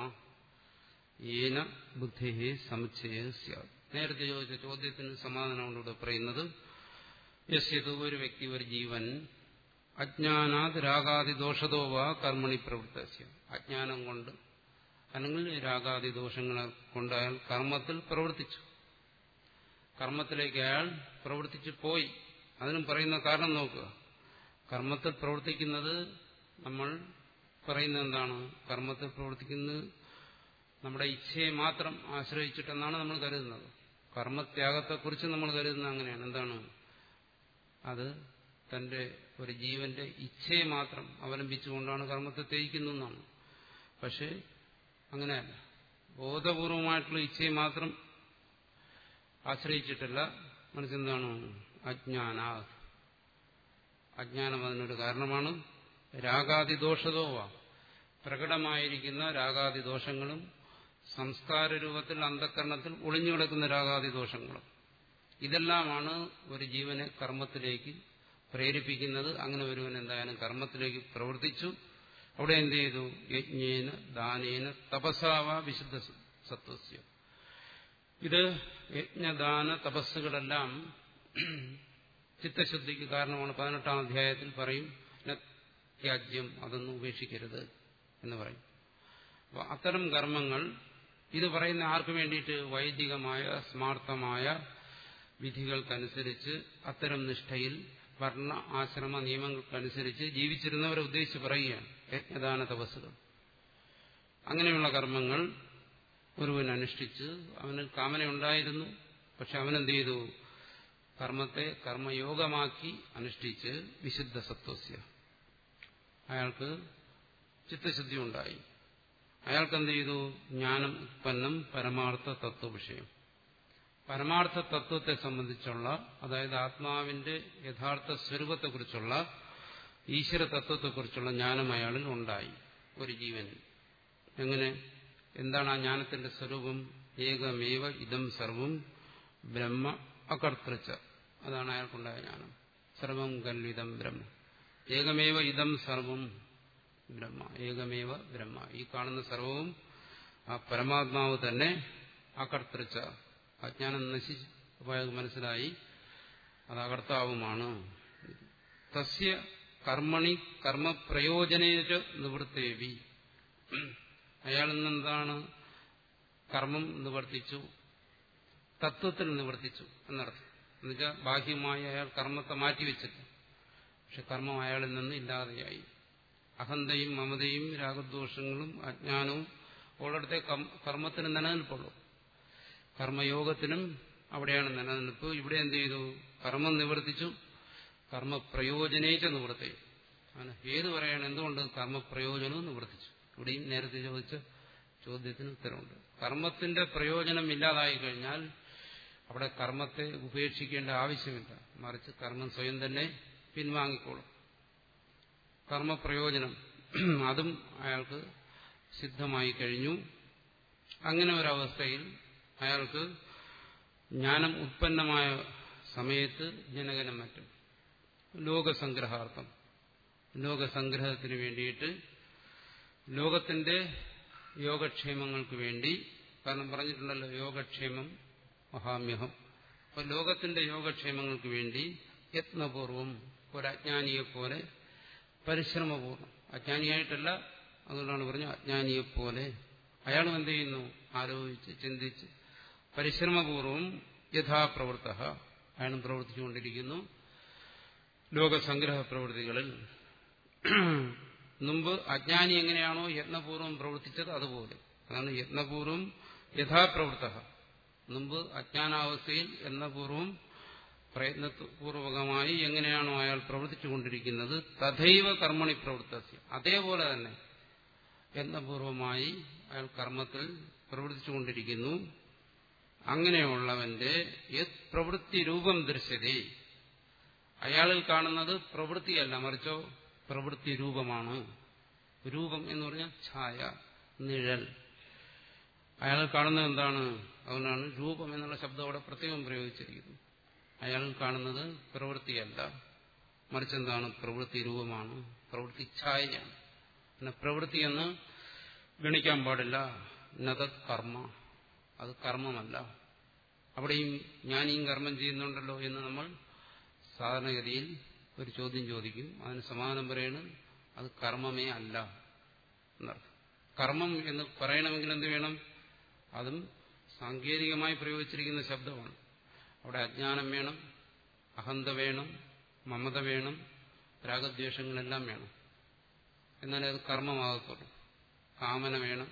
ഏന ബുദ്ധി സമുച്ചയ സ്യാത് നേരത്തെ ചോദിച്ച ചോദ്യത്തിന് സമാധാനമാണ് ഇവിടെ പറയുന്നത് യസ്യതു ഒരു വ്യക്തി ഒരു ജീവൻ അജ്ഞാനാത് രാഗാദി ദോഷതോവാ കർമ്മണി പ്രവൃത്തസ്യ അജ്ഞാനം കൊണ്ട് അല്ലെങ്കിൽ രാഗാദി ദോഷങ്ങളെ കൊണ്ട് അയാൾ കർമ്മത്തിൽ പ്രവർത്തിച്ചു കർമ്മത്തിലേക്ക് അയാൾ പ്രവർത്തിച്ചു പോയി അതിനും പറയുന്ന കാരണം നോക്കുക കർമ്മത്തിൽ പ്രവർത്തിക്കുന്നത് നമ്മൾ പറയുന്നത് എന്താണ് കർമ്മത്തിൽ പ്രവർത്തിക്കുന്നത് നമ്മുടെ ഇച്ഛയെ മാത്രം ആശ്രയിച്ചിട്ടെന്നാണ് നമ്മൾ കരുതുന്നത് കർമ്മത്യാഗത്തെക്കുറിച്ച് നമ്മൾ കരുതുന്നത് അങ്ങനെയാണ് എന്താണ് അത് തന്റെ ഒരു ജീവന്റെ ഇച്ഛയെ മാത്രം അവലംബിച്ചുകൊണ്ടാണ് കർമ്മത്തെ ത്യജിക്കുന്നതെന്നാണ് പക്ഷേ അങ്ങനെയല്ല ബോധപൂർവമായിട്ടുള്ള ഇച്ഛയെ മാത്രം ആശ്രയിച്ചിട്ടല്ല മനസ്സെന്താണ് അജ്ഞാന അജ്ഞാനം അതിനൊരു കാരണമാണ് രാഗാതിദോഷതോവ പ്രകടമായിരിക്കുന്ന രാഗാതിദോഷങ്ങളും സംസ്കാര രൂപത്തിൽ അന്ധക്കരണത്തിൽ ഒളിഞ്ഞുകിടക്കുന്ന രാഗാതിദോഷങ്ങളും ഇതെല്ലാമാണ് ഒരു ജീവനെ കർമ്മത്തിലേക്ക് പ്രേരിപ്പിക്കുന്നത് അങ്ങനെ ഒരുവൻ എന്തായാലും കർമ്മത്തിലേക്ക് പ്രവർത്തിച്ചു അവിടെ എന്ത് ചെയ്തു യജ്ഞേന ദാനേന തപസാവ വിശുദ്ധ സത്വസ്യ ഇത് യജ്ഞദാന തപസ്സുകളെല്ലാം ചിത്തശുദ്ധിക്ക് കാരണമാണ് പതിനെട്ടാം അധ്യായത്തിൽ പറയും ത്യാജ്യം അതൊന്നും ഉപേക്ഷിക്കരുത് എന്ന് പറയും അപ്പോൾ അത്തരം കർമ്മങ്ങൾ ഇത് പറയുന്ന ആർക്ക് വേണ്ടിയിട്ട് വൈദികമായ സ്മാർത്ഥമായ വിധികൾക്കനുസരിച്ച് അത്തരം നിഷ്ഠയിൽ വർണ്ണ ആശ്രമ നിയമങ്ങൾക്കനുസരിച്ച് ജീവിച്ചിരുന്നവരെ ഉദ്ദേശിച്ച് പറയുകയാണ് യജ്ഞദാന തപസ്സുകൾ അങ്ങനെയുള്ള കർമ്മങ്ങൾ ഒരുവൻ അനുഷ്ഠിച്ച് അവന് കാമനയുണ്ടായിരുന്നു പക്ഷെ അവനെന്ത് ചെയ്തു കർമ്മത്തെ കർമ്മയോഗമാക്കി അനുഷ്ഠിച്ച് വിശുദ്ധ സത്വസ്യ അയാൾക്ക് ചിത്തശുദ്ധി ഉണ്ടായി അയാൾക്ക് എന്ത് ചെയ്തു ജ്ഞാനം ഉത്പന്നം പരമാർത്ഥ തത്വവിഷയം പരമാർത്ഥ തത്വത്തെ സംബന്ധിച്ചുള്ള അതായത് ആത്മാവിന്റെ യഥാർത്ഥ സ്വരൂപത്തെക്കുറിച്ചുള്ള ഈശ്വര തത്വത്തെക്കുറിച്ചുള്ള ജ്ഞാനം അയാളിൽ ഉണ്ടായി ഒരു ജീവനിൽ എങ്ങനെ എന്താണ് ആ ജ്ഞാനത്തിന്റെ സ്വരൂപം ഏകമേവ ഇതം സർവം ബ്രഹ്മ അകർത്തൃച്ച അതാണ് അയാൾക്കുണ്ടായ ജ്ഞാനം സർവം കല്വിതം ബ്രഹ്മ ഏകമേവ ഇതം സർവം ബ്രഹ്മ ഏകമേവ ബ്രഹ്മ ഈ കാണുന്ന സർവവും ആ പരമാത്മാവ് തന്നെ അകർത്തൃച്ച അജ്ഞാനം നശിച്ച് അയാൾക്ക് മനസ്സിലായി അത് അകർത്താവുമാണ് തസ്യ കർമ്മണി കർമ്മപ്രയോജനേജ നിവൃത്തേവി അയാൾ ഇന്നെന്താണ് കർമ്മം നിവർത്തിച്ചു തത്വത്തിൽ നിവർത്തിച്ചു എന്നർത്ഥം എന്നുവെച്ചാൽ ബാഹ്യമായി അയാൾ കർമ്മത്തെ മാറ്റിവെച്ചിട്ട് പക്ഷെ കർമ്മം അയാളിൽ നിന്ന് ഇല്ലാതെയായി അഹന്തയും മമതയും രാഗദോഷങ്ങളും അജ്ഞാനവും ഉള്ളിടത്തെ കർമ്മത്തിന് നിലനിൽപ്പുള്ളൂ കർമ്മയോഗത്തിനും അവിടെയാണ് നിലനിൽപ്പ് ഇവിടെ എന്ത് ചെയ്തു കർമ്മം നിവർത്തിച്ചു കർമ്മപ്രയോജനേച്ച നിവൃത്തി അങ്ങനെ ഏത് പറയാണ് എന്തുകൊണ്ട് കർമ്മപ്രയോജനവും നിവർത്തിച്ചു ഇവിടെയും നേരത്തെ ചോദിച്ച ചോദ്യത്തിന് ഉത്തരവുണ്ട് കർമ്മത്തിന്റെ പ്രയോജനം ഇല്ലാതായി കഴിഞ്ഞാൽ അവിടെ കർമ്മത്തെ ഉപേക്ഷിക്കേണ്ട ആവശ്യമില്ല മറിച്ച് കർമ്മം സ്വയം തന്നെ പിൻവാങ്ങിക്കോളും കർമ്മപ്രയോജനം അതും അയാൾക്ക് സിദ്ധമായി കഴിഞ്ഞു അങ്ങനെ ഒരവസ്ഥയിൽ അയാൾക്ക് ജ്ഞാനം ഉത്പന്നമായ സമയത്ത് ജനകനം മറ്റും ലോകസംഗ്രഹാർത്ഥം ലോകസംഗ്രഹത്തിന് വേണ്ടിയിട്ട് ലോകത്തിന്റെ യോഗക്ഷേമങ്ങൾക്ക് വേണ്ടി കാരണം പറഞ്ഞിട്ടുണ്ടല്ലോ യോഗക്ഷേമം മഹാമ്യഹം അപ്പൊ ലോകത്തിന്റെ യോഗക്ഷേമങ്ങൾക്ക് വേണ്ടി യത്നപൂർവം ഒരജ്ഞാനിയെപ്പോലെ പരിശ്രമപൂർവ്വം അജ്ഞാനിയായിട്ടല്ല അതുകൊണ്ടാണ് പറഞ്ഞത് അജ്ഞാനിയെപ്പോലെ അയാളും എന്ത് ചെയ്യുന്നു ആലോചിച്ച് ചിന്തിച്ച് പരിശ്രമപൂർവം യഥാപ്രവൃത്ത അയാളും പ്രവർത്തിച്ചുകൊണ്ടിരിക്കുന്നു ലോകസംഗ്രഹ പ്രവൃത്തികളിൽ മുമ്പ് അജ്ഞാനി എങ്ങനെയാണോ യത്നപൂർവ്വം പ്രവർത്തിച്ചത് അതുപോലെ അതാണ് യത്നപൂർവ്വം യഥാപ്രവൃത്ത മുമ്പ് അജ്ഞാനാവസ്ഥയിൽ യത്നപൂർവ്വം പ്രയത്നപൂർവകമായി എങ്ങനെയാണോ അയാൾ പ്രവർത്തിച്ചുകൊണ്ടിരിക്കുന്നത് തഥൈവ കർമ്മണി പ്രവൃത്തി അതേപോലെ തന്നെ യത്നപൂർവമായി അയാൾ കർമ്മത്തിൽ പ്രവർത്തിച്ചുകൊണ്ടിരിക്കുന്നു അങ്ങനെയുള്ളവന്റെ യത് പ്രവൃത്തി രൂപം ദൃശ്യതേ അയാളിൽ കാണുന്നത് പ്രവൃത്തിയല്ല മറിച്ചോ പ്രവൃത്തി രൂപമാണ് രൂപം എന്ന് പറഞ്ഞാൽ ഛായ നിഴൽ അയാൾ കാണുന്നത് എന്താണ് അതുകൊണ്ടാണ് രൂപം എന്നുള്ള ശബ്ദം അവിടെ പ്രത്യേകം പ്രയോഗിച്ചിരിക്കുന്നത് അയാൾ കാണുന്നത് പ്രവൃത്തിയല്ല മറിച്ച് എന്താണ് പ്രവൃത്തി രൂപമാണ് പ്രവൃത്തി ഛായയാണ് പിന്നെ പ്രവൃത്തി എന്ന് ഗണിക്കാൻ പാടില്ല നതത് കർമ്മ അത് കർമ്മമല്ല അവിടെയും ഞാനീം കർമ്മം ചെയ്യുന്നുണ്ടല്ലോ എന്ന് നമ്മൾ സാധാരണഗതിയിൽ ഒരു ചോദ്യം ചോദിക്കും അതിന് സമാധാനം പറയണം അത് കർമ്മമേ അല്ല എന്നർത്ഥം കർമ്മം എന്ന് പറയണമെങ്കിൽ എന്ത് വേണം അതും സാങ്കേതികമായി പ്രയോഗിച്ചിരിക്കുന്ന ശബ്ദമാണ് അവിടെ അജ്ഞാനം വേണം അഹന്ത വേണം മമത വേണം രാഗദ്വേഷങ്ങളെല്ലാം വേണം എന്നാലേ അത് കർമ്മമാകത്തുള്ളൂ കാമന വേണം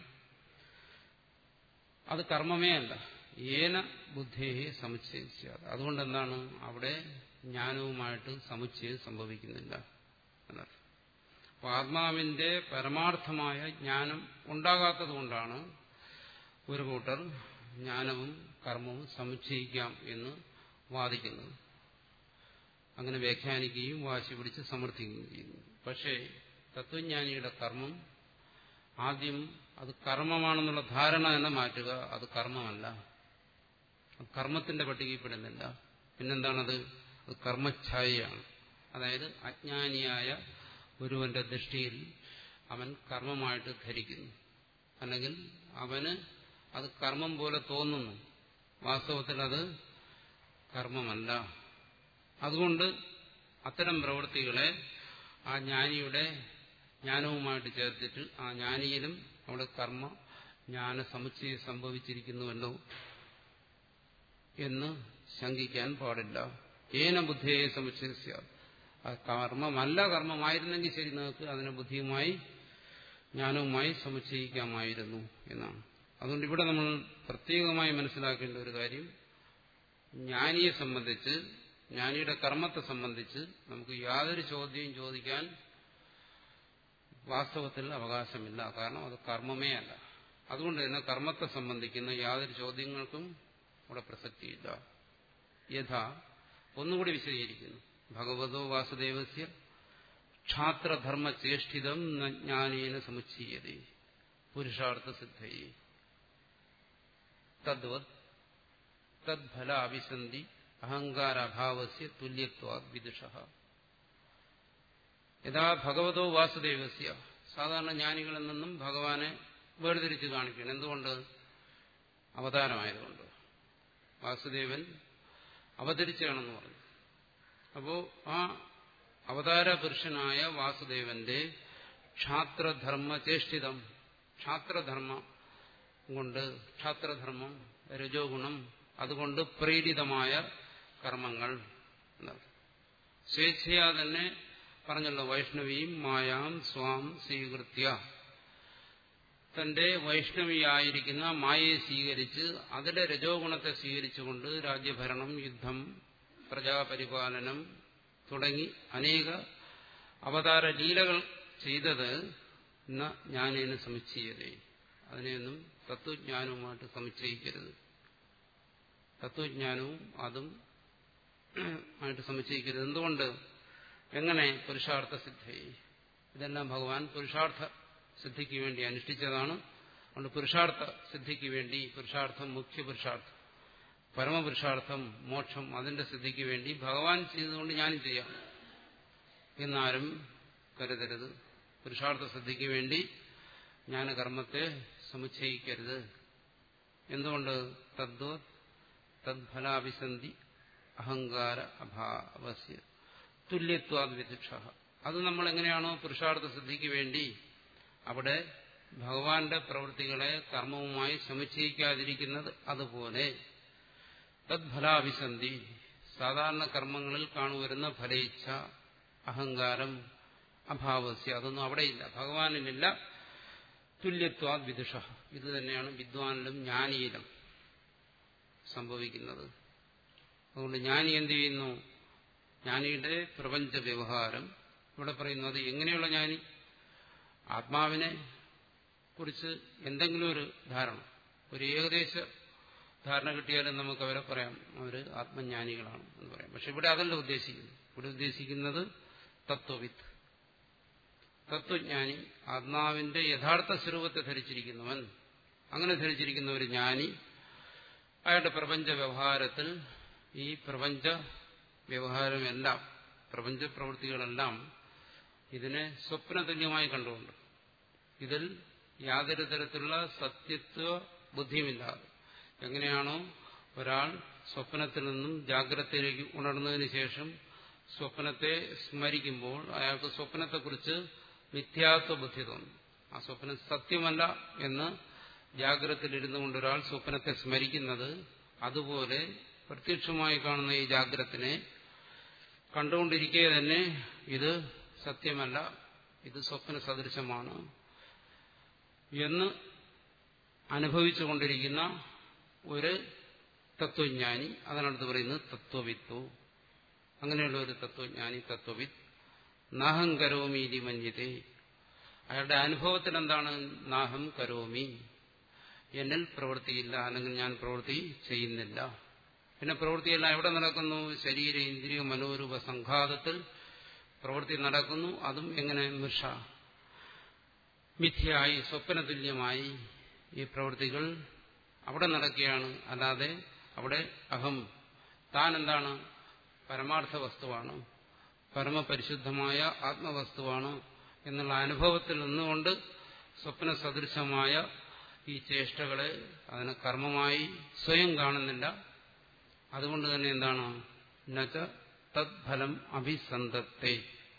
അത് കർമ്മമേ അല്ല ഏന ബുദ്ധേഹി സമുച്ചയിച്ചാൽ അതുകൊണ്ട് എന്താണ് അവിടെ ജ്ഞാനവുമായിട്ട് സമുച്ചയം സംഭവിക്കുന്നില്ല എന്നർത്ഥം അപ്പൊ ആത്മാവിന്റെ പരമാർത്ഥമായ ജ്ഞാനം ഉണ്ടാകാത്തതുകൊണ്ടാണ് ഒരു കൂട്ടർ ജ്ഞാനവും കർമ്മവും സമുച്ചയിക്കാം എന്ന് വാദിക്കുന്നത് അങ്ങനെ വ്യാഖ്യാനിക്കുകയും വാശി പിടിച്ച് സമർത്ഥിക്കുകയും ചെയ്യുന്നു പക്ഷേ തത്വജ്ഞാനിയുടെ കർമ്മം ആദ്യം അത് കർമ്മമാണെന്നുള്ള ധാരണ തന്നെ മാറ്റുക അത് കർമ്മമല്ല അത് കർമ്മത്തിന്റെ പട്ടികയിൽപ്പെടുന്നില്ല പിന്നെന്താണത് അത് കർമ്മഛായയാണ് അതായത് അജ്ഞാനിയായ ഒരുവന്റെ ദൃഷ്ടിയിൽ അവൻ കർമ്മമായിട്ട് ധരിക്കുന്നു അല്ലെങ്കിൽ അവന് അത് കർമ്മം പോലെ തോന്നുന്നു വാസ്തവത്തിൽ അത് കർമ്മമല്ല അതുകൊണ്ട് അത്തരം പ്രവൃത്തികളെ ആ ജ്ഞാനിയുടെ ജ്ഞാനവുമായിട്ട് ചേർത്തിട്ട് ആ ജ്ഞാനിയിലും അവിടെ കർമ്മ ജ്ഞാന സമുച്ചയം സംഭവിച്ചിരിക്കുന്നുവല്ലോ എന്ന് ശങ്കിക്കാൻ പാടില്ല ഏന ബുദ്ധിയെ സമുച്ചയ കർമ്മമല്ല കർമ്മമായിരുന്നെങ്കിൽ ശരി നിങ്ങൾക്ക് അതിനെ ബുദ്ധിയുമായി ജ്ഞാനവുമായി സമുച്ചയിക്കാമായിരുന്നു എന്നാണ് അതുകൊണ്ട് ഇവിടെ നമ്മൾ പ്രത്യേകമായി മനസ്സിലാക്കേണ്ട ഒരു കാര്യം ജ്ഞാനിയെ സംബന്ധിച്ച് ജ്ഞാനിയുടെ കർമ്മത്തെ സംബന്ധിച്ച് നമുക്ക് യാതൊരു ചോദ്യവും ചോദിക്കാൻ വാസ്തവത്തിൽ അവകാശമില്ല കാരണം അത് കർമ്മമേ അല്ല അതുകൊണ്ട് തന്നെ കർമ്മത്തെ സംബന്ധിക്കുന്ന യാതൊരു ചോദ്യങ്ങൾക്കും ഇവിടെ പ്രസക്തിയില്ല യഥാ ഒന്നുകൂടി വിശദീകരിക്കുന്നു ഭഗവതോ വാസുദേവസ്യ ക്ഷാത്രധർമ്മചേഷ്ടിതം ജ്ഞാനേന സമുച്ചീയതേ പുരുഷാർത്ഥ സിദ്ധയെ തദ്വത് തദ്ഫല അഭിസന്ധി അഹങ്കാരഭാവസ്യ തുല്യത്വ വിദുഷ യഥാ ഭഗവതോ വാസുദേവസ്യ സാധാരണ ജ്ഞാനികളിൽ നിന്നും ഭഗവാനെ വേർതിരിച്ച് കാണിക്കണം എന്തുകൊണ്ട് അവതാരമായതുകൊണ്ട് വാസുദേവൻ അവതരിച്ചാണെന്ന് പറഞ്ഞു അപ്പോ ആ അവതാര പുരുഷനായ വാസുദേവന്റെ ക്ഷാത്രധർമ്മ ചേഷ്ടിതം ക്ഷാത്രധർമ്മം കൊണ്ട് ക്ഷാത്രധർമ്മം രജോ ഗുണം അതുകൊണ്ട് പ്രേരിതമായ കർമ്മങ്ങൾ സ്വേച്ഛയാ തന്നെ പറഞ്ഞല്ലോ വൈഷ്ണവിയും മായാം സ്വാം സ്വീകൃത്യ തന്റെ വൈഷ്ണവിയായിരിക്കുന്ന മായയെ സ്വീകരിച്ച് അതിലെ രജോ ഗുണത്തെ സ്വീകരിച്ചുകൊണ്ട് രാജ്യഭരണം യുദ്ധം പ്രജാപരിപാലനം തുടങ്ങി അനേക അവതാര ലീലകൾ ചെയ്തത് എന്ന ജ്ഞാനേന സമുച്ചയതേ അതിനെയൊന്നും തത്വജ്ഞാനവുമായിട്ട് സമുച്ചയിക്കരുത് തത്വജ്ഞാനവും അതും ആയിട്ട് സമുച്ചയിക്കരുത് എന്തുകൊണ്ട് എങ്ങനെ പുരുഷാർത്ഥ സിദ്ധി ഇതെല്ലാം ഭഗവാൻ പുരുഷാർത്ഥ സിദ്ധിക്ക് വേണ്ടി അനുഷ്ഠിച്ചതാണ് അതുകൊണ്ട് പുരുഷാർത്ഥ സിദ്ധിക്ക് വേണ്ടി പുരുഷാർത്ഥം മുഖ്യ പുരുഷാർത്ഥം പരമപുരുഷാർത്ഥം മോക്ഷം അതിന്റെ സിദ്ധിക്ക് വേണ്ടി ഭഗവാൻ ചെയ്തുകൊണ്ട് ഞാനും ചെയ്യാം എന്നാരും കരുതരുത് പുരുഷാർത്ഥ സിദ്ധിക്ക് വേണ്ടി ജ്ഞാനകർമ്മത്തെ സമുച്ചയിക്കരുത് എന്തുകൊണ്ട് തദ്വ തദ്ഫലാഭിസന്ധി അഹങ്കാര അഭാവസ്യ തുല്യത്വാദ് വിദുഷ അത് നമ്മൾ എങ്ങനെയാണോ പുരുഷാർത്ഥ സിദ്ധിക്ക് വേണ്ടി അവിടെ ഭഗവാന്റെ പ്രവൃത്തികളെ കർമ്മവുമായി സമുച്ചയിക്കാതിരിക്കുന്നത് അതുപോലെ തദ്ഫലാഭിസന്ധി സാധാരണ കർമ്മങ്ങളിൽ കാണുവരുന്ന ഫലയിച്ഛ അഹങ്കാരം അഭാവസ്യ അതൊന്നും അവിടെയില്ല ഭഗവാനിലില്ല തുല്യത്വാ വിദുഷ ഇത് തന്നെയാണ് വിദ്വാനിലും ജ്ഞാനിയിലും സംഭവിക്കുന്നത് അതുകൊണ്ട് ജ്ഞാനി എന്ത് ചെയ്യുന്നു ജ്ഞാനിയുടെ പ്രപഞ്ച വ്യവഹാരം ഇവിടെ പറയുന്നു അത് എങ്ങനെയുള്ള ജ്ഞാനി ആത്മാവിനെ കുറിച്ച് എന്തെങ്കിലും ഒരു ധാരണ ഒരു ഏകദേശ ധാരണ കിട്ടിയാലും നമുക്ക് അവരെ പറയാം അവർ ആത്മജ്ഞാനികളാണ് എന്ന് പറയാം പക്ഷെ ഇവിടെ അതല്ല ഉദ്ദേശിക്കുന്നത് ഇവിടെ ഉദ്ദേശിക്കുന്നത് തത്വവിത്ത് തത്വജ്ഞാനി ആത്മാവിന്റെ യഥാർത്ഥ സ്വരൂപത്തെ ധരിച്ചിരിക്കുന്നവൻ അങ്ങനെ ധരിച്ചിരിക്കുന്ന ഒരു ജ്ഞാനി അയാളുടെ പ്രപഞ്ച വ്യവഹാരത്തിൽ ഈ പ്രപഞ്ച വ്യവഹാരമെല്ലാം പ്രപഞ്ച പ്രവൃത്തികളെല്ലാം ഇതിനെ സ്വപ്നതുല്യമായി കണ്ടുകൊണ്ട് ഇതിൽ യാതൊരു തരത്തിലുള്ള സത്യത്വ ബുദ്ധിയുമില്ലാതെ എങ്ങനെയാണോ ഒരാൾ സ്വപ്നത്തിൽ നിന്നും ജാഗ്രതയിലേക്ക് ഉണർന്നതിന് ശേഷം സ്വപ്നത്തെ സ്മരിക്കുമ്പോൾ അയാൾക്ക് സ്വപ്നത്തെക്കുറിച്ച് മിഥ്യാത്വ ബുദ്ധി തോന്നും ആ സ്വപ്നം സത്യമല്ല എന്ന് ജാഗ്രതയിലിരുന്നു കൊണ്ട് ഒരാൾ സ്വപ്നത്തെ സ്മരിക്കുന്നത് അതുപോലെ പ്രത്യക്ഷമായി കാണുന്ന ഈ ജാഗ്രത്തിനെ കണ്ടുകൊണ്ടിരിക്കെ തന്നെ ഇത് സത്യമല്ല ഇത് സ്വപ്ന സദൃശമാണ് എന്ന് അനുഭവിച്ചുകൊണ്ടിരിക്കുന്ന ഒരു തത്വജ്ഞാനി അതിനടുത്ത് പറയുന്നത് തത്വവിത്തു അങ്ങനെയുള്ള ഒരു തത്വജ്ഞാനി തത്വവിത്ത് നാഹം കരോമീതി മഞ്ഞിതേ അയാളുടെ അനുഭവത്തിൽ എന്താണ് നാഹം കരോമി എന്നിൽ പ്രവൃത്തിയില്ല അല്ലെങ്കിൽ ഞാൻ പ്രവൃത്തി ചെയ്യുന്നില്ല പിന്നെ പ്രവൃത്തിയെല്ലാം എവിടെ നടക്കുന്നു ശരീര ഇന്ദ്രിയ മനോരൂപ സംഘാതത്തിൽ പ്രവൃത്തി നടക്കുന്നു അതും എങ്ങനെ മിഷ മിഥ്യയായി സ്വപ്നതുല്യമായി ഈ പ്രവൃത്തികൾ അവിടെ നടക്കുകയാണ് അല്ലാതെ അവിടെ അഹം താൻ എന്താണ് പരമാർത്ഥ വസ്തുവാണ് പരമപരിശുദ്ധമായ ആത്മവസ്തുവാണ് എന്നുള്ള അനുഭവത്തിൽ നിന്നുകൊണ്ട് സ്വപ്ന സദൃശമായ ഈ ചേഷ്ടകളെ അതിനെ കർമ്മമായി സ്വയം കാണുന്നില്ല അതുകൊണ്ട് തന്നെ എന്താണ് എന്നുവച്ച തത്ഫലം അഭിസന്ധത്തെ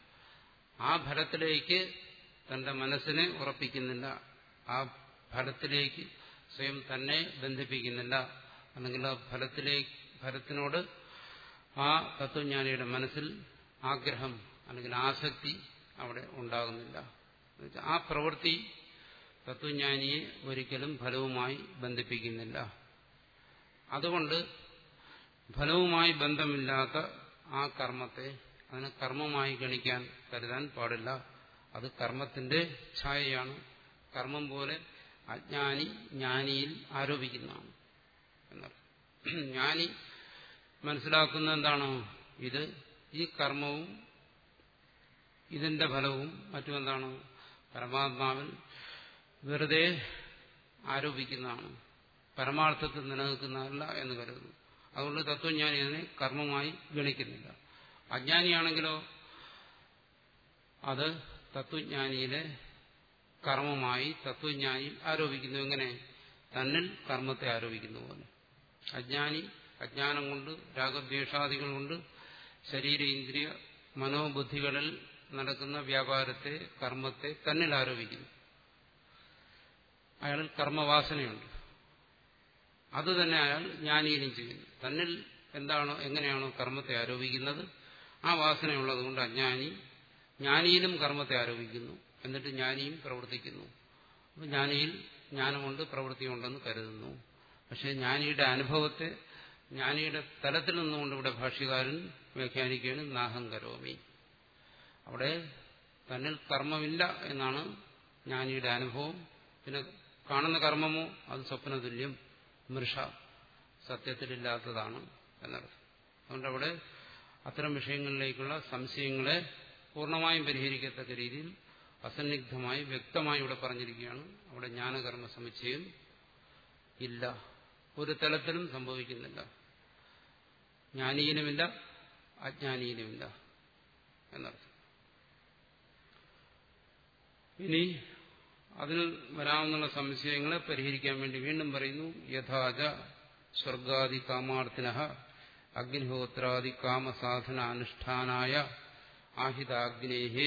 ആ ഫലത്തിലേക്ക് തന്റെ മനസ്സിനെ ഉറപ്പിക്കുന്നില്ല ആ ഫലത്തിലേക്ക് സ്വയം തന്നെ ബന്ധിപ്പിക്കുന്നില്ല അല്ലെങ്കിൽ ആ ഫലത്തിലേക്ക് ഫലത്തിനോട് ആ തത്വജ്ഞാനിയുടെ മനസ്സിൽ ആഗ്രഹം അല്ലെങ്കിൽ ആസക്തി അവിടെ ഉണ്ടാകുന്നില്ല ആ പ്രവൃത്തി തത്വജ്ഞാനിയെ ഒരിക്കലും ഫലവുമായി ബന്ധിപ്പിക്കുന്നില്ല അതുകൊണ്ട് ഫലവുമായി ബന്ധമില്ലാത്ത ആ കർമ്മത്തെ അതിനെ കർമ്മമായി ഗണിക്കാൻ കരുതാൻ പാടില്ല അത് കർമ്മത്തിന്റെ ഛായയാണ് കർമ്മം പോലെ അജ്ഞാനി ജ്ഞാനിയിൽ ആരോപിക്കുന്നതാണ് എന്നർത്ഥം ജ്ഞാനി മനസ്സിലാക്കുന്ന എന്താണ് ഇത് ഈ കർമ്മവും ഇതിന്റെ ഫലവും മറ്റുമെന്താണ് പരമാത്മാവിൽ വെറുതെ ആരോപിക്കുന്നതാണ് പരമാർത്ഥത്തിൽ നിലനിൽക്കുന്നതല്ല എന്ന് കരുതുന്നു അതുകൊണ്ട് തത്വജ്ഞാനി അതിനെ കർമ്മമായി ഗണിക്കുന്നില്ല അജ്ഞാനിയാണെങ്കിലോ അത് തത്വജ്ഞാനിയിലെ കർമ്മമായി തത്വജ്ഞാനി ആരോപിക്കുന്നു എങ്ങനെ തന്നിൽ കർമ്മത്തെ ആരോപിക്കുന്നു പോലെ അജ്ഞാനി അജ്ഞാനം കൊണ്ട് രാഗദ്വേഷാദികൾ കൊണ്ട് ശരീര ഇന്ദ്രിയ മനോബുദ്ധികളിൽ നടക്കുന്ന വ്യാപാരത്തെ കർമ്മത്തെ തന്നിൽ ആരോപിക്കുന്നു അയാളിൽ കർമ്മവാസനയുണ്ട് അത് തന്നെ അയാൾ ജ്ഞാനിയിലും ചെയ്യുന്നു തന്നിൽ എന്താണോ എങ്ങനെയാണോ കർമ്മത്തെ ആരോപിക്കുന്നത് ആ വാസനയുള്ളത് കൊണ്ട് അജ്ഞാനി ജ്ഞാനിയിലും കർമ്മത്തെ ആരോപിക്കുന്നു എന്നിട്ട് ജ്ഞാനിയും പ്രവർത്തിക്കുന്നു അപ്പം ജ്ഞാനിയിൽ ജ്ഞാനമുണ്ട് പ്രവൃത്തിയുണ്ടെന്ന് കരുതുന്നു പക്ഷെ ജ്ഞാനിയുടെ അനുഭവത്തെ ജ്ഞാനിയുടെ തലത്തിൽ നിന്നുകൊണ്ട് ഇവിടെ ഭാഷ്യകാരൻ വ്യാഖ്യാനിക്കുകയാണ് നാഹം കരോമി അവിടെ തന്നിൽ കർമ്മമില്ല എന്നാണ് ജ്ഞാനിയുടെ അനുഭവം പിന്നെ കാണുന്ന കർമ്മമോ അത് സ്വപ്നതുല്യം മൃഷ സത്യത്തിലില്ലാത്തതാണ് എന്നർത്ഥം അതുകൊണ്ട് അവിടെ അത്തരം വിഷയങ്ങളിലേക്കുള്ള സംശയങ്ങളെ പൂർണ്ണമായും പരിഹരിക്കത്തക്ക രീതിയിൽ അസന്നിഗ്ധമായി വ്യക്തമായി ഇവിടെ പറഞ്ഞിരിക്കുകയാണ് അവിടെ ജ്ഞാനകർമ്മ സമുച്ചയം ഇല്ല ഒരു തലത്തിലും സംഭവിക്കുന്നില്ല ജ്ഞാനീയനുമില്ല അജ്ഞാനീയനുമില്ല എന്നർത്ഥം ഇനി അതിൽ വരാവുന്ന സംശയങ്ങളെ പരിഹരിക്കാൻ വേണ്ടി വീണ്ടും പറയുന്നു യഥാച സ്വർഗാദി കാമാർത്ഥിന അഗ്നിഹോത്രാദി കാമസാധന അനുഷ്ഠാനായ ആഹിതാഗ്നേഹേ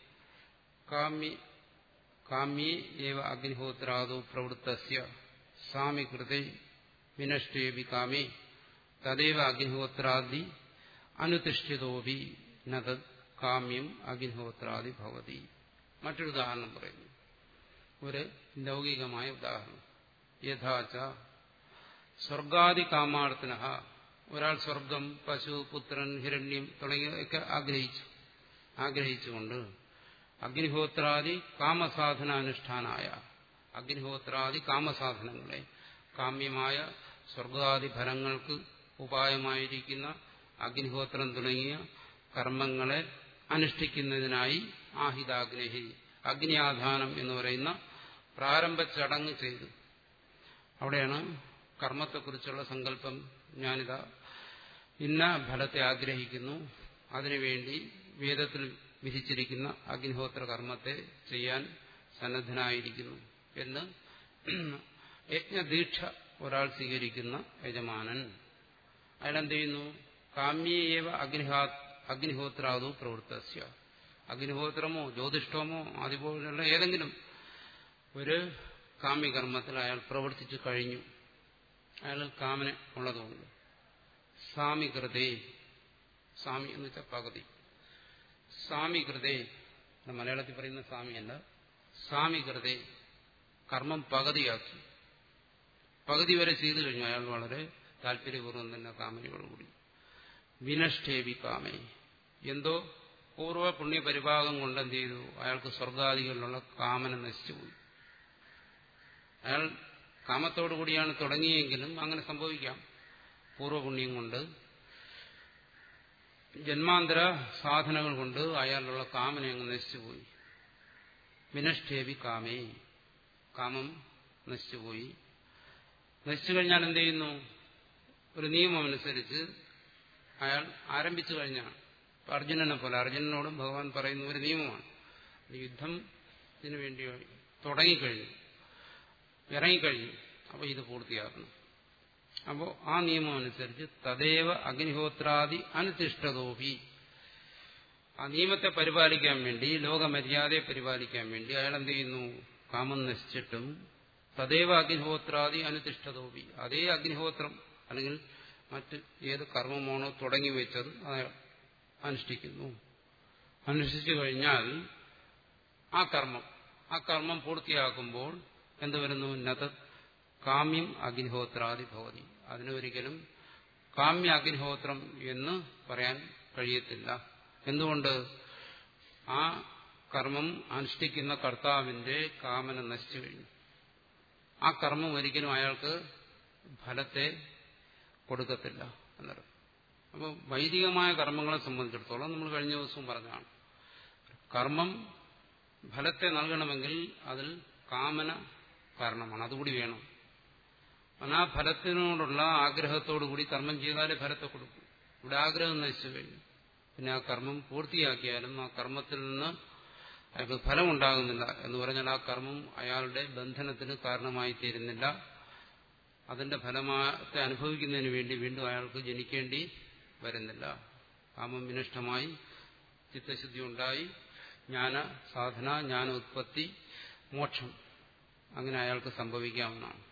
കാമ്യ കാമ്യേ ഏവ അഗ്നിഹോത്രാദോ പ്രവൃത്തസ്യ സാമി കൃതേ വിനഷ്ടേവി കാമേ തദൈവ അഗ്നിഹോത്രാദി അനുതിഷ്ഠിതോപി നത് കാമ്യം അഗ്നിഹോത്രാദി ഭവതി മറ്റൊരു ഉദാഹരണം പറയുന്നു ഒരു ലൗകികമായ ഉദാഹരണം യഥാച സ്വർഗാദി കാമാർത്ഥന ഒരാൾ സ്വർഗം പശു പുത്രൻ ഹിരണ്യം തുടങ്ങിയവയൊക്കെ ആഗ്രഹിച്ചു ആഗ്രഹിച്ചുകൊണ്ട് അഗ്നിഹോത്രാദി കാമസാധനാനുഷ്ഠാനായ അഗ്നിഹോത്രാദി കാമസാധനങ്ങളെ കാമ്യമായ സ്വർഗാദി ഫലങ്ങൾക്ക് ഉപായമായിരിക്കുന്ന അഗ്നിഹോത്രം തുടങ്ങിയ കർമ്മങ്ങളെ അനുഷ്ഠിക്കുന്നതിനായി ആഹിതാഗ്നഹി അഗ്നിയാധാനം എന്ന് പറയുന്ന പ്രാരംഭ ചടങ്ങ് ചെയ്തു അവിടെയാണ് കർമ്മത്തെക്കുറിച്ചുള്ള സങ്കല്പം ഞാനിതാ ഇന്ന ഫലത്തെ ആഗ്രഹിക്കുന്നു അതിനുവേണ്ടി വേദത്തിൽ വിധിച്ചിരിക്കുന്ന അഗ്നിഹോത്ര കർമ്മത്തെ ചെയ്യാൻ സന്നദ്ധനായിരിക്കുന്നു എന്ന് യജ്ഞദീക്ഷ ഒരാൾ സ്വീകരിക്കുന്ന യജമാനൻ അയാളെന്ത് ചെയ്യുന്നു കാമ്യേവ അഗ്നിഹാ അഗ്നിഹോത്രാദോ പ്രവൃത്തസ്യ അഗ്നിഹോത്രമോ ജ്യോതിഷ്ടമോ അതുപോലുള്ള ഏതെങ്കിലും ഒരു കാമ്യകർമ്മത്തിൽ അയാൾ പ്രവർത്തിച്ചു കഴിഞ്ഞു അയാൾ കാമന ഉള്ളതുകൊണ്ട് സ്വാമി കൃതേ സ്വാമി എന്ന് വെച്ചാൽ പകുതി സ്വാമി കൃതേ മലയാളത്തിൽ പറയുന്ന സ്വാമിയല്ല സ്വാമി കൃതേ കർമ്മം പകുതിയാക്കി പകുതി വരെ ചെയ്തു കഴിഞ്ഞു അയാൾ വളരെ താല്പര്യപൂർവ്വം തന്നെ കാമനയോടുകൂടി വിനഷ്ടേവി കാമേ എന്തോ പൂർവ്വ പുണ്യപരിഭാഗം കൊണ്ട് എന്ത് ചെയ്തു അയാൾക്ക് സ്വർഗാദികളിലുള്ള കാമന നശിച്ചുപോയി അയാൾ കാമത്തോടുകൂടിയാണ് തുടങ്ങിയെങ്കിലും അങ്ങനെ സംഭവിക്കാം പൂർവ്വപുണ്യം കൊണ്ട് ജന്മാന്തര സാധനങ്ങൾ കൊണ്ട് അയാളുള്ള കാമന അങ്ങ് നശിച്ചുപോയി വിനഷ്ടേവി കാമേ കാമം നശിച്ചുപോയി നശിച്ചു കഴിഞ്ഞാൽ എന്ത് ചെയ്യുന്നു ഒരു നിയമം അനുസരിച്ച് അയാൾ ആരംഭിച്ചു കഴിഞ്ഞാണ് അർജുനനെ പോലെ അർജുനനോടും ഭഗവാൻ പറയുന്ന ഒരു നിയമമാണ് യുദ്ധത്തിന് വേണ്ടി തുടങ്ങിക്കഴിഞ്ഞു ഇറങ്ങിക്കഴിഞ്ഞു അപ്പോൾ ഇത് പൂർത്തിയാക്കണം അപ്പോൾ ആ നിയമം അനുസരിച്ച് തദേവ അഗ്നിഹോത്രാദി അനുതിഷ്ഠതോപി ആ നിയമത്തെ പരിപാലിക്കാൻ വേണ്ടി ലോകമര്യാദയെ പരിപാലിക്കാൻ വേണ്ടി അയാൾ എന്ത് ചെയ്യുന്നു കാമം നശിച്ചിട്ടും തദേവ അഗ്നിഹോത്രാദി അനുതിഷ്ഠതോപി അതേ അഗ്നിഹോത്രം അല്ലെങ്കിൽ മറ്റ് ഏത് കർമ്മമാണോ തുടങ്ങി വെച്ചത് അയാൾ അനുഷ്ഠിക്കുന്നു അനുഷ്ഠിച്ചു കഴിഞ്ഞാൽ ആ കർമ്മം ആ കർമ്മം പൂർത്തിയാക്കുമ്പോൾ എന്ത് വരുന്നു നത് കാമ്യം അഗ്നിഹോത്രാദി ഭവതി അതിനൊരിക്കലും കാമ്യ അഗ്നിഹോത്രം എന്ന് പറയാൻ കഴിയത്തില്ല എന്തുകൊണ്ട് ആ കർമ്മം അനുഷ്ഠിക്കുന്ന കർത്താവിന്റെ കാമന നശിച്ചു കഴിഞ്ഞു ആ കർമ്മം ഒരിക്കലും അയാൾക്ക് ഫലത്തെ കൊടുക്കത്തില്ല എന്നറിയാം അപ്പോൾ വൈദികമായ കർമ്മങ്ങളെ സംബന്ധിച്ചിടത്തോളം നമ്മൾ കഴിഞ്ഞ ദിവസവും പറഞ്ഞതാണ് കർമ്മം ഫലത്തെ നൽകണമെങ്കിൽ അതിൽ കാമന കാരണമാണ് അതുകൂടി വേണം ആ ഫലത്തിനോടുള്ള ആഗ്രഹത്തോടുകൂടി കർമ്മം ചെയ്താലേ ഫലത്തെ കൊടുക്കും ഇവിടെ ആഗ്രഹം നശിച്ചു കഴിഞ്ഞു പിന്നെ ആ കർമ്മം പൂർത്തിയാക്കിയാലും ആ കർമ്മത്തിൽ നിന്ന് അയാൾക്ക് ഫലമുണ്ടാകുന്നില്ല എന്ന് പറഞ്ഞാൽ ആ കർമ്മം അയാളുടെ ബന്ധനത്തിന് കാരണമായി തീരുന്നില്ല അതിന്റെ ഫലത്തെ അനുഭവിക്കുന്നതിന് വേണ്ടി വീണ്ടും അയാൾക്ക് ജനിക്കേണ്ടി വരുന്നില്ല കാമം വിനഷ്ടമായി ചിത്തശുദ്ധി ഉണ്ടായി ജ്ഞാന സാധന ജ്ഞാന ഉത്പത്തി മോക്ഷം അങ്ങനെ അയാൾക്ക് സംഭവിക്കാവുന്നതാണ്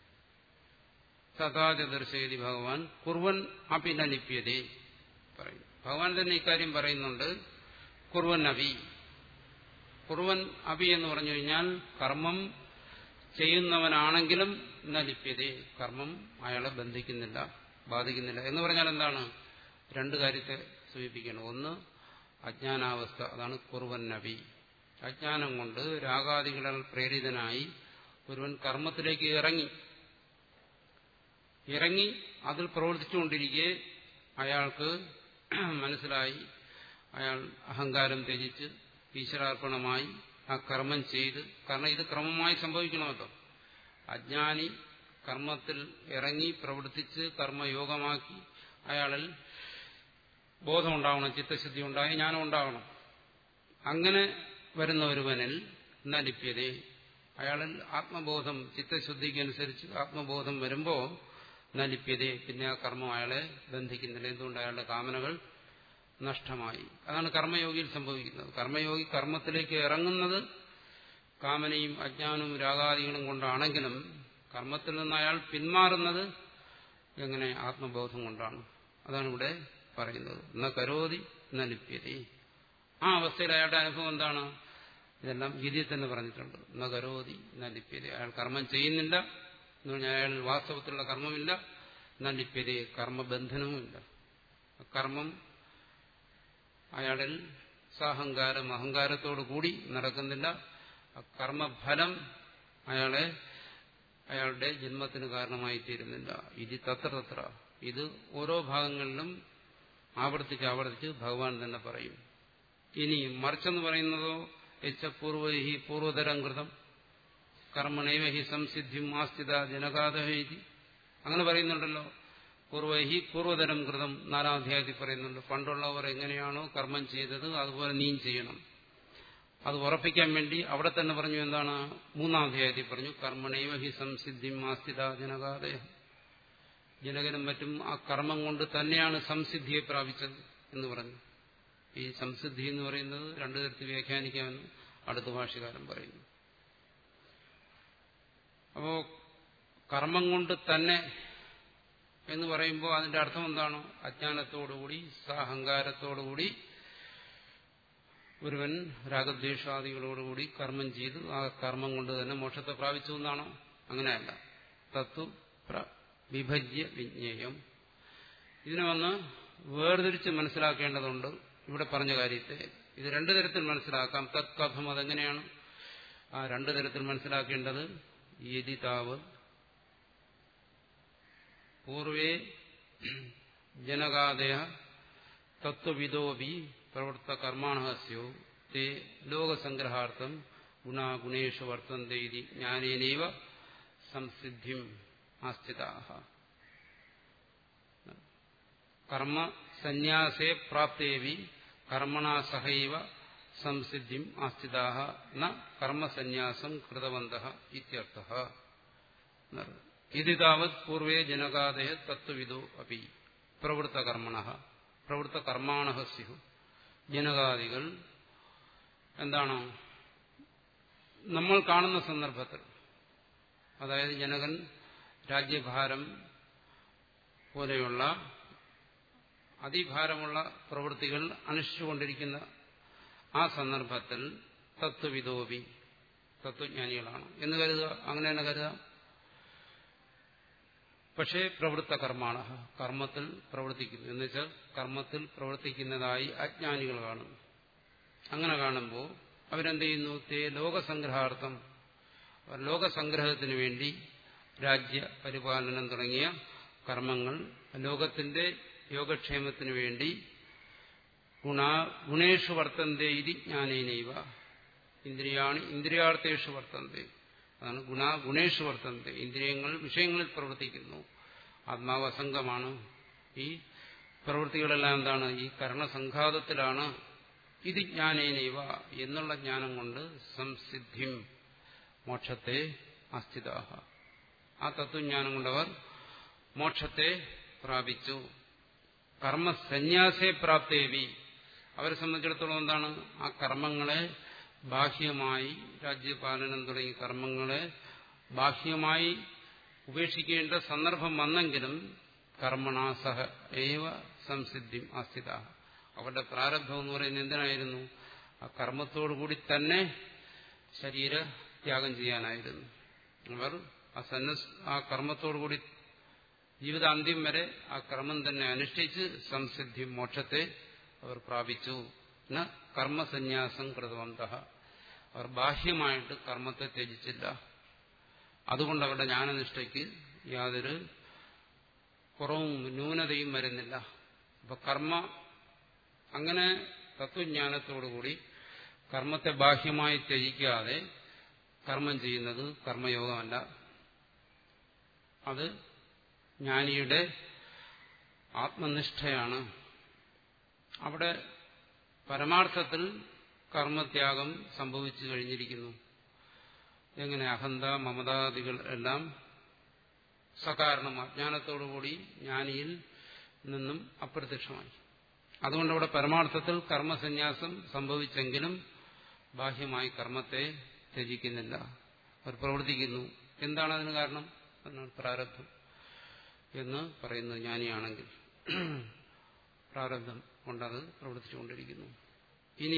സദാച ദർശയതി ഭഗവാൻ കുർവൻ അപിനലിപ്യതേ പറയും ഭഗവാൻ തന്നെ ഇക്കാര്യം പറയുന്നുണ്ട് കുർവൻ അഭി കുർവൻ അഭി എന്ന് പറഞ്ഞു കഴിഞ്ഞാൽ കർമ്മം ചെയ്യുന്നവനാണെങ്കിലും നലിപ്യതേ കർമ്മം അയാളെ ബന്ധിക്കുന്നില്ല ബാധിക്കുന്നില്ല എന്ന് പറഞ്ഞാൽ എന്താണ് രണ്ട് കാര്യത്തെ സൂചിപ്പിക്കണം ഒന്ന് അജ്ഞാനാവസ്ഥ അതാണ് കുർവൻ നബി അജ്ഞാനം കൊണ്ട് രാഗാദികളാൽ പ്രേരിതനായി ഒരുവൻ കർമ്മത്തിലേക്ക് ഇറങ്ങി ഇറങ്ങി അതിൽ പ്രവർത്തിച്ചുകൊണ്ടിരിക്കെ അയാൾക്ക് മനസ്സിലായി അയാൾ അഹങ്കാരം ത്യജിച്ച് ഈശ്വരാർപ്പണമായി ആ കർമ്മം ചെയ്ത് കാരണം ഇത് ക്രമമായി സംഭവിക്കണമല്ലോ അജ്ഞാനി കർമ്മത്തിൽ ഇറങ്ങി പ്രവർത്തിച്ച് കർമ്മയോഗമാക്കി അയാളിൽ ബോധമുണ്ടാവണം ചിത്തശുദ്ധി ഉണ്ടായി ജ്ഞാനം ഉണ്ടാവണം അങ്ങനെ വരുന്ന ഒരുവനിൽ നലിപ്യതേ അയാളിൽ ആത്മബോധം ചിത്തശുദ്ധിക്കനുസരിച്ച് ആത്മബോധം വരുമ്പോൾ നലിപ്യതേ പിന്നെ ആ കർമ്മം അയാളെ ബന്ധിക്കുന്നില്ല എന്തുകൊണ്ട് അയാളുടെ കാമനകൾ നഷ്ടമായി അതാണ് കർമ്മയോഗിയിൽ സംഭവിക്കുന്നത് കർമ്മയോഗി കർമ്മത്തിലേക്ക് ഇറങ്ങുന്നത് കാമനയും അജ്ഞാനവും രാഗാദികളും കൊണ്ടാണെങ്കിലും കർമ്മത്തിൽ നിന്ന് അയാൾ പിന്മാറുന്നത് എങ്ങനെ ആത്മബോധം കൊണ്ടാണ് അതാണ് ഇവിടെ പറയുന്നത് ന കരോതി ന ലിപ്യതി ആ അവസ്ഥയിൽ അയാളുടെ അനുഭവം എന്താണ് ഇതെല്ലാം ഗീതയിൽ തന്നെ പറഞ്ഞിട്ടുണ്ട് ന കരോതി ന ലിപ്യതി അയാൾ കർമ്മം ചെയ്യുന്നില്ല എന്ന് പറഞ്ഞാൽ അയാൾ വാസ്തവത്തിലുള്ള കർമ്മമില്ല ന ലിപ്യതി കർമ്മബന്ധനവുമില്ല കർമ്മം അയാളിൽ സാഹങ്കാരം അഹങ്കാരത്തോടു കൂടി നടക്കുന്നില്ല കർമ്മഫലം അയാളെ അയാളുടെ ജന്മത്തിന് കാരണമായി തീരുന്നില്ല ഇത് തത്ര തത്ര ഇത് ഓരോ ഭാഗങ്ങളിലും ആവർത്തിച്ച് ആവർത്തിച്ച് ഭഗവാൻ തന്നെ പറയും ഇനി മറിച്ചെന്ന് പറയുന്നതോ യച്ച പൂർവഹി പൂർവതരം കൃതം കർമ്മണൈവ ഹി സംസിദ്ധിം ആസ്ഥിത ജനകാതഹേതി അങ്ങനെ പറയുന്നുണ്ടല്ലോ പൂർവഹി പൂർവതരം കൃതം നാലാം അധ്യായത്തിൽ പറയുന്നുണ്ട് പണ്ടുള്ളവർ എങ്ങനെയാണോ കർമ്മം ചെയ്തത് അതുപോലെ നീയും ചെയ്യണം അത് ഉറപ്പിക്കാൻ വേണ്ടി അവിടെ തന്നെ പറഞ്ഞു എന്താണ് മൂന്നാം അധ്യായത്തിൽ പറഞ്ഞു കർമ്മണൈവ ഹി സംസിദ്ധിം ആസ്ഥിത ജനകാതയ ജനകനും മറ്റും ആ കർമ്മം കൊണ്ട് തന്നെയാണ് സംസിദ്ധിയെ പ്രാപിച്ചത് എന്ന് പറഞ്ഞു ഈ സംസിദ്ധി എന്ന് പറയുന്നത് രണ്ടു തരത്തിൽ വ്യാഖ്യാനിക്കാമെന്ന് അടുത്ത ഭാഷകാരൻ പറയുന്നു അപ്പോ കർമ്മം കൊണ്ട് തന്നെ എന്ന് പറയുമ്പോൾ അതിന്റെ അർത്ഥം എന്താണ് അജ്ഞാനത്തോടുകൂടി സാഹങ്കാരത്തോടുകൂടി ഒരുവൻ രാഗദ്വേഷാദികളോടുകൂടി കർമ്മം ചെയ്തു ആ കർമ്മം കൊണ്ട് തന്നെ മോക്ഷത്തെ പ്രാപിച്ചു എന്നാണോ അങ്ങനെയല്ല തത്വ വിഭജ്യ വിജ്ഞേയം ഇതിനെ വന്ന് വേർതിരിച്ച് മനസ്സിലാക്കേണ്ടതുണ്ട് ഇവിടെ പറഞ്ഞ കാര്യത്തെ ഇത് രണ്ടു തരത്തിൽ മനസ്സിലാക്കാം തത് കഥം അതെങ്ങനെയാണ് ആ രണ്ടു തരത്തിൽ മനസ്സിലാക്കേണ്ടത് യതിതാവ് പൂർവേ ജനകാദയ തത്വവിദോപി പ്രവൃത്ത കർമാണസ്യോ തേ ലോകസംഗ്രഹാർത്ഥം ഗുണാഗുണേഷു വർത്തന്തെ ഇതി ജ്ഞാനേനൈവ സംസിദ്ധിം ആസ്ഥിതാഹ കർമ്മ സന്യാസേ പ്രാപ്തേവി കർമ്മണാ സഹൈവ സംസിദ്ധിം ആസ്ഥിതാഹ ന കർമ്മസന്യാസം കൃതവന്ത ഇത്യർത്ഥ ഇത് താവത് പൂർവേ ജനകാദയ തത്വവിദോ അപ്പി പ്രവൃത്ത കർമ്മണ പ്രവൃത്ത കർമാണ സ്യു ജനകാദികൾ എന്താണ് നമ്മൾ കാണുന്ന സന്ദർഭത്തിൽ അതായത് ജനകൻ രാജ്യഭാരം പോലെയുള്ള അതിഭാരമുള്ള പ്രവൃത്തികൾ അനുഷ്ഠിച്ചുകൊണ്ടിരിക്കുന്ന ആ സന്ദർഭത്തിൽ തത്വവിദോപി തത്വജ്ഞാനികളാണ് എന്ന് കരുതുക അങ്ങനെ തന്നെ കരുതാം പക്ഷേ പ്രവൃത്ത കർമാണ കർമ്മത്തിൽ പ്രവർത്തിക്കുന്നു എന്ന് വെച്ചാൽ കർമ്മത്തിൽ പ്രവർത്തിക്കുന്നതായി അജ്ഞാനികൾ കാണുന്നു അങ്ങനെ കാണുമ്പോൾ അവരെന്ത് ചെയ്യുന്നു തേ ലോകസംഗ്രഹാർത്ഥം ലോകസംഗ്രഹത്തിന് വേണ്ടി രാജ്യ പരിപാലനം തുടങ്ങിയ കർമ്മങ്ങൾ ലോകത്തിന്റെ യോഗക്ഷേമത്തിന് വേണ്ടി ഗുണ ഗുണേഷു വർത്തന്തേ ഇതി ജ്ഞാനേനൈവ ഇന്ദ്രിയാണി ഇന്ദ്രിയാർത്ഥേഷു വർത്തന്തേ അതാണ് ഗുണ ഗുണേഷു വർത്തന്തേ ഇന്ദ്രിയങ്ങൾ വിഷയങ്ങളിൽ പ്രവർത്തിക്കുന്നു ആത്മാവ് അസംഗമാണ് ഈ പ്രവൃത്തികളെല്ലാം എന്താണ് ഈ കർണസംഘാതത്തിലാണ് ഇത് ജ്ഞാനേനൈവ എന്നുള്ള ജ്ഞാനം കൊണ്ട് സംസിദ്ധിം മോക്ഷത്തെ അസ്ഥിതാഹ ആ തത്വജ്ഞാനം കൊണ്ടവർ മോക്ഷത്തെ പ്രാപിച്ചു കർമ്മസന്യാസെ പ്രാപ്തേവി അവരെ സംബന്ധിച്ചിടത്തോളം എന്താണ് ആ കർമ്മങ്ങളെ ബാഹ്യമായി രാജ്യപാലനം തുടങ്ങിയ കർമ്മങ്ങളെ ബാഹ്യമായി ഉപേക്ഷിക്കേണ്ട സന്ദർഭം വന്നെങ്കിലും കർമ്മണാസഹ ഏവ സംസിദ്ധി ആസ്ഥിത അവരുടെ പ്രാരബ്ധം എന്ന് പറയുന്നത് എന്തിനായിരുന്നു ആ കർമ്മത്തോടുകൂടി തന്നെ ശരീര ത്യാഗം ചെയ്യാനായിരുന്നു അവർ ആ സന്യസ് ആ കർമ്മത്തോടുകൂടി ജീവിതാന്ത്യം വരെ ആ കർമ്മം തന്നെ അനുഷ്ഠിച്ച് സംസിദ്ധി മോക്ഷത്തെ അവർ പ്രാപിച്ചു ന കർമ്മസന്യാസം കൃതവന്ത അവർ ബാഹ്യമായിട്ട് കർമ്മത്തെ ത്യജിച്ചില്ല അതുകൊണ്ട് അവരുടെ ജ്ഞാനനിഷ്ഠയ്ക്ക് യാതൊരു കുറവും ന്യൂനതയും വരുന്നില്ല അപ്പൊ കർമ്മ അങ്ങനെ തത്വജ്ഞാനത്തോടുകൂടി കർമ്മത്തെ ബാഹ്യമായി ത്യജിക്കാതെ കർമ്മം ചെയ്യുന്നത് കർമ്മയോഗമല്ല അത് ജ്ഞാനിയുടെ ആത്മനിഷ്ഠയാണ് അവിടെ പരമാർത്ഥത്തിൽ കർമ്മത്യാഗം സംഭവിച്ചു കഴിഞ്ഞിരിക്കുന്നു എങ്ങനെ അഹന്ത മമതാദികൾ എല്ലാം സകാരണം അജ്ഞാനത്തോടുകൂടി ജ്ഞാനിയിൽ നിന്നും അപ്രത്യക്ഷമായി അതുകൊണ്ട് അവിടെ പരമാർത്ഥത്തിൽ കർമ്മസന്യാസം സംഭവിച്ചെങ്കിലും ബാഹ്യമായി കർമ്മത്തെ ത്യജിക്കുന്നില്ല അവർ പ്രവർത്തിക്കുന്നു എന്താണ് അതിന് കാരണം എന്നാണ് പ്രാരബ്ധം എന്ന് പറയുന്നത് ജ്ഞാനിയാണെങ്കിൽ പ്രാരബ്ധം കൊണ്ടത് പ്രവർത്തിച്ചുകൊണ്ടിരിക്കുന്നു ഇനി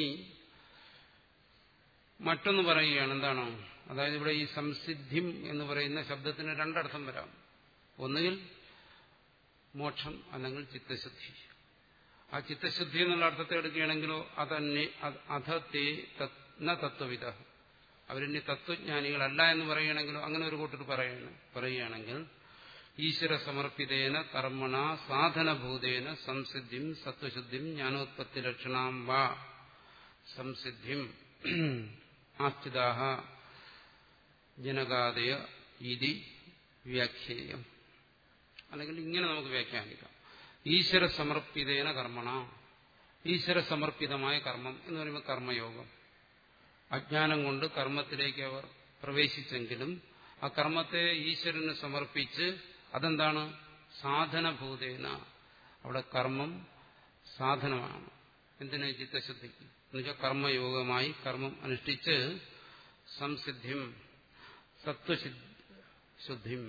മറ്റൊന്ന് പറയുകയാണ് എന്താണോ അതായത് ഇവിടെ ഈ സംസിദ്ധിം എന്ന് പറയുന്ന ശബ്ദത്തിന് രണ്ടർത്ഥം വരാം ഒന്നുകിൽ മോക്ഷം അല്ലെങ്കിൽ ചിത്തശുദ്ധി ആ ചിത്തശുദ്ധി എന്നുള്ള അർത്ഥത്തെ എടുക്കുകയാണെങ്കിലോ അതന്നെ അധത്തെ തത്വവിധ അവരിനി തത്വജ്ഞാനികളല്ല എന്ന് പറയുകയാണെങ്കിലോ അങ്ങനെ ഒരു കൂട്ടർ പറയാണ് പറയുകയാണെങ്കിൽ ഈശ്വര സമർപ്പിതേന കർമ്മണ സാധനഭൂതേന സംസിദ്ധിം സത്വശുദ്ധിം ജ്ഞാനോത്പത്തി ലക്ഷണാം വാ സംസിദ്ധിം ആസ്ഥിതാഹ ജനകാതയ ഇതി വ്യാഖ്യേയം അല്ലെങ്കിൽ ഇങ്ങനെ നമുക്ക് വ്യാഖ്യാനിക്കാം ഈശ്വര സമർപ്പിതേന കർമ്മണ ഈശ്വര സമർപ്പിതമായ കർമ്മം എന്ന് പറയുമ്പോൾ കർമ്മയോഗം അജ്ഞാനം കൊണ്ട് കർമ്മത്തിലേക്ക് അവർ പ്രവേശിച്ചെങ്കിലും ആ കർമ്മത്തെ ഈശ്വരന് സമർപ്പിച്ച് അതെന്താണ് സാധനഭൂതേന അവിടെ കർമ്മം സാധനമാണ് എന്തിനാ ചിത്തശുദ്ധിക്ക് എന്നുവെച്ചാൽ കർമ്മയോഗമായി കർമ്മം അനുഷ്ഠിച്ച് സംസിദ്ധിം സത്വശുദ്ധിം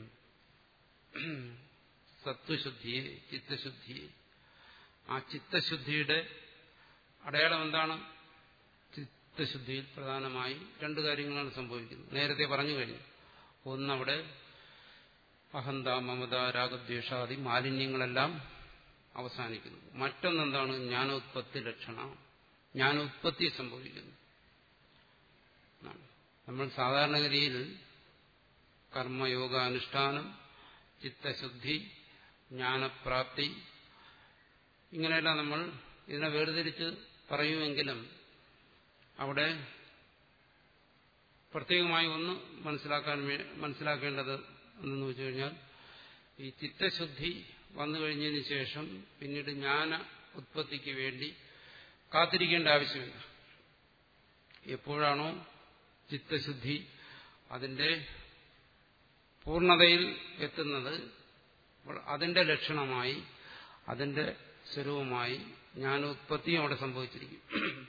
സത്വശുദ്ധിയെ ചിത്തശുദ്ധിയെ ആ ചിത്തശുദ്ധിയുടെ അടയാളം എന്താണ് ചിത്തശുദ്ധിയിൽ പ്രധാനമായി രണ്ട് കാര്യങ്ങളാണ് സംഭവിക്കുന്നത് നേരത്തെ പറഞ്ഞു കഴിഞ്ഞു ഒന്നവിടെ അഹന്ത മമത രാഗദ്വേഷാദി മാലിന്യങ്ങളെല്ലാം അവസാനിക്കുന്നു മറ്റൊന്നെന്താണ് ജ്ഞാനോത്പത്തി ലക്ഷണം ജ്ഞാനോത്പത്തി സംഭവിക്കുന്നു നമ്മൾ സാധാരണഗതിയിൽ കർമ്മയോഗാനുഷ്ഠാനം ചിത്തശുദ്ധി ജ്ഞാനപ്രാപ്തി ഇങ്ങനെയെല്ലാം നമ്മൾ ഇതിനെ വേർതിരിച്ച് പറയുമെങ്കിലും അവിടെ പ്രത്യേകമായി ഒന്ന് മനസ്സിലാക്കാൻ മനസ്സിലാക്കേണ്ടത് എന്തെന്ന് വെച്ചു കഴിഞ്ഞാൽ ഈ ചിത്തശുദ്ധി വന്നു കഴിഞ്ഞതിന് ശേഷം പിന്നീട് ജ്ഞാന ഉത്പത്തിക്ക് വേണ്ടി കാത്തിരിക്കേണ്ട ആവശ്യമില്ല എപ്പോഴാണോ ചിത്തശുദ്ധി അതിന്റെ പൂർണ്ണതയിൽ എത്തുന്നത് അതിന്റെ ലക്ഷണമായി അതിന്റെ സ്വരൂപമായി ജ്ഞാനോത്പത്തിയും അവിടെ സംഭവിച്ചിരിക്കും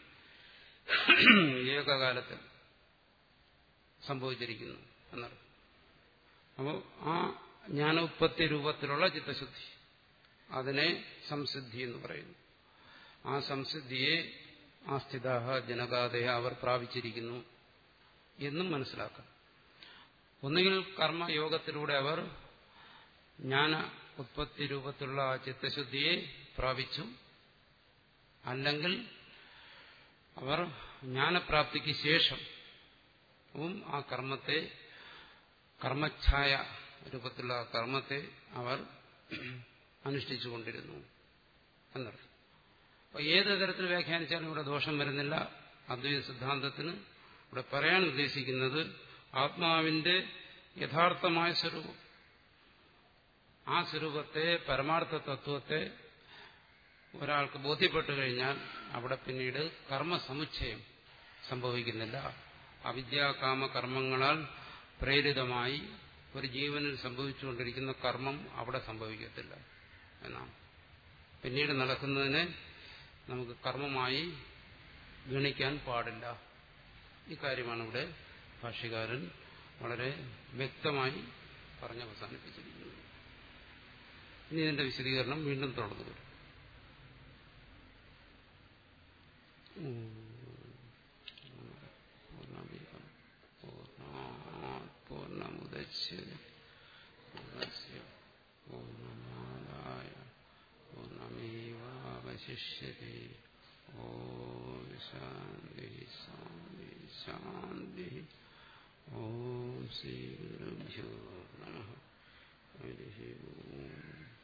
ഏകകാലത്തിൽ സംഭവിച്ചിരിക്കുന്നു എന്നർത്ഥം അപ്പോൾ ആ ജ്ഞാനോത്പത്തി രൂപത്തിലുള്ള ചിത്തശുദ്ധി അതിനെ സംസിദ്ധി എന്ന് പറയുന്നു ആ സംസിദ്ധിയെ ആസ്ഥിതാഹ ജനകാതയ അവർ പ്രാപിച്ചിരിക്കുന്നു എന്നും മനസ്സിലാക്കാം ഒന്നുകിൽ കർമ്മയോഗത്തിലൂടെ അവർ ജ്ഞാന ഉത്പത്തി രൂപത്തിലുള്ള ആ ചിത്തശുദ്ധിയെ പ്രാപിച്ചു അല്ലെങ്കിൽ അവർ ജ്ഞാനപ്രാപ്തിക്ക് ശേഷം ആ കർമ്മത്തെ കർമ്മഛായ രൂപത്തിലുള്ള കർമ്മത്തെ അവർ അനുഷ്ഠിച്ചുകൊണ്ടിരുന്നു എന്നർത്ഥം അപ്പൊ ഏത് തരത്തിൽ വ്യാഖ്യാനിച്ചാലും ഇവിടെ ദോഷം വരുന്നില്ല അദ്വൈത സിദ്ധാന്തത്തിന് ഇവിടെ പറയാൻ ഉദ്ദേശിക്കുന്നത് ആത്മാവിന്റെ യഥാർത്ഥമായ സ്വരൂപം ആ സ്വരൂപത്തെ പരമാർത്ഥ തത്വത്തെ ഒരാൾക്ക് ബോധ്യപ്പെട്ടു കഴിഞ്ഞാൽ അവിടെ പിന്നീട് കർമ്മസമുച്ചയം സംഭവിക്കുന്നില്ല അവിദ്യാകാമ കർമ്മങ്ങളാൽ പ്രേരിതമായി ഒരു ജീവനിൽ സംഭവിച്ചുകൊണ്ടിരിക്കുന്ന കർമ്മം അവിടെ സംഭവിക്കത്തില്ല എന്നാണ് പിന്നീട് നടക്കുന്നതിനെ നമുക്ക് കർമ്മമായി ഗണിക്കാൻ പാടില്ല ഇക്കാര്യമാണ് ഇവിടെ ഭാഷ്യകാരൻ വളരെ വ്യക്തമായി പറഞ്ഞ് അവസാനിപ്പിച്ചിരിക്കുന്നത് ഇനി ഇതിന്റെ വിശദീകരണം വീണ്ടും തുടർന്നു വരും പൂർണ്ണമുദച്ഛതി പൂർണ്ണമാദായ പൂർണ്ണമേവാവശിഷ്യത്തെ ഓം ശാന്തി ശാന്തി ശാന്തി ഓം ശ്രീ ഗുരുഭ്യോ നമ ഹരി ഓം